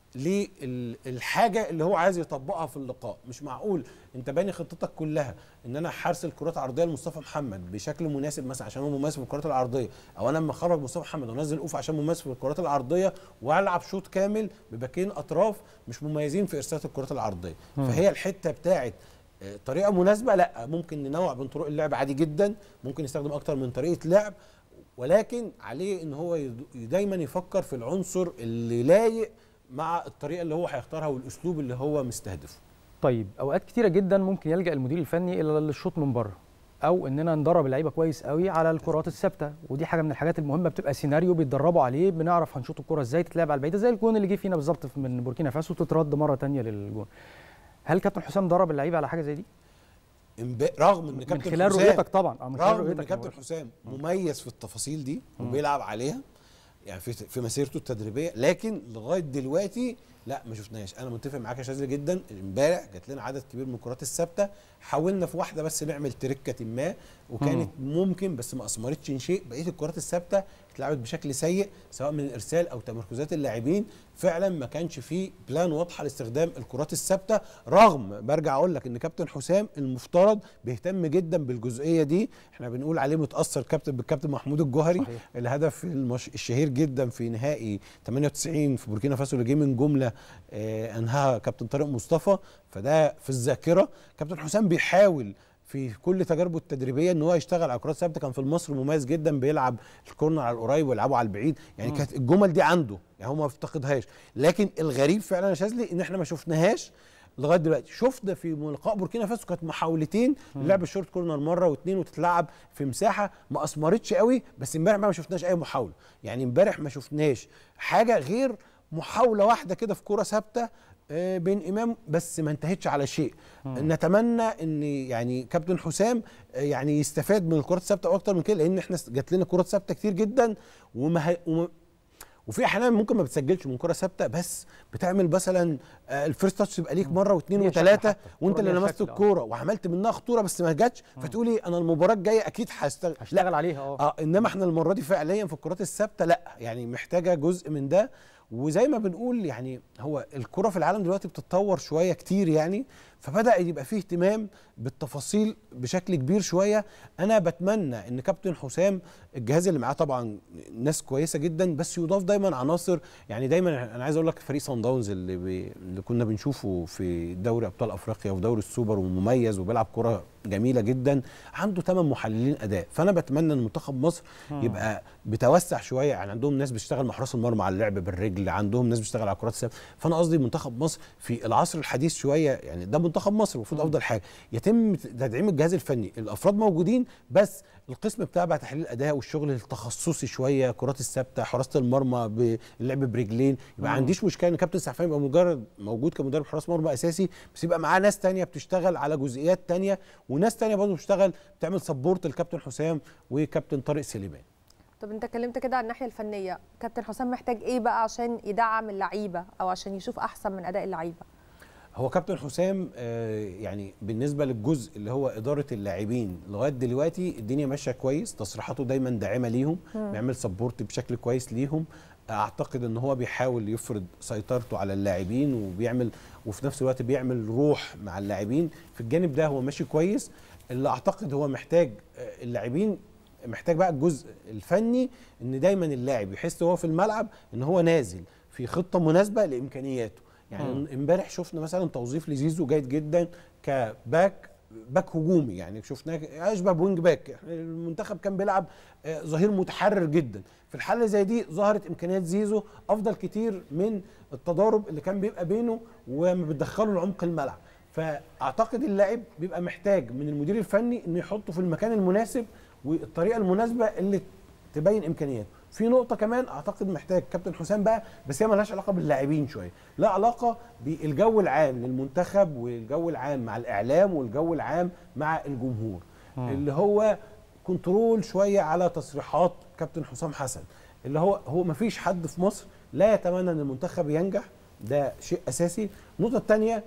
للحاجه اللي هو عايز يطبقها في اللقاء مش معقول انت باني خطتك كلها ان انا هرسل كرات عرضيه لمصطفى محمد بشكل مناسب مثلا عشان هو مميز في الكرات العرضيه او انا لما اخرج مصطفى محمد وانزل اوف عشان مميز في الكرات العرضيه والعب شوط كامل بباكين اطراف مش مميزين في ارسال الكرات العرضيه مم. فهي الحته بتاعت آه، طريقه مناسبه لا ممكن ننوع بين طرق اللعب عادي جدا ممكن يستخدم اكتر من طريقه لعب ولكن عليه ان هو يد- دايما يفكر في العنصر اللي لايق مع الطريقه اللي هو هيختارها والاسلوب اللي هو مستهدفه طيب اوقات كتيره جدا ممكن يلجا المدير الفني الى الشوط من بره او اننا ندرب اللعيبه كويس قوي على الكرات الثابته ودي حاجه من الحاجات المهمه بتبقى سيناريو بيتدربوا عليه بنعرف هنشوط الكره ازاي تتلعب على البعيده زي الجون اللي جه فينا بالظبط من بوركينا فاسو تترد مره تانية للجون هل كابتن حسام درب اللعيبه على حاجه زي دي امب- رغم ان من كابتن خلال حسام رؤيتك طبعا اه من خلال رغم ان رؤيتك كابتن يا حسام مميز في التفاصيل دي مم. وبيلعب عليها يعني في في مسيرته التدريبيه لكن لغايه دلوقتي لا ما شفناهاش انا متفق معاك يا شاذلي جدا امبارح جات لنا عدد كبير من الكرات الثابته حاولنا في واحده بس نعمل تركه ما وكانت ممكن بس ما اثمرتش شيء بقيه الكرات الثابته اتلعبت بشكل سيء سواء من الارسال او تمركزات اللاعبين فعلا ما كانش فيه بلان واضحه لاستخدام الكرات الثابته رغم برجع اقول لك ان كابتن حسام المفترض بيهتم جدا بالجزئيه دي احنا بنقول عليه متاثر كابتن بالكابتن محمود الجوهري صحيح. الهدف المش... الشهير جدا في نهائي 98 في بوركينا فاسو اللي جه من جمله آه انهاها كابتن طارق مصطفى فده في الذاكره كابتن حسام بيحاول في كل تجاربه التدريبيه ان هو يشتغل على كرات ثابته كان في المصري مميز جدا بيلعب الكورنر على القريب ويلعبه على البعيد يعني مم. كانت الجمل دي عنده يعني هو ما افتقدهاش لكن الغريب فعلا يا شاذلي ان احنا ما شفناهاش لغايه دلوقتي شفنا في لقاء بوركينا فاسو كانت محاولتين لعب الشورت كورنر مره واثنين وتتلعب في مساحه ما اثمرتش قوي بس امبارح بقى ما شفناش اي محاوله يعني امبارح ما شفناش حاجه غير محاوله واحده كده في كوره ثابته آه، بين امام بس ما انتهتش على شيء مم. نتمنى ان يعني كابتن حسام آه، يعني يستفاد من الكرات الثابته اكتر من كده لان احنا جات لنا كرات ثابته كتير جدا وما هي- وما وفي احيانا ممكن ما بتسجلش من كره ثابته بس بتعمل مثلا آه، الفيرست تاتش تبقى ليك مره واثنين ليها شكل وثلاثه حتى. وانت الكرة اللي ليها لمست شكل، آه. الكوره وعملت منها خطوره بس ما جاتش فتقولي انا المباراه الجايه اكيد هشتغل هشتغل عليها اه اه انما احنا المره دي فعليا في الكرات الثابته لا يعني محتاجه جزء من ده وزي ما بنقول يعني هو الكره في العالم دلوقتي بتتطور شويه كتير يعني فبدا يبقى فيه اهتمام بالتفاصيل بشكل كبير شويه انا بتمنى ان كابتن حسام الجهاز اللي معاه طبعا ناس كويسه جدا بس يضاف دايما عناصر يعني دايما انا عايز اقول لك فريق صن داونز اللي, بي اللي كنا بنشوفه في دوري ابطال افريقيا وفي دوري السوبر ومميز وبيلعب كره جميله جدا عنده ثمان محللين اداء فانا بتمنى ان منتخب مصر مم. يبقى بتوسع شويه يعني عندهم ناس بتشتغل مع حراس المرمى على اللعب بالرجل عندهم ناس بتشتغل على كرات الثابته فانا قصدي منتخب مصر في العصر الحديث شويه يعني ده منتخب مصر المفروض افضل حاجه يتم تدعيم الجهاز الفني الافراد موجودين بس القسم بتاع بقى تحليل الاداء والشغل التخصصي شويه كرات الثابته حراسه المرمى باللعب برجلين يبقى مم. ما عنديش مشكله ان كابتن سعفان يبقى مجرد موجود كمدرب حراس مرمى اساسي بس يبقى معاه ناس تانية بتشتغل على جزئيات تانية وناس تانية برضه بتشتغل بتعمل سبورت لكابتن حسام وكابتن طارق سليمان طب انت اتكلمت كده عن الناحيه الفنيه كابتن حسام محتاج ايه بقى عشان يدعم اللعيبه او عشان يشوف احسن من اداء اللعيبه هو كابتن حسام آه، يعني بالنسبه للجزء اللي هو اداره اللاعبين لغايه دلوقتي الدنيا ماشيه كويس تصريحاته دايما داعمه ليهم مم. بيعمل سبورت بشكل كويس ليهم اعتقد ان هو بيحاول يفرض سيطرته على اللاعبين وبيعمل وفي نفس الوقت بيعمل روح مع اللاعبين في الجانب ده هو ماشي كويس اللي اعتقد هو محتاج آه، اللاعبين محتاج بقى الجزء الفني ان دايما اللاعب يحس وهو في الملعب ان هو نازل في خطه مناسبه لامكانياته مم. يعني امبارح شفنا مثلا توظيف لزيزو جيد جدا كباك باك هجومي يعني شفناه اشبه بوينج باك إحنا المنتخب كان بيلعب آه، ظهير متحرر جدا في الحاله زي دي ظهرت امكانيات زيزو افضل كتير من التضارب اللي كان بيبقى بينه وما بتدخله لعمق الملعب فاعتقد اللاعب بيبقى محتاج من المدير الفني انه يحطه في المكان المناسب والطريقه المناسبه اللي تبين امكانياته في نقطة كمان أعتقد محتاج كابتن حسام بقى بس هي مالهاش علاقة باللاعبين شوية، لا علاقة بالجو العام للمنتخب والجو العام مع الإعلام والجو العام مع الجمهور. مم. اللي هو كنترول شوية على تصريحات كابتن حسام حسن، اللي هو هو ما فيش حد في مصر لا يتمنى ان المنتخب ينجح ده شيء اساسي النقطه الثانيه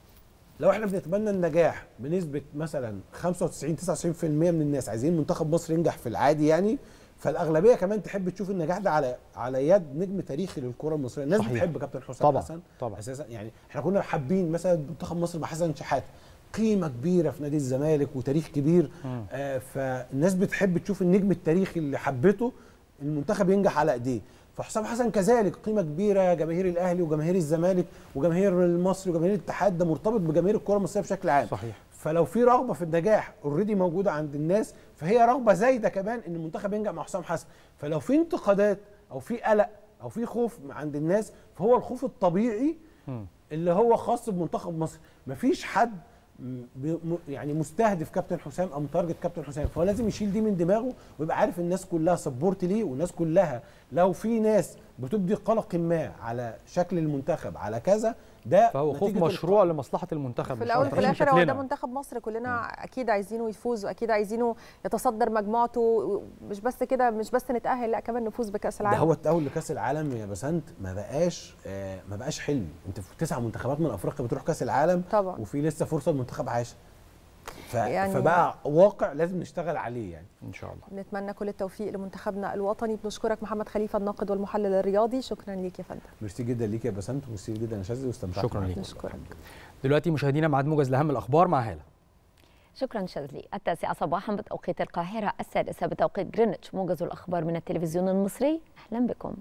لو احنا بنتمنى النجاح بنسبه مثلا 95 99% من الناس عايزين منتخب مصر ينجح في العادي يعني فالاغلبيه كمان تحب تشوف النجاح ده على على يد نجم تاريخي للكره المصريه الناس صحيح. بتحب كابتن حسام طبعاً، حسن طبعاً. اساسا يعني احنا كنا حابين مثلا منتخب مصر بحسن شحاته قيمه كبيره في نادي الزمالك وتاريخ كبير مم. آه فالناس بتحب تشوف النجم التاريخي اللي حبته المنتخب ينجح على ايديه فحسام حسن كذلك قيمه كبيره جماهير الاهلي وجماهير الزمالك وجماهير المصري وجماهير الاتحاد ده مرتبط بجماهير الكره المصريه بشكل عام صحيح فلو في رغبه في النجاح اوريدي موجوده عند الناس فهي رغبه زايده كمان ان المنتخب ينجح مع حسام حسن فلو في انتقادات او في قلق او في خوف عند الناس فهو الخوف الطبيعي مم. اللي هو خاص بمنتخب مصر مفيش حد م- ب- م- يعني مستهدف كابتن حسام او متارجت كابتن حسام فهو لازم يشيل دي من دماغه ويبقى عارف الناس كلها سبورت ليه والناس كلها لو في ناس بتبدي قلق ما على شكل المنتخب على كذا ده فهو خوف نتيجة مشروع لمصلحه المنتخب في مش الاول أكتر. وفي عشان الاخر هو ده شكلنا. منتخب مصر كلنا اكيد عايزينه يفوز واكيد عايزينه يتصدر مجموعته مش بس كده مش بس نتاهل لا كمان نفوز بكاس ده العالم هو التأهل لكأس العالم يا بسنت ما بقاش آه ما بقاش حلم انت في تسع منتخبات من افريقيا بتروح كأس العالم طبعا وفي لسه فرصة لمنتخب عاشر ف... يعني- يعني فبقى واقع لازم نشتغل عليه يعني ان شاء الله نتمنى كل التوفيق لمنتخبنا الوطني بنشكرك محمد خليفه الناقد والمحلل الرياضي شكرا ليك يا فندم ميرسي جدا ليك يا بسنت وميرسي جدا يا شاذلي واستمتعت شكراً معاك. ليك. نشكرك دلوقتي مشاهدينا ميعاد موجز لاهم الاخبار مع هاله شكرا شاذلي التاسعة صباحا بتوقيت القاهرة السادسة بتوقيت جرينتش موجز الأخبار من التلفزيون المصري أهلا بكم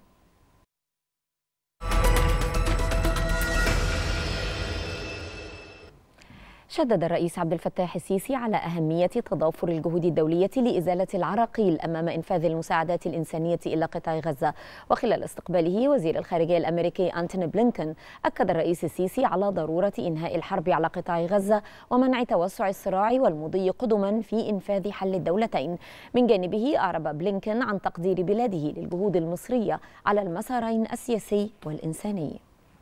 شدد الرئيس عبد الفتاح السيسي على أهمية تضافر الجهود الدولية لإزالة العراقيل أمام إنفاذ المساعدات الإنسانية إلى قطاع غزة وخلال استقباله وزير الخارجية الأمريكي أنتوني بلينكن أكد الرئيس السيسي على ضرورة إنهاء الحرب على قطاع غزة ومنع توسع الصراع والمضي قدما في إنفاذ حل الدولتين من جانبه أعرب بلينكن عن تقدير بلاده للجهود المصرية على المسارين السياسي والإنساني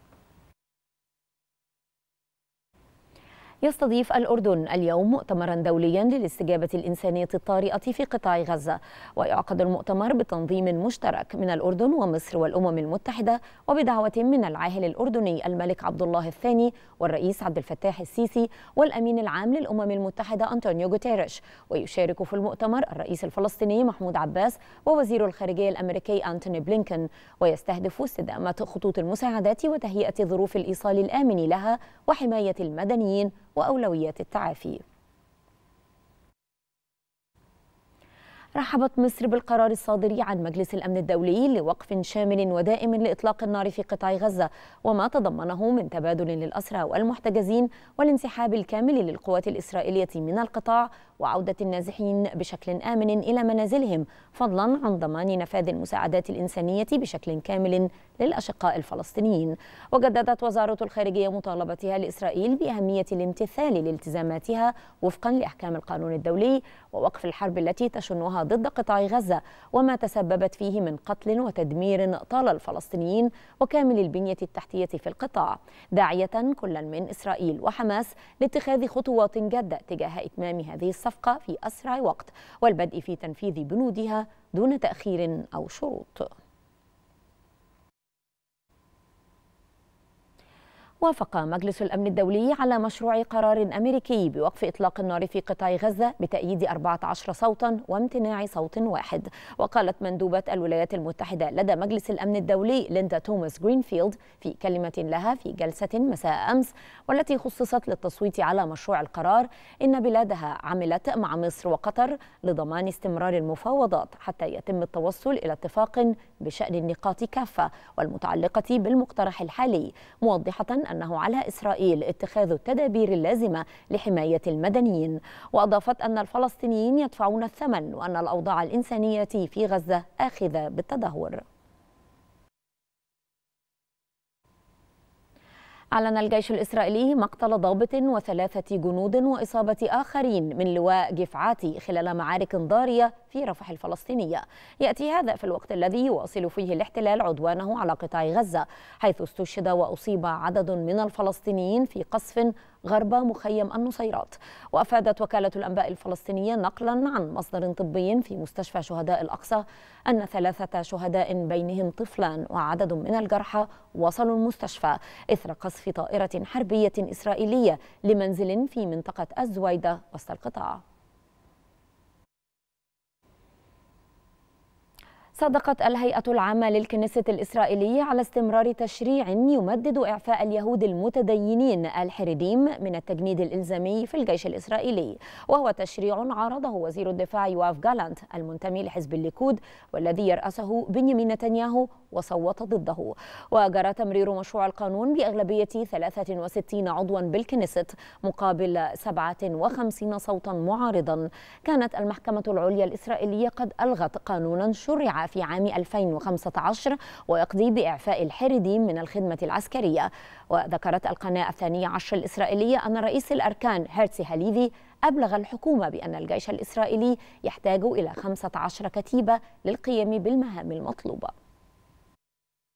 يستضيف الأردن اليوم مؤتمرا دوليا للاستجابة الإنسانية الطارئة في قطاع غزة ويعقد المؤتمر بتنظيم مشترك من الأردن ومصر والأمم المتحدة وبدعوة من العاهل الأردني الملك عبد الله الثاني والرئيس عبد الفتاح السيسي والأمين العام للأمم المتحدة أنطونيو غوتيريش ويشارك في المؤتمر الرئيس الفلسطيني محمود عباس ووزير الخارجية الأمريكي أنتوني بلينكن ويستهدف استدامة خطوط المساعدات وتهيئة ظروف الإيصال الآمن لها وحماية المدنيين وأولويات التعافي رحبت مصر بالقرار الصادر عن مجلس الأمن الدولي لوقف شامل ودائم لإطلاق النار في قطاع غزة وما تضمنه من تبادل للأسرى والمحتجزين والانسحاب الكامل للقوات الإسرائيلية من القطاع وعودة النازحين بشكل آمن إلى منازلهم فضلا عن ضمان نفاذ المساعدات الإنسانية بشكل كامل للأشقاء الفلسطينيين وجددت وزارة الخارجية مطالبتها لإسرائيل بأهمية الامتثال لالتزاماتها وفقا لأحكام القانون الدولي ووقف الحرب التي تشنها ضد قطاع غزة وما تسببت فيه من قتل وتدمير طال الفلسطينيين وكامل البنية التحتية في القطاع داعية كلا من إسرائيل وحماس لاتخاذ خطوات جادة تجاه إتمام هذه الصفقة في أسرع وقت والبدء في تنفيذ بنودها دون تأخير أو شروط وافق مجلس الأمن الدولي على مشروع قرار أمريكي بوقف إطلاق النار في قطاع غزة بتأييد 14 صوتا وامتناع صوت واحد وقالت مندوبة الولايات المتحدة لدى مجلس الأمن الدولي ليندا توماس جرينفيلد في كلمة لها في جلسة مساء أمس والتي خصصت للتصويت على مشروع القرار إن بلادها عملت مع مصر وقطر لضمان استمرار المفاوضات حتى يتم التوصل إلى اتفاق بشأن النقاط كافة والمتعلقة بالمقترح الحالي موضحة أنه على إسرائيل اتخاذ التدابير اللازمة لحماية المدنيين وأضافت أن الفلسطينيين يدفعون الثمن وأن الأوضاع الإنسانية في غزة آخذة بالتدهور أعلن الجيش الإسرائيلي مقتل ضابط وثلاثة جنود وإصابة آخرين من لواء جفعاتي خلال معارك ضارية في رفح الفلسطينية يأتي هذا في الوقت الذي يواصل فيه الاحتلال عدوانه على قطاع غزة حيث استشهد وأصيب عدد من الفلسطينيين في قصف غرب مخيم النصيرات وأفادت وكالة الأنباء الفلسطينية نقلا عن مصدر طبي في مستشفى شهداء الأقصى أن ثلاثة شهداء بينهم طفلان وعدد من الجرحى وصلوا المستشفى إثر قصف طائرة حربية إسرائيلية لمنزل في منطقة الزويدة وسط القطاع صدقت الهيئة العامة للكنيسة الإسرائيلية على استمرار تشريع يمدد إعفاء اليهود المتدينين الحريديم من التجنيد الإلزامي في الجيش الإسرائيلي وهو تشريع عارضه وزير الدفاع يواف جالانت المنتمي لحزب الليكود والذي يرأسه بنيامين نتنياهو وصوت ضده وجرى تمرير مشروع القانون بأغلبية 63 عضوا بالكنيست مقابل 57 صوتا معارضا كانت المحكمة العليا الإسرائيلية قد ألغت قانونا شرع في عام 2015 ويقضي بإعفاء الحريديم من الخدمة العسكرية وذكرت القناة الثانية عشر الإسرائيلية أن رئيس الأركان هيرتسي هاليفي أبلغ الحكومة بأن الجيش الإسرائيلي يحتاج إلى 15 كتيبة للقيام بالمهام المطلوبة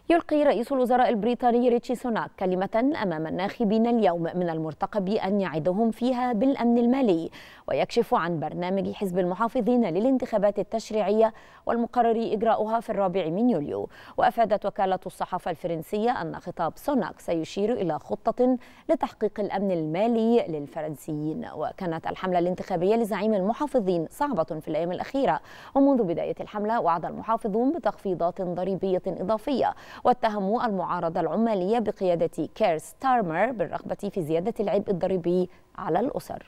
يلقي رئيس الوزراء البريطاني ريتشي سوناك كلمة أمام الناخبين اليوم من المرتقب أن يعدهم فيها بالأمن المالي ويكشف عن برنامج حزب المحافظين للانتخابات التشريعية والمقرر إجراؤها في الرابع من يوليو وأفادت وكالة الصحافة الفرنسية أن خطاب سوناك سيشير إلى خطة لتحقيق الأمن المالي للفرنسيين وكانت الحملة الانتخابية لزعيم المحافظين صعبة في الأيام الأخيرة ومنذ بداية الحملة وعد المحافظون بتخفيضات ضريبية إضافية واتهموا المعارضة العمالية بقيادة كير ستارمر بالرغبة في زيادة العبء الضريبي على الأسر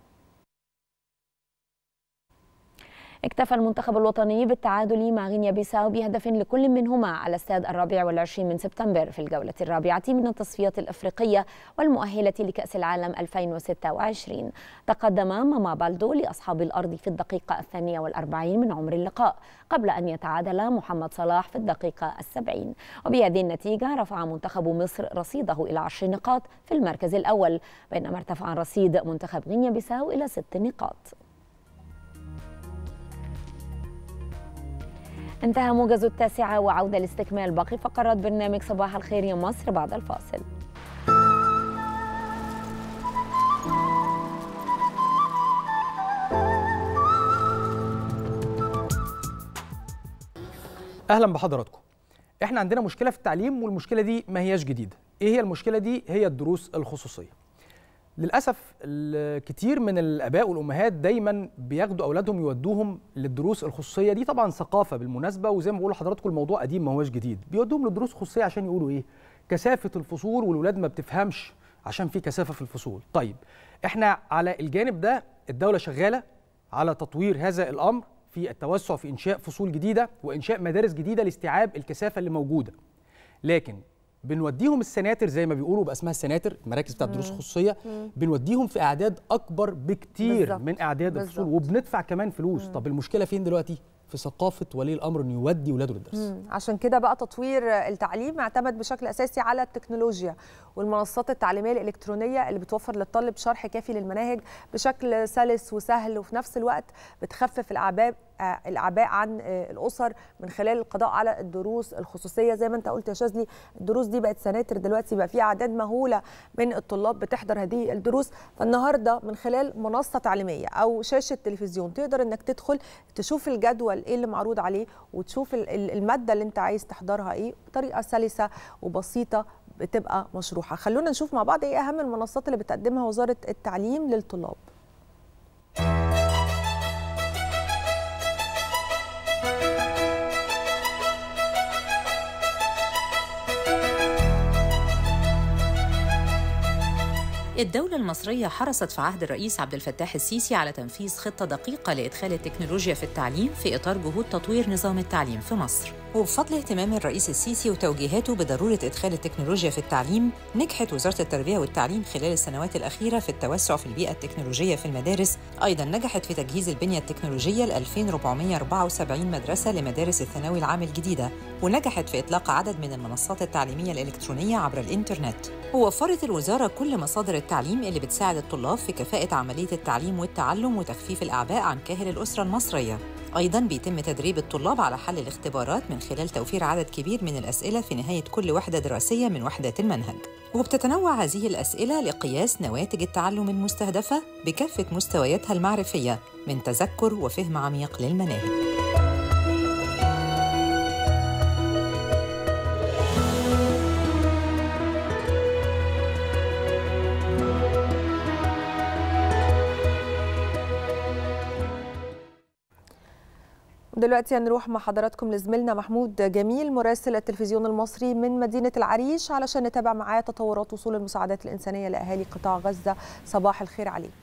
اكتفى المنتخب الوطني بالتعادل مع غينيا بيساو بهدف لكل منهما على استاد الرابع والعشرين من سبتمبر في الجولة الرابعة من التصفيات الأفريقية والمؤهلة لكأس العالم 2026 تقدم ماما بالدو لأصحاب الأرض في الدقيقة الثانية والأربعين من عمر اللقاء قبل أن يتعادل محمد صلاح في الدقيقة السبعين وبهذه النتيجة رفع منتخب مصر رصيده إلى عشر نقاط في المركز الأول بينما ارتفع رصيد منتخب غينيا بيساو إلى ست نقاط انتهى موجز التاسعة وعودة لاستكمال باقي فقرات برنامج صباح الخير يا مصر بعد الفاصل اهلا بحضراتكم احنا عندنا مشكله في التعليم والمشكله دي ما هياش جديده ايه هي المشكله دي هي الدروس الخصوصيه للاسف ال- كتير من الاباء والامهات دايما بياخدوا اولادهم يودوهم للدروس الخصوصيه دي طبعا ثقافه بالمناسبه وزي ما بقول لحضراتكم الموضوع قديم ما هوش جديد بيودوهم للدروس الخصوصيه عشان يقولوا ايه كثافه الفصول والولاد ما بتفهمش عشان في كثافه في الفصول طيب احنا على الجانب ده الدوله شغاله على تطوير هذا الامر في التوسع في انشاء فصول جديده وانشاء مدارس جديده لاستيعاب الكثافه اللي موجوده لكن بنوديهم السناتر زي ما بيقولوا بقى اسمها السناتر المراكز بتاعت الدروس مم. الخصوصيه مم. بنوديهم في اعداد اكبر بكتير بالظبط. من اعداد الفصول بالظبط. وبندفع كمان فلوس طب المشكله فين دلوقتي في ثقافه ولي الامر انه يودي ولاده للدرس مم. عشان كده بقى تطوير التعليم اعتمد بشكل اساسي على التكنولوجيا والمنصات التعليميه الالكترونيه اللي بتوفر للطالب شرح كافي للمناهج بشكل سلس وسهل وفي نفس الوقت بتخفف الاعباء آه، الاعباء عن آه، الاسر من خلال القضاء على الدروس الخصوصيه زي ما انت قلت يا شاذلي الدروس دي بقت سناتر دلوقتي بقى في اعداد مهوله من الطلاب بتحضر هذه الدروس فالنهارده من خلال منصه تعليميه او شاشه تلفزيون تقدر انك تدخل تشوف الجدول ايه اللي معروض عليه وتشوف ال- ال- الماده اللي انت عايز تحضرها ايه بطريقه سلسه وبسيطه بتبقى مشروحه خلونا نشوف مع بعض ايه اهم المنصات اللي بتقدمها وزاره التعليم للطلاب الدولة المصرية حرصت في عهد الرئيس عبد الفتاح السيسي على تنفيذ خطة دقيقة لإدخال التكنولوجيا في التعليم في إطار جهود تطوير نظام التعليم في مصر. وبفضل اهتمام الرئيس السيسي وتوجيهاته بضرورة إدخال التكنولوجيا في التعليم، نجحت وزارة التربية والتعليم خلال السنوات الأخيرة في التوسع في البيئة التكنولوجية في المدارس، أيضا نجحت في تجهيز البنية التكنولوجية ل 2474 مدرسة لمدارس الثانوي العام الجديدة، ونجحت في إطلاق عدد من المنصات التعليمية الإلكترونية عبر الإنترنت. ووفرت الوزارة كل مصادر التعليم اللي بتساعد الطلاب في كفاءة عملية التعليم والتعلم وتخفيف الأعباء عن كاهل الأسرة المصرية. أيضا بيتم تدريب الطلاب على حل الاختبارات من خلال توفير عدد كبير من الأسئلة في نهاية كل وحدة دراسية من وحدات المنهج. وبتتنوع هذه الأسئلة لقياس نواتج التعلم المستهدفة بكافة مستوياتها المعرفية من تذكر وفهم عميق للمناهج. دلوقتي هنروح مع حضراتكم لزميلنا محمود جميل مراسل التلفزيون المصري من مدينة العريش علشان نتابع معاه تطورات وصول المساعدات الإنسانية لأهالي قطاع غزة صباح الخير عليك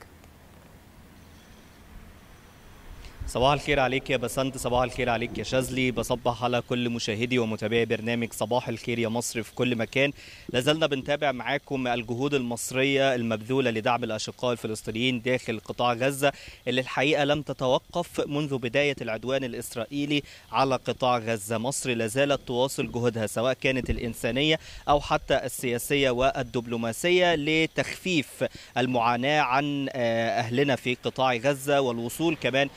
صباح الخير عليك يا بسنت صباح الخير عليك يا شاذلي بصبح على كل مشاهدي ومتابعي برنامج صباح الخير يا مصر في كل مكان لازلنا بنتابع معاكم الجهود المصرية المبذولة لدعم الأشقاء الفلسطينيين داخل قطاع غزة اللي الحقيقة لم تتوقف منذ بداية العدوان الإسرائيلي على قطاع غزة مصر لازالت تواصل جهودها سواء كانت الإنسانية أو حتى السياسية والدبلوماسية لتخفيف المعاناة عن آه، أهلنا في قطاع غزة والوصول كمان لوصل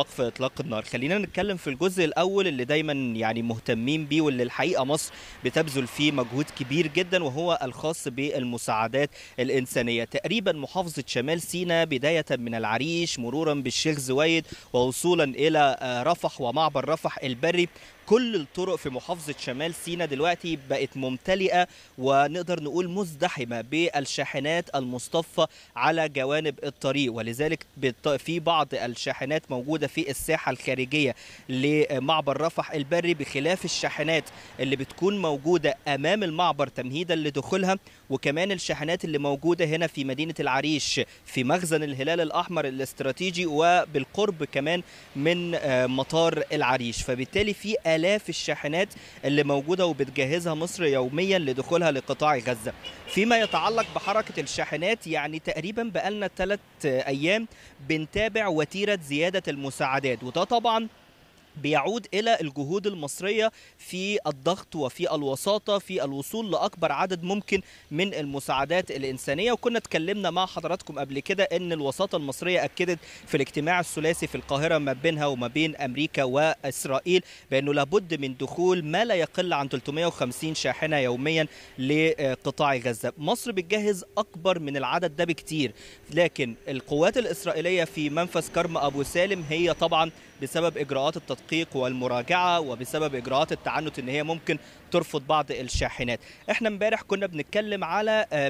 وقف اطلاق النار خلينا نتكلم في الجزء الاول اللي دايما يعني مهتمين بيه واللي الحقيقه مصر بتبذل فيه مجهود كبير جدا وهو الخاص بالمساعدات الانسانيه تقريبا محافظه شمال سيناء بدايه من العريش مرورا بالشيخ زويد ووصولا الى آه، رفح ومعبر رفح البري كل الطرق في محافظة شمال سيناء دلوقتي بقت ممتلئة ونقدر نقول مزدحمة بالشاحنات المصطفى على جوانب الطريق ولذلك بت- في بعض الشاحنات موجودة في الساحة الخارجية لمعبر رفح البري بخلاف الشاحنات اللي بتكون موجودة أمام المعبر تمهيدا لدخولها وكمان الشاحنات اللي موجودة هنا في مدينة العريش في مخزن الهلال الأحمر الاستراتيجي وبالقرب كمان من آه، مطار العريش فبالتالي في آلاف الشاحنات اللي موجودة وبتجهزها مصر يوميا لدخولها لقطاع غزة فيما يتعلق بحركة الشاحنات يعني تقريبا بقالنا ثلاث أيام بنتابع وتيرة زيادة المساعدات وده طبعا بيعود الى الجهود المصريه في الضغط وفي الوساطه في الوصول لاكبر عدد ممكن من المساعدات الانسانيه وكنا اتكلمنا مع حضراتكم قبل كده ان الوساطه المصريه اكدت في الاجتماع الثلاثي في القاهره ما بينها وما بين امريكا واسرائيل بانه لابد من دخول ما لا يقل عن 350 شاحنه يوميا لقطاع غزه مصر بتجهز اكبر من العدد ده بكتير لكن القوات الاسرائيليه في منفذ كرم ابو سالم هي طبعا بسبب اجراءات التدقيق والمراجعه وبسبب اجراءات التعنت ان هي ممكن ترفض بعض الشاحنات احنا امبارح كنا بنتكلم على آه،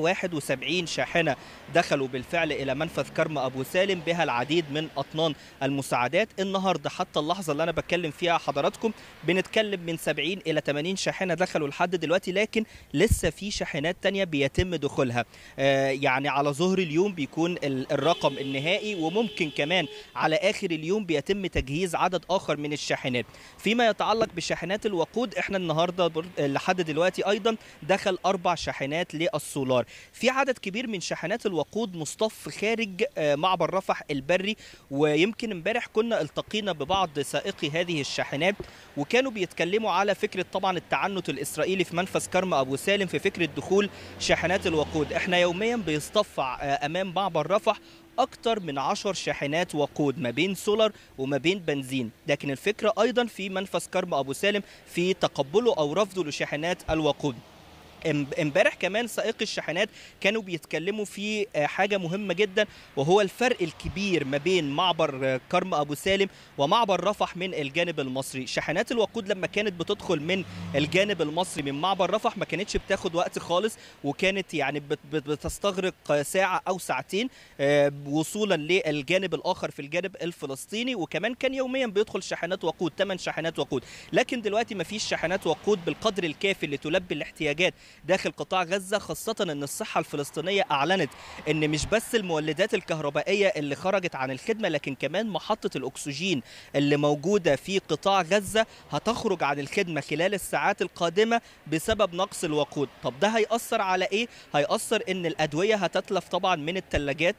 171 شاحنه دخلوا بالفعل الى منفذ كرم ابو سالم بها العديد من اطنان المساعدات النهارده حتى اللحظه اللي انا بتكلم فيها حضراتكم بنتكلم من 70 الى 80 شاحنه دخلوا لحد دلوقتي لكن لسه في شاحنات تانية بيتم دخولها آه، يعني على ظهر اليوم بيكون ال- الرقم النهائي وممكن كمان على اخر اليوم بيتم تجهيز عدد اخر من الشاحنات فيما يتعلق بشاحنات الوقود احنا النهارده بر- لحد دلوقتي ايضا دخل اربع شاحنات للسولار في عدد كبير من شاحنات الوقود مصطف خارج آه، معبر رفح البري ويمكن امبارح كنا التقينا ببعض سائقي هذه الشاحنات وكانوا بيتكلموا على فكره طبعا التعنت الاسرائيلي في منفذ كرم ابو سالم في فكره دخول شاحنات الوقود احنا يوميا بيصطفى آه، امام معبر رفح اكتر من عشر شاحنات وقود ما بين سولار وما بين بنزين لكن الفكره ايضا في منفذ كرم ابو سالم في تقبله او رفضه لشاحنات الوقود ام- امبارح كمان سائقي الشاحنات كانوا بيتكلموا في آه، حاجه مهمه جدا وهو الفرق الكبير ما بين معبر آه، كرم ابو سالم ومعبر رفح من الجانب المصري شاحنات الوقود لما كانت بتدخل من الجانب المصري من معبر رفح ما كانتش بتاخد وقت خالص وكانت يعني بت- بت- بتستغرق آه، ساعه او ساعتين آه، وصولا للجانب الاخر في الجانب الفلسطيني وكمان كان يوميا بيدخل شاحنات وقود 8 شاحنات وقود لكن دلوقتي ما فيش شاحنات وقود بالقدر الكافي اللي تلبي الاحتياجات داخل قطاع غزه خاصه ان الصحه الفلسطينيه اعلنت ان مش بس المولدات الكهربائيه اللي خرجت عن الخدمه لكن كمان محطه الاكسجين اللي موجوده في قطاع غزه هتخرج عن الخدمه خلال الساعات القادمه بسبب نقص الوقود طب ده هيأثر على ايه هيأثر ان الادويه هتتلف طبعا من الثلاجات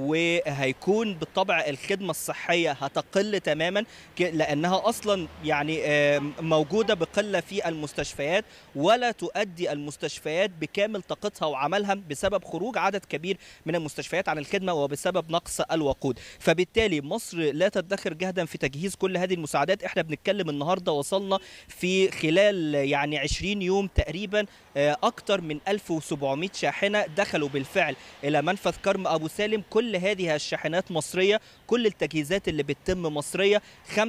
وهيكون بالطبع الخدمه الصحيه هتقل تماما ك- لانها اصلا يعني آم، موجوده بقله في المستشفيات ولا تؤدي المستشفيات بكامل طاقتها وعملها بسبب خروج عدد كبير من المستشفيات عن الخدمه وبسبب نقص الوقود فبالتالي مصر لا تدخر جهدا في تجهيز كل هذه المساعدات احنا بنتكلم النهارده وصلنا في خلال يعني 20 يوم تقريبا آه، اكتر من 1700 شاحنه دخلوا بالفعل الى منفذ كرم ابو سالم كل هذه الشاحنات مصريه كل التجهيزات اللي بتتم مصريه 85%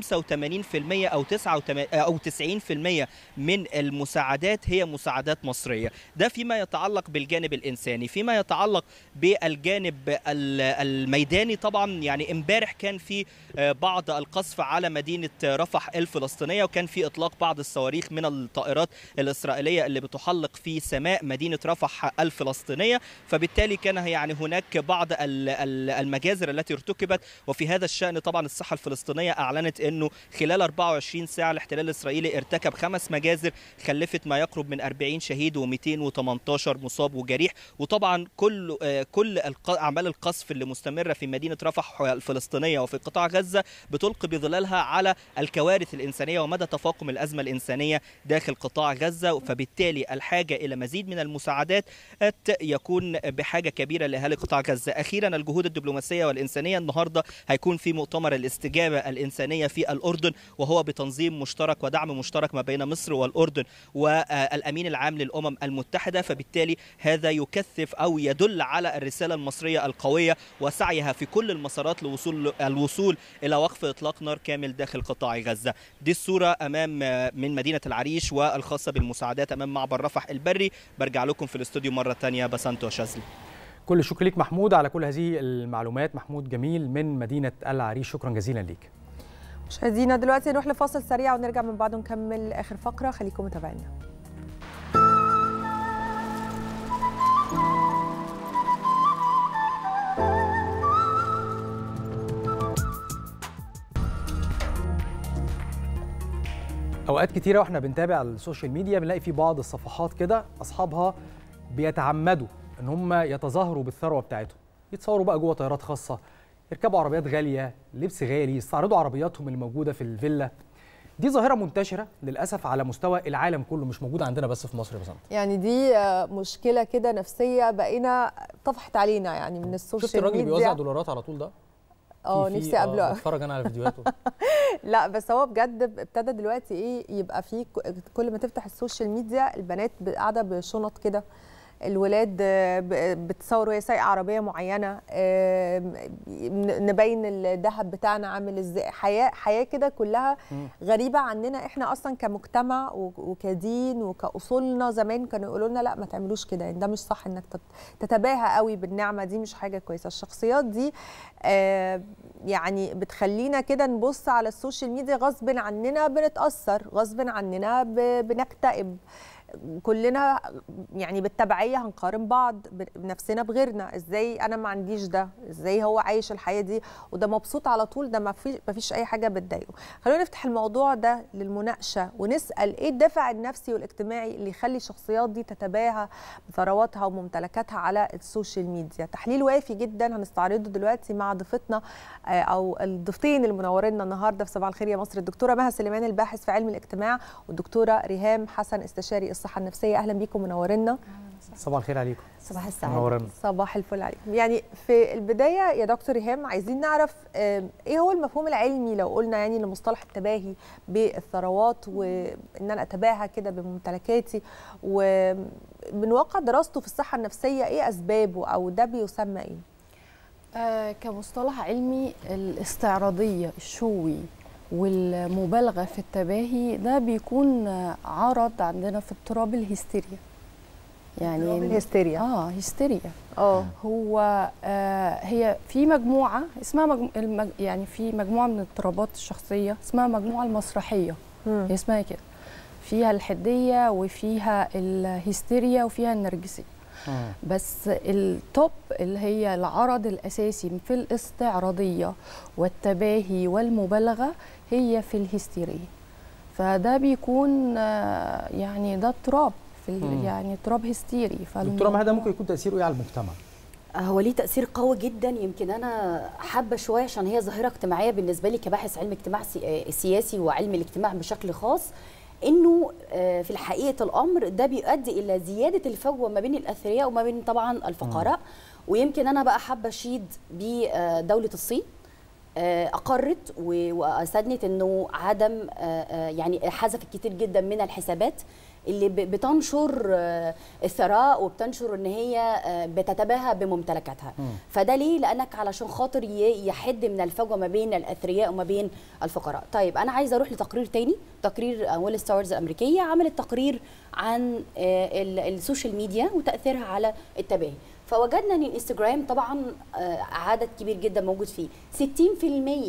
او 89 او 90% من المساعدات هي مساعدات مصريه ده فيما يتعلق بالجانب الانساني فيما يتعلق بالجانب ال- الميداني طبعا يعني امبارح كان في آه، بعض القصف على مدينه رفح الفلسطينيه وكان في اطلاق بعض الصواريخ من الطائرات الاسرائيليه اللي بتحلق في سماء مدينه رفح الفلسطينيه فبالتالي كان يعني هناك بعض ال- ال- المجازر التي ارتكبت وفي هذا الشان طبعا الصحه الفلسطينيه اعلنت انه خلال 24 ساعه الاحتلال الاسرائيلي ارتكب خمس مجازر خلفت ما يقرب من 40 شهيد 218 مصاب وجريح وطبعا كل آه، كل الق- اعمال القصف اللي مستمره في مدينه رفح الفلسطينيه وفي قطاع غزه بتلقي بظلالها على الكوارث الانسانيه ومدى تفاقم الازمه الانسانيه داخل قطاع غزه فبالتالي الحاجه الى مزيد من المساعدات يكون بحاجه كبيره لاهالي قطاع غزه اخيرا الجهود الدبلوماسيه والانسانيه النهارده هيكون في مؤتمر الاستجابه الانسانيه في الاردن وهو بتنظيم مشترك ودعم مشترك ما بين مصر والاردن والامين العام للامم المتحده فبالتالي هذا يكثف او يدل على الرساله المصريه القويه وسعيها في كل المسارات لوصول الوصول الى وقف اطلاق نار كامل داخل قطاع غزه دي الصوره امام من مدينه العريش والخاصه بالمساعدات امام معبر رفح البري برجع لكم في الاستوديو مره ثانيه بسنت وشاذلي كل الشكر ليك محمود على كل هذه المعلومات محمود جميل من مدينه العريش شكرا جزيلا ليك مشاهدينا دلوقتي نروح لفاصل سريع ونرجع من بعده نكمل اخر فقره خليكم متابعينا اوقات كتيره واحنا بنتابع السوشيال ميديا بنلاقي في بعض الصفحات كده اصحابها بيتعمدوا ان هم يتظاهروا بالثروه بتاعتهم يتصوروا بقى جوه طيارات خاصه يركبوا عربيات غاليه لبس غالي يستعرضوا عربياتهم اللي موجوده في الفيلا دي ظاهره منتشره للاسف على مستوى العالم كله مش موجوده عندنا بس في مصر يا بسنت يعني دي آه، مشكله كده نفسيه بقينا طفحت علينا يعني من السوشيال شفت الراجل ميديا اللي بيوزع دولارات على طول ده اه في- في- نفسي اقابله بتفرج انا على فيديوهاته لا بس هو بجد ابتدى دلوقتي ايه يبقى فيه ك- كل ما تفتح السوشيال ميديا البنات ب- قاعده بشنط كده الولاد آه، ب- بتصور وهي سايقه عربيه معينه آه، ن- نبين الذهب بتاعنا عامل ازاي حياه حياه كده كلها غريبه عننا احنا اصلا كمجتمع و- وكدين وكاصولنا زمان كانوا يقولوا لنا لا ما تعملوش كده يعني ده مش صح انك تت- تتباهى قوي بالنعمه دي مش حاجه كويسه الشخصيات دي آه، يعني بتخلينا كده نبص على السوشيال ميديا غصب عننا بنتاثر غصب عننا ب- بنكتئب كلنا يعني بالتبعيه هنقارن بعض بنفسنا بغيرنا ازاي انا ما عنديش ده ازاي هو عايش الحياه دي وده مبسوط على طول ده ما فيش ما فيش اي حاجه بتضايقه خلونا نفتح الموضوع ده للمناقشه ونسال ايه الدافع النفسي والاجتماعي اللي يخلي الشخصيات دي تتباهى بثرواتها وممتلكاتها على السوشيال ميديا تحليل وافي جدا هنستعرضه دلوقتي مع ضيفتنا آه، او الضيفتين اللي منورينا النهارده في صباح الخير يا مصر الدكتوره مها سليمان الباحث في علم الاجتماع والدكتوره ريهام حسن استشاري الصحه النفسيه اهلا بيكم منورينا صباح الخير عليكم صباح منورنا. صباح الفل عليكم يعني في البدايه يا دكتور ريهام عايزين نعرف آه، ايه هو المفهوم العلمي لو قلنا يعني لمصطلح التباهي بالثروات وان انا اتباهى كده بممتلكاتي ومن واقع دراسته في الصحه النفسيه ايه اسبابه او ده بيسمى ايه آه كمصطلح علمي الاستعراضية الشوي والمبالغة في التباهي ده بيكون آه، عرض عندنا في اضطراب الهستيريا يعني اضطراب الهستيريا. اه هستيريا اه هو آه هي في مجموعة اسمها مجمو... المج... يعني في مجموعة من الاضطرابات الشخصية اسمها مجموعة المسرحية مم. هي اسمها كده فيها الحدية وفيها الهستيريا وفيها النرجسية بس التوب اللي هي العرض الأساسي في الاستعراضية والتباهي والمبالغة هي في الهستيرية فده بيكون آه، يعني ده اضطراب في ال- مم. يعني اضطراب هستيري دكتوره مها ده ممكن يكون تاثيره ايه على المجتمع هو ليه تأثير قوي جدا يمكن أنا حابة شوية عشان هي ظاهرة اجتماعية بالنسبة لي كباحث علم اجتماع سي- آه، سياسي وعلم الاجتماع بشكل خاص إنه آه، في حقيقة الأمر ده بيؤدي إلى زيادة الفجوة ما بين الأثرياء وما بين طبعا الفقراء ويمكن أنا بقى حابة أشيد بدولة الصين آه، اقرت و- واستدنت انه عدم آه، آه، يعني حذفت كتير جدا من الحسابات اللي ب- بتنشر آه، الثراء وبتنشر ان هي آه، بتتباهى بممتلكاتها فده ليه لانك علشان خاطر ي- يحد من الفجوه ما بين الاثرياء وما بين الفقراء طيب انا عايزه اروح لتقرير تاني تقرير ويل ستارز الامريكيه عملت تقرير عن آه، ال- السوشيال ميديا وتاثيرها على التباهي فوجدنا ان الانستجرام طبعا آه، عدد كبير جدا موجود فيه 60%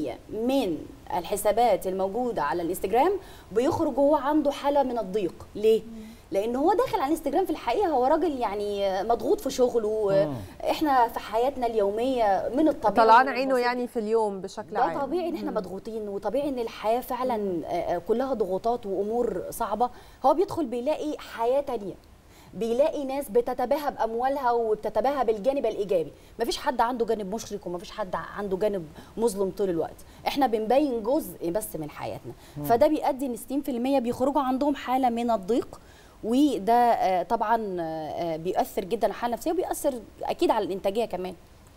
من الحسابات الموجوده على الانستجرام بيخرج وهو عنده حاله من الضيق ليه لان هو داخل على الانستجرام في الحقيقه هو راجل يعني آه، مضغوط في شغله آه، احنا في حياتنا اليوميه من الطبيعي طلعان ومن عينه البسيط يعني في اليوم بشكل ده عام طبيعي ان احنا مم. مضغوطين وطبيعي ان الحياه فعلا آه، آه، كلها ضغوطات وامور صعبه هو بيدخل بيلاقي حياه تانية بيلاقي ناس بتتباهى باموالها وبتتباهى بالجانب الايجابي مفيش حد عنده جانب مشرق ومفيش حد عنده جانب مظلم طول الوقت احنا بنبين جزء بس من حياتنا مم. فده بيؤدي ان 60% بيخرجوا عندهم حاله من الضيق وده آه، طبعا آه، بيؤثر جدا على الحاله النفسيه وبيأثر اكيد على الانتاجيه كمان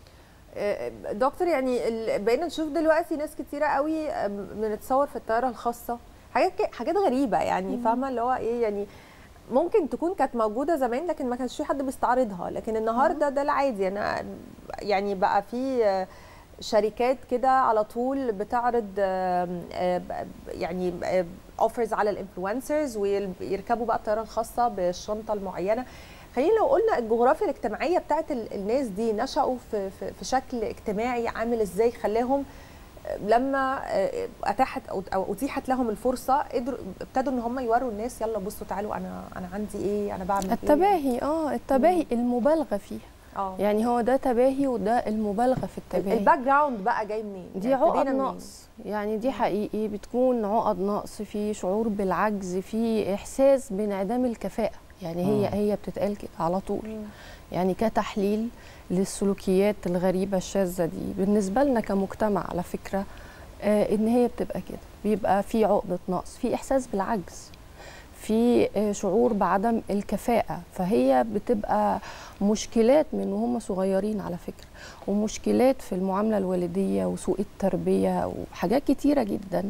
آه، دكتور يعني ال- بقينا نشوف دلوقتي ناس كتيره قوي آه، بنتصور في الطياره الخاصه حاجات ك- حاجات غريبه يعني فاهمه اللي هو ايه يعني ممكن تكون كانت موجوده زمان لكن ما كانش في حد بيستعرضها لكن النهارده ده العادي انا يعني بقى في آه، شركات كده على طول بتعرض آم، آه، ب- يعني اوفرز على الانفلونسرز ويركبوا بقى الطياره الخاصه بالشنطه المعينه خلينا لو قلنا الجغرافيا الاجتماعيه بتاعت ال- الناس دي نشأوا في, في, في شكل اجتماعي عامل ازاي خلاهم آه، لما آه، اتاحت او أو اتيحت لهم الفرصه قدروا ابتدوا ان هم يوروا الناس يلا بصوا تعالوا انا انا عندي ايه انا بعمل ايه التباهي اه التباهي المبالغه فيها اه يعني هو ده تباهي وده المبالغه في التباهي الباك جراوند بقى جاي منين دي يعني عقد ابتدينا منين؟ نقص يعني دي حقيقي بتكون عقد نقص في شعور بالعجز في احساس بانعدام الكفاءه يعني هي مم. هي بتتقال كده على طول يعني كتحليل للسلوكيات الغريبه الشاذه دي بالنسبه لنا كمجتمع على فكره آه ان هي بتبقى كده بيبقى في عقده نقص في احساس بالعجز في آه، شعور بعدم الكفاءة فهي بتبقى مشكلات من وهم صغيرين على فكرة ومشكلات في المعاملة الوالدية وسوء التربية وحاجات كتيرة جدا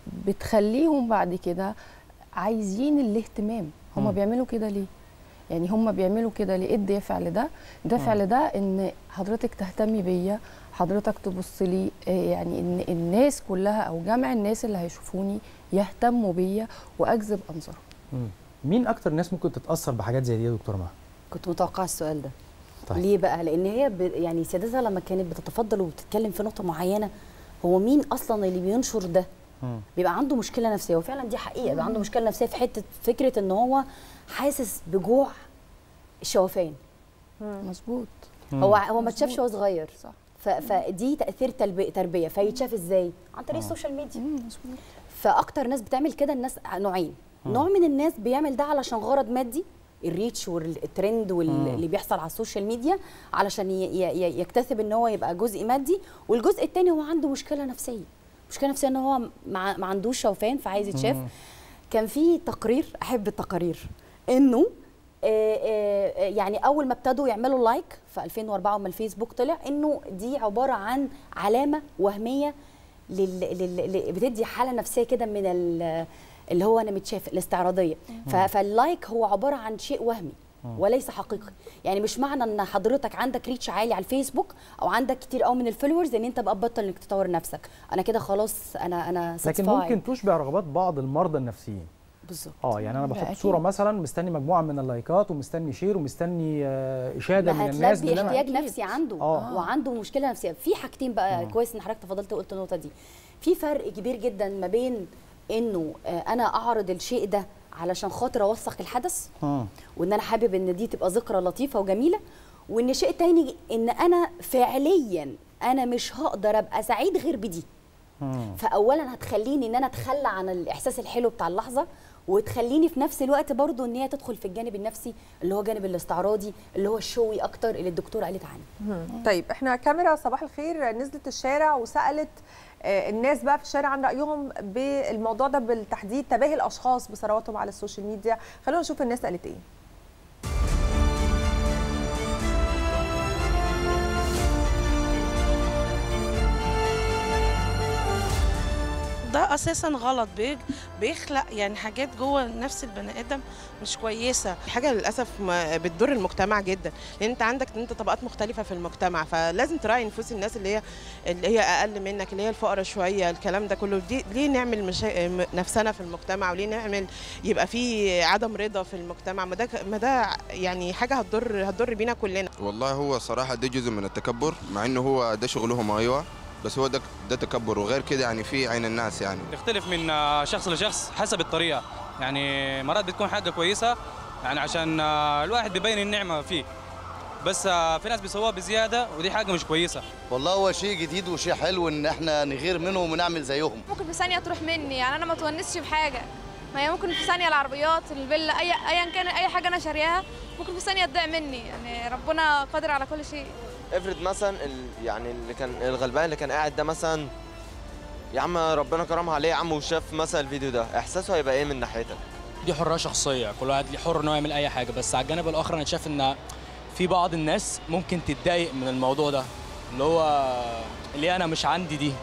بتخليهم بعد كده عايزين الاهتمام هم مم. بيعملوا كده ليه؟ يعني هم بيعملوا كده ليه؟ ايه الدافع لده؟ الدافع مم. لده ان حضرتك تهتمي بيا حضرتك تبص لي آه، يعني ان الناس كلها او جمع الناس اللي هيشوفوني يهتموا بيا واجذب انظارهم مم. مين اكتر ناس ممكن تتاثر بحاجات زي دي يا دكتوره مها كنت متوقعه السؤال ده طيب. ليه بقى لان هي ب... يعني سيادتها لما كانت بتتفضل وبتتكلم في نقطه معينه هو مين اصلا اللي بينشر ده بيبقى عنده مشكله نفسيه وفعلا دي حقيقه بيبقى عنده مشكله نفسيه في حته فكره ان هو حاسس بجوع الشوفان مظبوط هو هو ما اتشافش وهو صغير صح ف... فدي تاثير تلبي... تربيه فيتشاف ازاي عن طريق آه. السوشيال ميديا فاكتر ناس بتعمل كده الناس نوعين نوع من الناس بيعمل ده علشان غرض مادي الريتش والترند مم. واللي بيحصل على السوشيال ميديا علشان ي- ي- ي- يكتسب ان هو يبقى جزء مادي والجزء الثاني هو عنده مشكله نفسيه مشكله نفسيه ان هو ما ما عندوش شوفان فعايز يتشاف مم. كان في تقرير احب التقارير انه آه، آه، آه، يعني اول ما ابتدوا يعملوا لايك في 2004 لما الفيسبوك طلع انه دي عباره عن علامه وهميه لل... لل... ل- بتدي حاله نفسيه كده من ال... اللي هو انا متشاف الاستعراضيه ف... فاللايك هو عباره عن شيء وهمي مم. وليس حقيقي يعني مش معنى ان حضرتك عندك ريتش عالي على الفيسبوك او عندك كتير قوي من الفولورز ان انت بقى تبطل انك تطور نفسك انا كده خلاص انا انا لكن satisfied. ممكن تشبع رغبات بعض المرضى النفسيين بالظبط اه يعني انا ده بحط أكيد. صوره مثلا مستني مجموعه من اللايكات ومستني شير ومستني آه، اشاده من الناس هتلبي بإن أنا- احتياج نفسي عنده آه. وعنده مشكله نفسيه في حاجتين بقى آه. كويس ان حضرتك تفضلت وقلت النقطه دي في فرق كبير جدا ما بين انه آه، انا اعرض الشيء ده علشان خاطر اوثق الحدث وان انا حابب ان دي تبقى ذكرى لطيفه وجميله وان شيء تاني ان انا فعليا انا مش هقدر ابقى سعيد غير بدي فاولا هتخليني ان انا اتخلى عن الاحساس الحلو بتاع اللحظه وتخليني في نفس الوقت برضو ان هي تدخل في الجانب النفسي اللي هو جانب الاستعراضي اللي هو الشوي اكتر اللي الدكتوره قالت عنه مم. طيب احنا كاميرا صباح الخير نزلت الشارع وسالت آه، الناس بقى في الشارع عن رايهم بالموضوع ده بالتحديد تباهي الاشخاص بثرواتهم على السوشيال ميديا خلونا نشوف الناس قالت ايه ده اساسا غلط بيج بيخلق يعني حاجات جوه نفس البني ادم مش كويسه حاجه للاسف ما بتضر المجتمع جدا لان انت عندك انت طبقات مختلفه في المجتمع فلازم تراعي نفوس الناس اللي هي اللي هي اقل منك اللي هي الفقراء شويه الكلام ده كله دي ليه نعمل مشا... م- نفسنا في المجتمع وليه نعمل يبقى في عدم رضا في المجتمع ما ده ما ده يعني حاجه هتضر هتضر بينا كلنا والله هو صراحة ده جزء من التكبر مع انه هو ده شغلهم ايوه بس هو ده ده تكبر وغير كده يعني في عين الناس يعني تختلف من آه، شخص لشخص حسب الطريقه يعني مرات بتكون حاجه كويسه يعني عشان آه، الواحد بيبين النعمه فيه بس آه، في ناس بيسووها بزياده ودي حاجه مش كويسه والله هو شيء جديد وشيء حلو ان احنا نغير منهم ونعمل زيهم ممكن في ثانيه تروح مني يعني انا ما تونسش بحاجه ما هي ممكن في ثانيه العربيات الفيلا اي ايا كان اي حاجه انا شارياها ممكن في ثانيه تضيع مني يعني ربنا قادر على كل شيء افرض مثلا ال- يعني اللي كان الغلبان اللي كان قاعد ده مثلا يا عم ربنا كرمه عليه يا عم وشاف مثلا الفيديو ده احساسه هيبقى ايه من ناحيتك دي حريه شخصيه كل واحد ليه حر انه يعمل اي حاجه بس على الجانب الاخر انا شايف ان في بعض الناس ممكن تتضايق من الموضوع ده اللي هو اللي انا مش عندي دي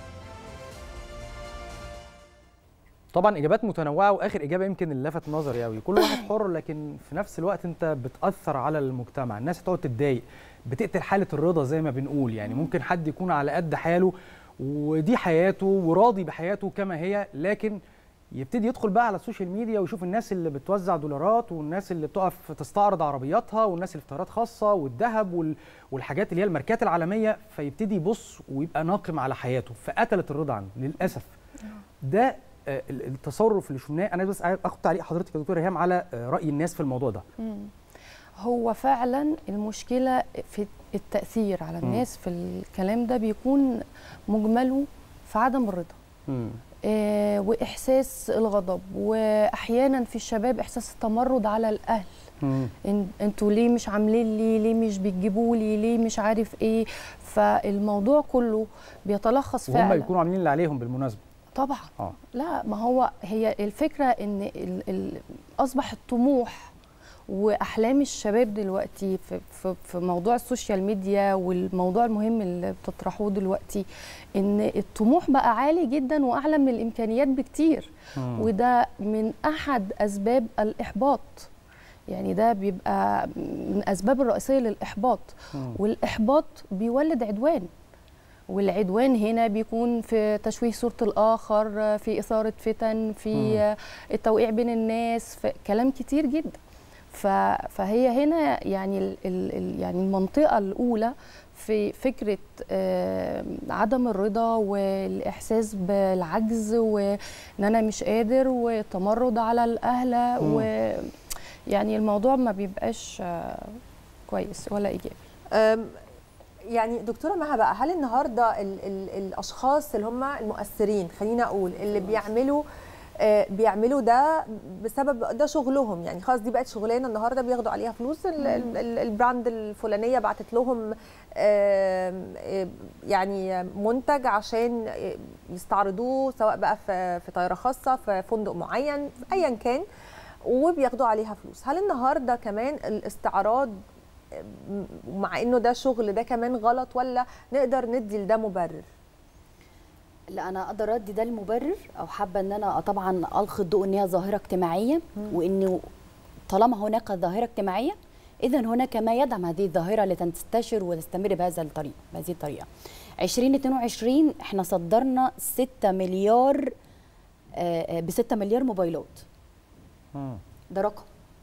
طبعا اجابات متنوعه واخر اجابه يمكن اللي لفت نظري قوي كل واحد حر لكن في نفس الوقت انت بتاثر على المجتمع الناس هتقعد تتضايق بتقتل حاله الرضا زي ما بنقول يعني ممكن حد يكون على قد حاله ودي حياته وراضي بحياته كما هي لكن يبتدي يدخل بقى على السوشيال ميديا ويشوف الناس اللي بتوزع دولارات والناس اللي بتقف تستعرض عربياتها والناس اللي في طيارات خاصه والذهب وال- والحاجات اللي هي الماركات العالميه فيبتدي يبص ويبقى ناقم على حياته فقتلت الرضا عنه للاسف ده آه، ال- التصرف اللي شفناه انا بس عايز اخد تعليق حضرتك يا دكتور ريهام على آه، راي الناس في الموضوع ده مم. هو فعلا المشكلة في التأثير على مم. الناس في الكلام ده بيكون مجمله في عدم الرضا آه وإحساس الغضب وأحيانا في الشباب إحساس التمرد على الأهل إن انتوا ليه مش عاملين لي ليه مش بتجيبوا لي ليه مش عارف ايه فالموضوع كله بيتلخص وهم فعلا يكونوا عاملين اللي عليهم بالمناسبه طبعا اه لا ما هو هي الفكره ان ال ال اصبح الطموح واحلام الشباب دلوقتي في, في, في موضوع السوشيال ميديا والموضوع المهم اللي بتطرحوه دلوقتي ان الطموح بقى عالي جدا واعلى من الامكانيات بكتير مم. وده من احد اسباب الاحباط يعني ده بيبقى من الاسباب الرئيسيه للاحباط مم. والاحباط بيولد عدوان والعدوان هنا بيكون في تشويه صورة الآخر في إثارة فتن في مم. التوقيع بين الناس في كلام كتير جدا ف- فهي هنا يعني ال ال ال- يعني المنطقة الأولى في فكرة آه، عدم الرضا والإحساس بالعجز وإن أنا مش قادر والتمرد على الأهل مم. ويعني الموضوع ما بيبقاش آه، كويس ولا إيجابي أم، يعني دكتوره مها بقى هل النهارده ال ال الاشخاص اللي هم المؤثرين خلينا اقول اللي بيعملوا آه، بيعملوا ده بسبب ده شغلهم يعني خلاص دي بقت شغلانه النهارده بياخدوا عليها فلوس ال- ال- ال- البراند الفلانيه بعتت لهم آم، آه، يعني منتج عشان آه، يستعرضوه سواء بقى في في طياره خاصه في فندق معين ايا كان وبياخدوا عليها فلوس هل النهارده كمان الاستعراض مع انه ده شغل ده كمان غلط ولا نقدر ندي لده مبرر لا انا اقدر ادي ده المبرر او حابه ان انا طبعا القي الضوء ان هي ظاهره اجتماعيه وانه طالما هناك ظاهره اجتماعيه اذا هناك ما يدعم هذه الظاهره لتنتشر وتستمر بهذا الطريق بهذه الطريقه 2022 احنا صدرنا 6 مليار ب 6 مليار موبايلات ده رقم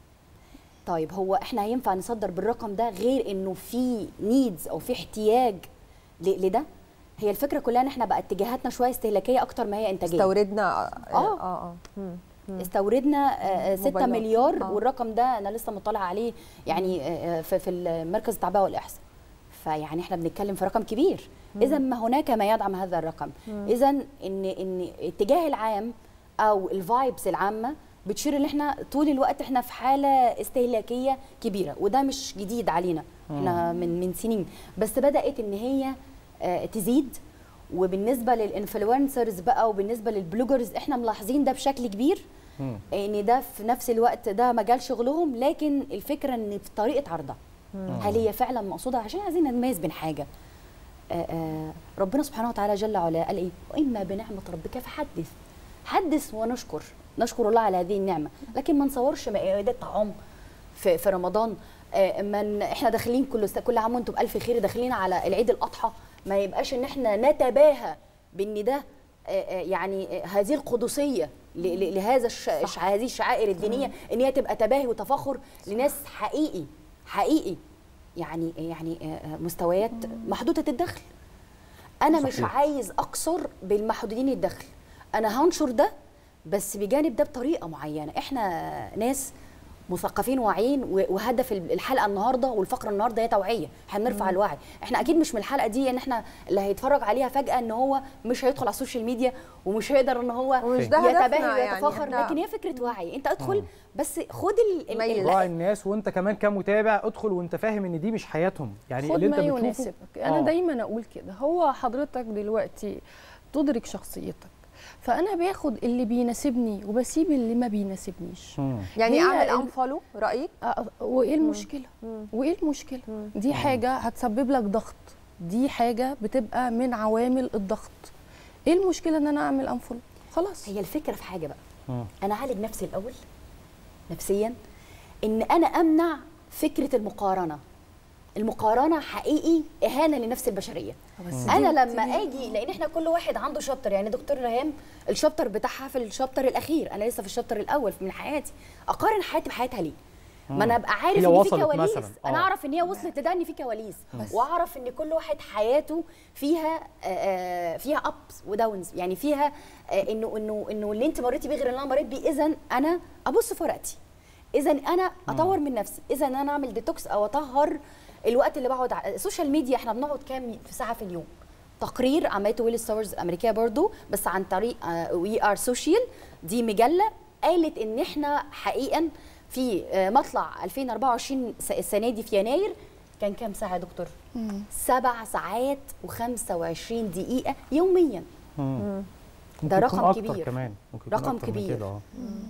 طيب هو احنا هينفع نصدر بالرقم ده غير انه في نيدز او في احتياج ل- لده هي الفكره كلها ان احنا بقى اتجاهاتنا شويه استهلاكيه اكتر ما هي انتاجيه استوردنا اه اه اه مم. مم. استوردنا 6 موبايلات. مليار آه. والرقم ده انا لسه مطلعه عليه يعني آه، في في المركز التعبئه والاحصاء فيعني احنا بنتكلم في رقم كبير مم. اذا ما هناك ما يدعم هذا الرقم مم. اذا ان ان الاتجاه العام او الفايبس العامه بتشير ان احنا طول الوقت احنا في حاله استهلاكيه كبيره وده مش جديد علينا احنا من من سنين بس بدات ان هي آه، تزيد وبالنسبه للانفلونسرز بقى وبالنسبه للبلوجرز احنا ملاحظين ده بشكل كبير ان ده في نفس الوقت ده مجال شغلهم لكن الفكره ان في طريقه عرضها مم. هل هي فعلا مقصوده عشان عايزين نميز بين حاجه آه، آه، ربنا سبحانه وتعالى جل وعلا قال ايه واما بنعمه ربك فحدث حدث ونشكر نشكر الله على هذه النعمه لكن ما نصورش مائدات طعام في في رمضان آه، من احنا داخلين كل س- كل عام وانتم بالف خير داخلين على العيد الاضحى ما يبقاش ان احنا نتباهى بان ده آه، آه، يعني آه، هذه القدسيه ل- ل- لهذا الش... الش- هذه الشعائر الدينيه ان هي تبقى تباهي وتفاخر لناس حقيقي حقيقي يعني يعني آه، آه، مستويات محدوده الدخل انا مش صحيح. عايز اقصر بالمحدودين الدخل انا هنشر ده بس بجانب ده بطريقه معينه احنا ناس مثقفين واعيين و- وهدف الحلقه النهارده والفقره النهارده هي توعيه احنا بنرفع مم. الوعي احنا اكيد مش من الحلقه دي ان احنا اللي هيتفرج عليها فجاه ان هو مش هيدخل على السوشيال ميديا ومش هيقدر ان هو ومش ده هدفنا يتباهى يعني، ويتفاخر إحنا- لكن هي فكره وعي انت ادخل بس خد ال- ال- راعي الناس وانت كمان كمتابع ادخل وانت فاهم ان دي مش حياتهم يعني خد اللي انت ما بتشوفه يناسبك انا آه. دايما اقول كده هو حضرتك دلوقتي تدرك شخصيتك فانا باخد اللي بيناسبني وبسيب اللي ما بيناسبنيش يعني هي اعمل ال- انفولو رايك آه، وايه المشكله وايه المشكله دي حاجه هتسبب لك ضغط دي حاجه بتبقى من عوامل الضغط ايه المشكله ان انا اعمل انفولو خلاص هي الفكره في حاجه بقى انا اعالج نفسي الاول نفسيا ان انا امنع فكره المقارنه المقارنه حقيقي اهانه لنفس البشريه بس انا دي- لما دي- اجي لان احنا كل واحد عنده شابتر يعني دكتور ريهام الشابتر بتاعها في الشابتر الاخير انا لسه في الشابتر الاول من حياتي اقارن حياتي بحياتها ليه ما انا ابقى عارف هي ان في وصلت كواليس مثلاً. انا آه. اعرف ان هي وصلت لده ان في كواليس بس. واعرف ان كل واحد حياته فيها آه، آه، فيها ابس وداونز يعني فيها آه، انه انه انه اللي انت مريتي بيه غير اللي انا مريت بيه اذا انا ابص في ورقتي اذا انا اطور من نفسي اذا انا اعمل ديتوكس او اطهر الوقت اللي بقعد على السوشيال ميديا احنا بنقعد كام في ساعه في اليوم تقرير عملته ويل ستارز الامريكيه برضو بس عن طريق وي ار سوشيال دي مجله قالت ان احنا حقيقا في آه، مطلع 2024 س- السنه دي في يناير كان كام ساعه يا دكتور؟ سبع ساعات و25 دقيقه يوميا مم. ده ممكن يكون رقم أكتر كبير. كمان ممكن يكون رقم أكتر من كبير. كده، آه.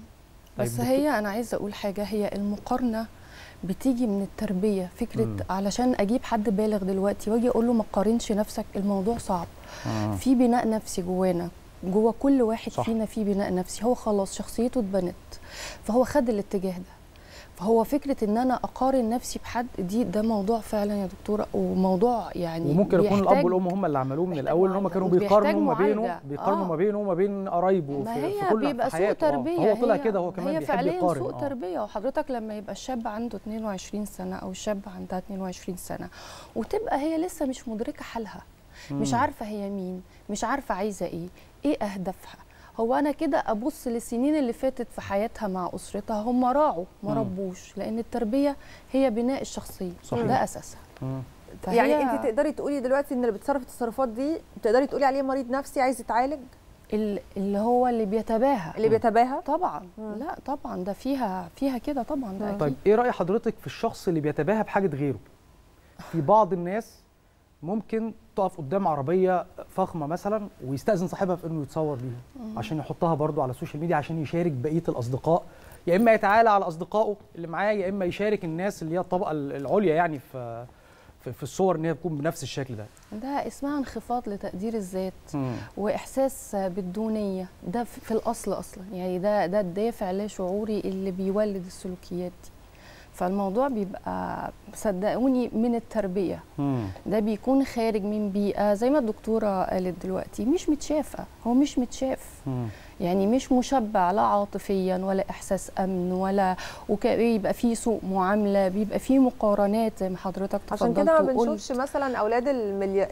بس طيب هي انا عايزه اقول حاجه هي المقارنه بتيجي من التربيه فكره مم. علشان اجيب حد بالغ دلوقتي واجي اقول له ما تقارنش نفسك الموضوع صعب آه. في بناء نفسي جوانا جوا كل واحد صح. فينا في بناء نفسي هو خلاص شخصيته اتبنت فهو خد الاتجاه ده فهو فكره ان انا اقارن نفسي بحد دي ده موضوع فعلا يا دكتوره وموضوع يعني وممكن يكون الاب بيحتاج- والام هم اللي عملوه من الاول ان هم كانوا وبيحتاج بيقارنوا ما بينه معالجة. بيقارنوا آه. ما بينه وما بين قرايبه ما في, هي في كل بيبقى في سوء حياته آه. تربيه هو طلع هي- كده هو كمان هي بيحب فعليا يقارن سوء آه. تربيه وحضرتك لما يبقى الشاب عنده 22 سنه او الشاب عندها 22 سنه وتبقى هي لسه مش مدركه حالها مش مم. عارفه هي مين مش عارفه عايزه ايه ايه اهدافها هو انا كده ابص للسنين اللي فاتت في حياتها مع اسرتها هم راعوا ما مم. ربوش لان التربيه هي بناء الشخصيه صحيح. ده اساسها فهي- يعني انت تقدري تقولي دلوقتي ان اللي بيتصرف التصرفات دي تقدري تقولي عليه مريض نفسي عايز يتعالج ال- اللي هو اللي بيتباهى اللي بيتباهى طبعا لا طبعا ده فيها فيها كده طبعا ده طيب اكيد ايه راي حضرتك في الشخص اللي بيتباهى بحاجه غيره في بعض الناس ممكن تقف قدام عربيه فخمه مثلا ويستاذن صاحبها في انه يتصور بيها مم. عشان يحطها برضو على السوشيال ميديا عشان يشارك بقيه الاصدقاء يا اما يتعالى على اصدقائه اللي معاه يا اما يشارك الناس اللي هي الطبقه العليا يعني في في, في الصور ان هي تكون بنفس الشكل ده ده اسمها انخفاض لتقدير الذات مم. واحساس بالدونيه ده في في الاصل اصلا يعني ده ده الدافع لا شعوري اللي بيولد السلوكيات دي فالموضوع بيبقى صدقوني من التربيه ده بيكون خارج من بيئه زي ما الدكتوره قالت دلوقتي مش متشافه هو مش متشاف يعني مش مشبع لا عاطفيا ولا احساس امن ولا ويبقى فيه سوء معامله بيبقى فيه مقارنات زي ما حضرتك عشان تفضلت كده ما وقلت. بنشوفش مثلا اولاد الملي...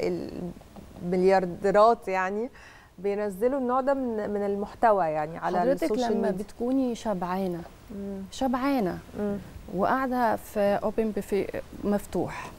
المليارديرات يعني بينزلوا النوع ده من من المحتوى يعني على حضرتك السوشيال لما ميديا بتكوني شبعانه مم. شبعانه وقاعده في اوبن بوفيه مفتوح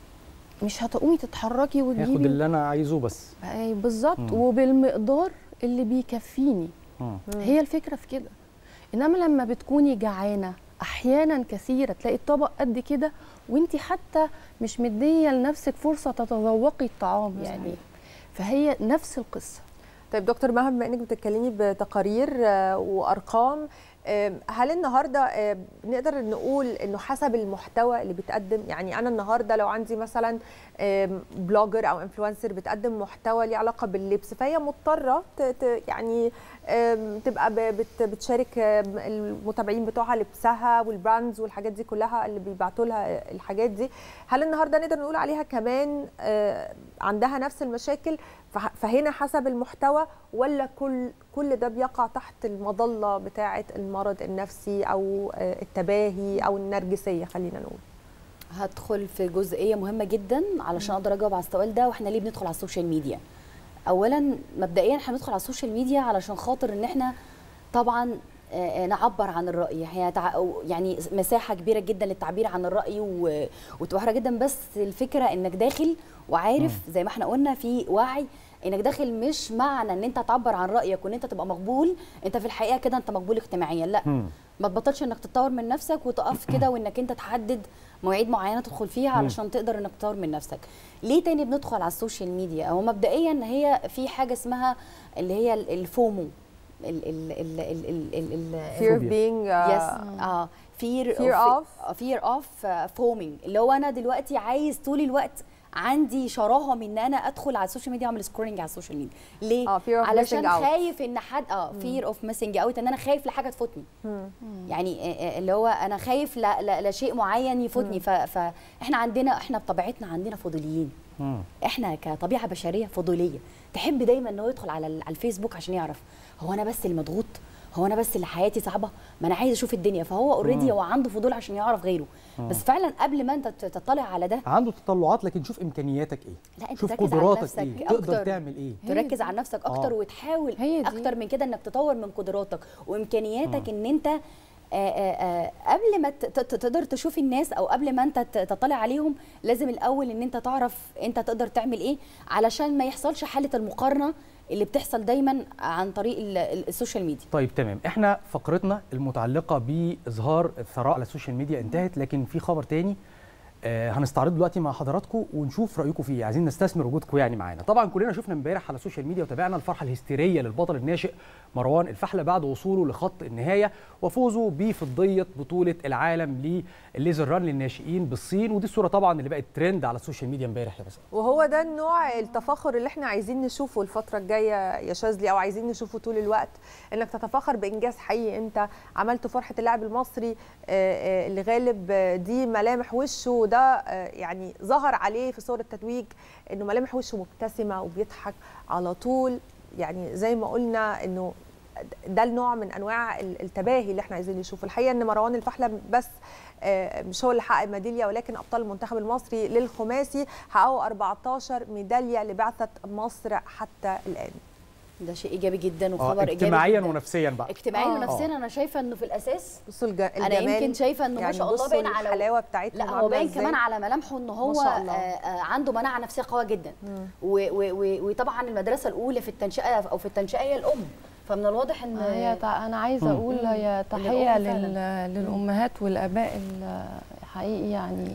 مش هتقومي تتحركي هاخد وتجيبي اللي انا عايزه بس أي بالظبط مم. وبالمقدار اللي بيكفيني مم. هي الفكره في كده انما لما بتكوني جعانه احيانا كثيره تلاقي الطبق قد كده وانت حتى مش مديه لنفسك فرصه تتذوقي الطعام يعني فهي نفس القصه طيب دكتور مها بما انك بتتكلمي بتقارير آه، وارقام آه، هل النهارده آه، نقدر نقول انه حسب المحتوى اللي بيتقدم يعني انا النهارده لو عندي مثلا آم، بلوجر او انفلونسر بتقدم محتوى ليه علاقه باللبس فهي مضطره ت- ت- يعني آم، تبقى ب- بت- بتشارك آم، المتابعين بتوعها لبسها والبراندز والحاجات دي كلها اللي بيبعتوا لها الحاجات دي هل النهارده نقدر نقول عليها كمان آه، عندها نفس المشاكل فح- فهنا حسب المحتوى ولا كل كل ده بيقع تحت المظله بتاعه المرض النفسي او آه، التباهي او النرجسيه خلينا نقول هدخل في جزئيه مهمه جدا علشان اقدر اجاوب على السؤال ده واحنا ليه بندخل على السوشيال ميديا اولا مبدئيا احنا بندخل على السوشيال ميديا علشان خاطر ان احنا طبعا آه، آه، نعبر عن الراي هي تع- أو يعني مساحه كبيره جدا للتعبير عن الراي و- وتبقى حرة جدا بس الفكره انك داخل وعارف زي ما احنا قلنا في وعي انك داخل مش معنى ان انت تعبر عن رايك وان انت تبقى مقبول انت في الحقيقه كده انت مقبول اجتماعيا لا مم. ما تبطلش انك تطور من نفسك وتقف كده وانك انت تحدد مواعيد معينه تدخل فيها مم. علشان تقدر انك تطور من نفسك ليه تاني بندخل على السوشيال ميديا هو مبدئيا هي في حاجه اسمها اللي هي ال- الفومو ال ال ال ال ال ال ال Fear of being, uh, yes اه fear Fear of fear of uh, foaming اللي هو انا دلوقتي عايز طول الوقت عندي شراهه من ان انا ادخل على السوشيال ميديا اعمل سكرولنج على السوشيال ميديا ليه اه fear of علشان missing out. خايف ان حد اه fear of missing out ان انا خايف لحاجه تفوتني يعني آه، آه، اللي هو انا خايف لا, لا, لا شيء معين يفوتني ف- فاحنا عندنا احنا بطبيعتنا عندنا فضوليين احنا كطبيعه بشريه فضوليه تحب دايما انه يدخل على ال- على الفيسبوك عشان يعرف هو انا بس اللي مضغوط هو انا بس اللي حياتي صعبه ما انا عايز اشوف الدنيا فهو اوريدي مم. هو عنده فضول عشان يعرف غيره مم. بس فعلا قبل ما انت ت- تطلع على ده عنده تطلعات لكن شوف امكانياتك ايه لا انت شوف تركز على قدراتك نفسك ايه اكتر تقدر تعمل ايه تركز على نفسك اكتر آه. وتحاول هي دي. اكتر من كده انك تطور من قدراتك وامكانياتك ان انت آه، آه، آه، قبل ما ت- ت- تقدر تشوف الناس او قبل ما انت ت- تطلع عليهم لازم الاول ان انت تعرف انت تقدر تعمل ايه علشان ما يحصلش حاله المقارنه اللي بتحصل دايما عن طريق ال- ال- السوشيال ميديا طيب تمام احنا فقرتنا المتعلقه باظهار الثراء على السوشيال ميديا انتهت لكن في خبر تاني آه هنستعرضه دلوقتي مع حضراتكم ونشوف رايكم فيه عايزين نستثمر وجودكم يعني معانا طبعا كلنا شفنا امبارح على السوشيال ميديا وتابعنا الفرحه الهستيريه للبطل الناشئ مروان الفحله بعد وصوله لخط النهايه وفوزه بفضيه بطوله العالم للليزر ران للناشئين بالصين ودي الصوره طبعا اللي بقت ترند على السوشيال ميديا امبارح يا بس وهو ده النوع التفاخر اللي احنا عايزين نشوفه الفتره الجايه يا شاذلي او عايزين نشوفه طول الوقت انك تتفاخر بانجاز حقيقي انت عملته فرحه اللاعب المصري آه، آه، اللي غالب آه، دي ملامح وشه ده آه، يعني ظهر عليه في صور التتويج انه ملامح وشه مبتسمه وبيضحك على طول يعني زي ما قلنا انه ده النوع من انواع ال- التباهي اللي احنا عايزين نشوفه الحقيقه ان مروان الفحله بس آه، مش هو اللي حقق ميداليه ولكن ابطال المنتخب المصري للخماسي حققوا 14 ميداليه لبعثه مصر حتى الان ده شيء ايجابي جدا اه وخبر ايجابي اجتماعيا جداً. ونفسيا بقى اجتماعيا آه. ونفسيا انا شايفه انه في الاساس بصوا الج- انا الجمال يمكن شايفه انه ما يعني شاء الله بصوا باين على الحلاوه بتاعتهم لا هو عاملة باين إزاي. كمان على ملامحه ان هو شاء الله. آه، آه، عنده مناعه نفسيه قويه جدا و- و- و- وطبعا المدرسه الاولى في التنشئه او في التنشئه هي الام فمن الواضح ان هي تع- انا عايزه مم. اقول هي إن تحيه الأم لل... فعلاً. للامهات والاباء ال- حقيقي يعني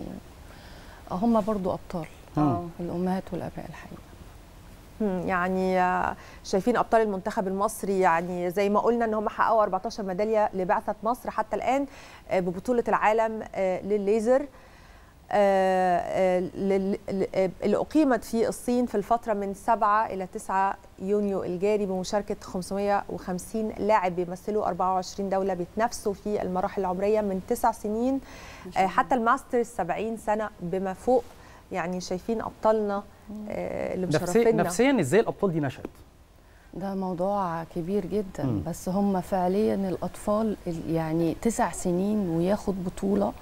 هم برضو ابطال آه. الامهات والاباء الحقيقي مم، يعني آه، شايفين ابطال المنتخب المصري يعني زي ما قلنا ان هم حققوا 14 ميداليه لبعثه مصر حتى الان آه، ببطوله العالم آه، للليزر آه، آه، لل- ل- آه، اللي اقيمت في الصين في الفتره من 7 الى 9 يونيو الجاري بمشاركه 550 لاعب بيمثلوا 24 دوله بيتنافسوا في المراحل العمريه من 9 سنين آه، حتى الماسترز 70 سنه بما فوق يعني شايفين ابطالنا آه، اللي نفسيا مشرفينا نفسيا ازاي الابطال دي نشأت ده موضوع كبير جدا مم. بس هم فعليا الاطفال ال- يعني تسع سنين وياخد بطوله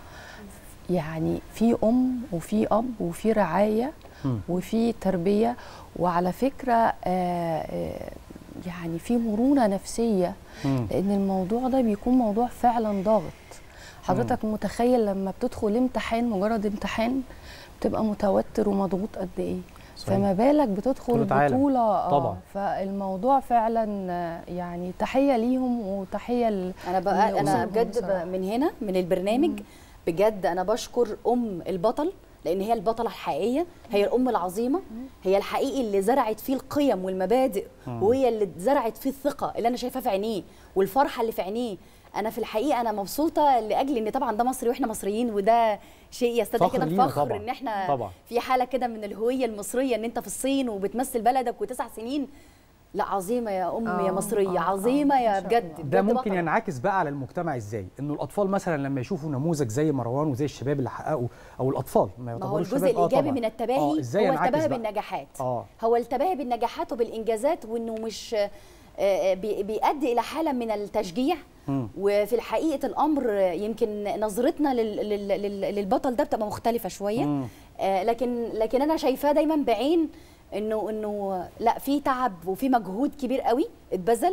يعني في ام وفي اب وفي رعايه مم. وفي تربيه وعلى فكره آه، آه، يعني في مرونه نفسيه مم. لان الموضوع ده بيكون موضوع فعلا ضاغط حضرتك متخيل لما بتدخل امتحان مجرد امتحان بتبقى متوتر ومضغوط قد ايه صحيح. فما بالك بتدخل بطولة عالم. بطوله آه، طبعاً. فالموضوع فعلا آه، يعني تحيه ليهم وتحيه ل- انا بقى انا لأسرهم بجد بصراحة. ب- من هنا من البرنامج بجد انا بشكر ام البطل لان هي البطله الحقيقيه هي الام العظيمه هي الحقيقي اللي زرعت فيه القيم والمبادئ مم. وهي اللي زرعت فيه الثقه اللي انا شايفاها في عينيه والفرحه اللي في عينيه انا في الحقيقه انا مبسوطه لاجل ان طبعا ده مصري واحنا مصريين وده شيء يستدعي فخر كده لينا الفخر طبعاً. ان احنا طبعاً. في حاله كده من الهويه المصريه ان انت في الصين وبتمثل بلدك وتسع سنين لا عظيمه يا ام يا آه، مصريه آه، عظيمه يا بجد ده بجد ممكن بطلة. ينعكس بقى على المجتمع ازاي انه الاطفال مثلا لما يشوفوا نموذج زي مروان وزي الشباب اللي حققوا او الاطفال ما ما هو يعتبروش الجزء شباب آه الايجابي طبعاً. من التباهي آه ازاي هو ينعكس التباهي بقى؟ بالنجاحات اه هو التباهي بالنجاحات وبالانجازات وانه مش آه، آه، بي- بيؤدي الى حاله من التشجيع مم. وفي الحقيقه الامر آه، يمكن نظرتنا لل- لل- لل- للبطل ده بتبقى مختلفه شويه مم. آه، لكن لكن انا شايفاه دايما بعين انه انه لا في تعب وفي مجهود كبير قوي اتبذل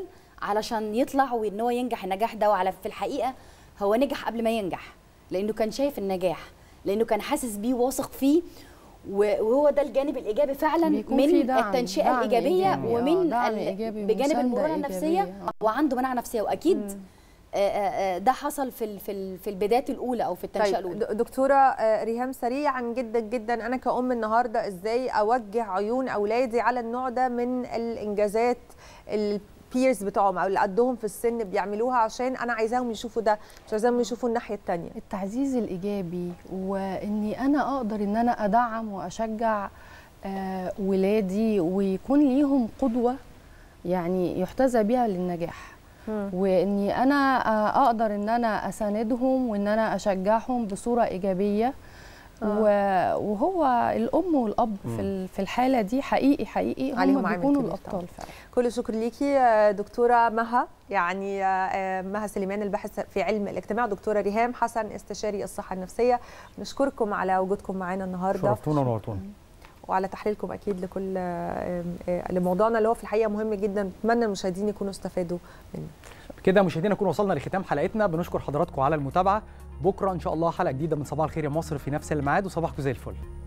علشان يطلع وان هو ينجح النجاح ده وعلى في الحقيقه هو نجح قبل ما ينجح لانه كان شايف النجاح لانه كان حاسس بيه واثق فيه و- وهو ده الجانب الايجابي فعلا بيكون في من دعم- التنشئه دعم الايجابيه إيجابي، آه، ومن دعم ال- إيجابي بجانب ومساندة المرونه النفسيه إيجابية. وعنده مناعه نفسيه واكيد آه، آه، آه، ده حصل في ال- في ال- في البدايات الاولى او في التنشئه طيب الاولى د- دكتوره آه، ريهام سريعا جدا جدا انا كأم النهارده ازاي اوجه عيون اولادي على النوع ده من الانجازات البيرز بتوعهم او اللي قدهم في السن بيعملوها عشان انا عايزاهم يشوفوا ده مش عايزاهم يشوفوا الناحيه الثانيه التعزيز الايجابي واني انا اقدر ان انا ادعم واشجع آه، ولادي ويكون ليهم قدوه يعني يحتذى بها للنجاح واني انا آه، اقدر ان انا اساندهم وان انا اشجعهم بصوره ايجابيه و- وهو الام والاب في ال- في الحاله دي حقيقي حقيقي عليهم هم عامل بيكونوا كبير الابطال فعلا كل شكر ليكي آه، دكتوره مها يعني آه، آه، مها سليمان الباحث في علم الاجتماع دكتوره ريهام حسن استشاري الصحه النفسيه نشكركم على وجودكم معانا النهارده شرفتونا ونورتونا وعلى تحليلكم اكيد لكل آه، آه، لموضوعنا اللي هو في الحقيقه مهم جدا اتمنى المشاهدين يكونوا استفادوا منه كده مشاهدينا نكون وصلنا لختام حلقتنا بنشكر حضراتكم على المتابعه بكره ان شاء الله حلقه جديده من صباح الخير يا مصر في نفس الميعاد وصباحكم زي الفل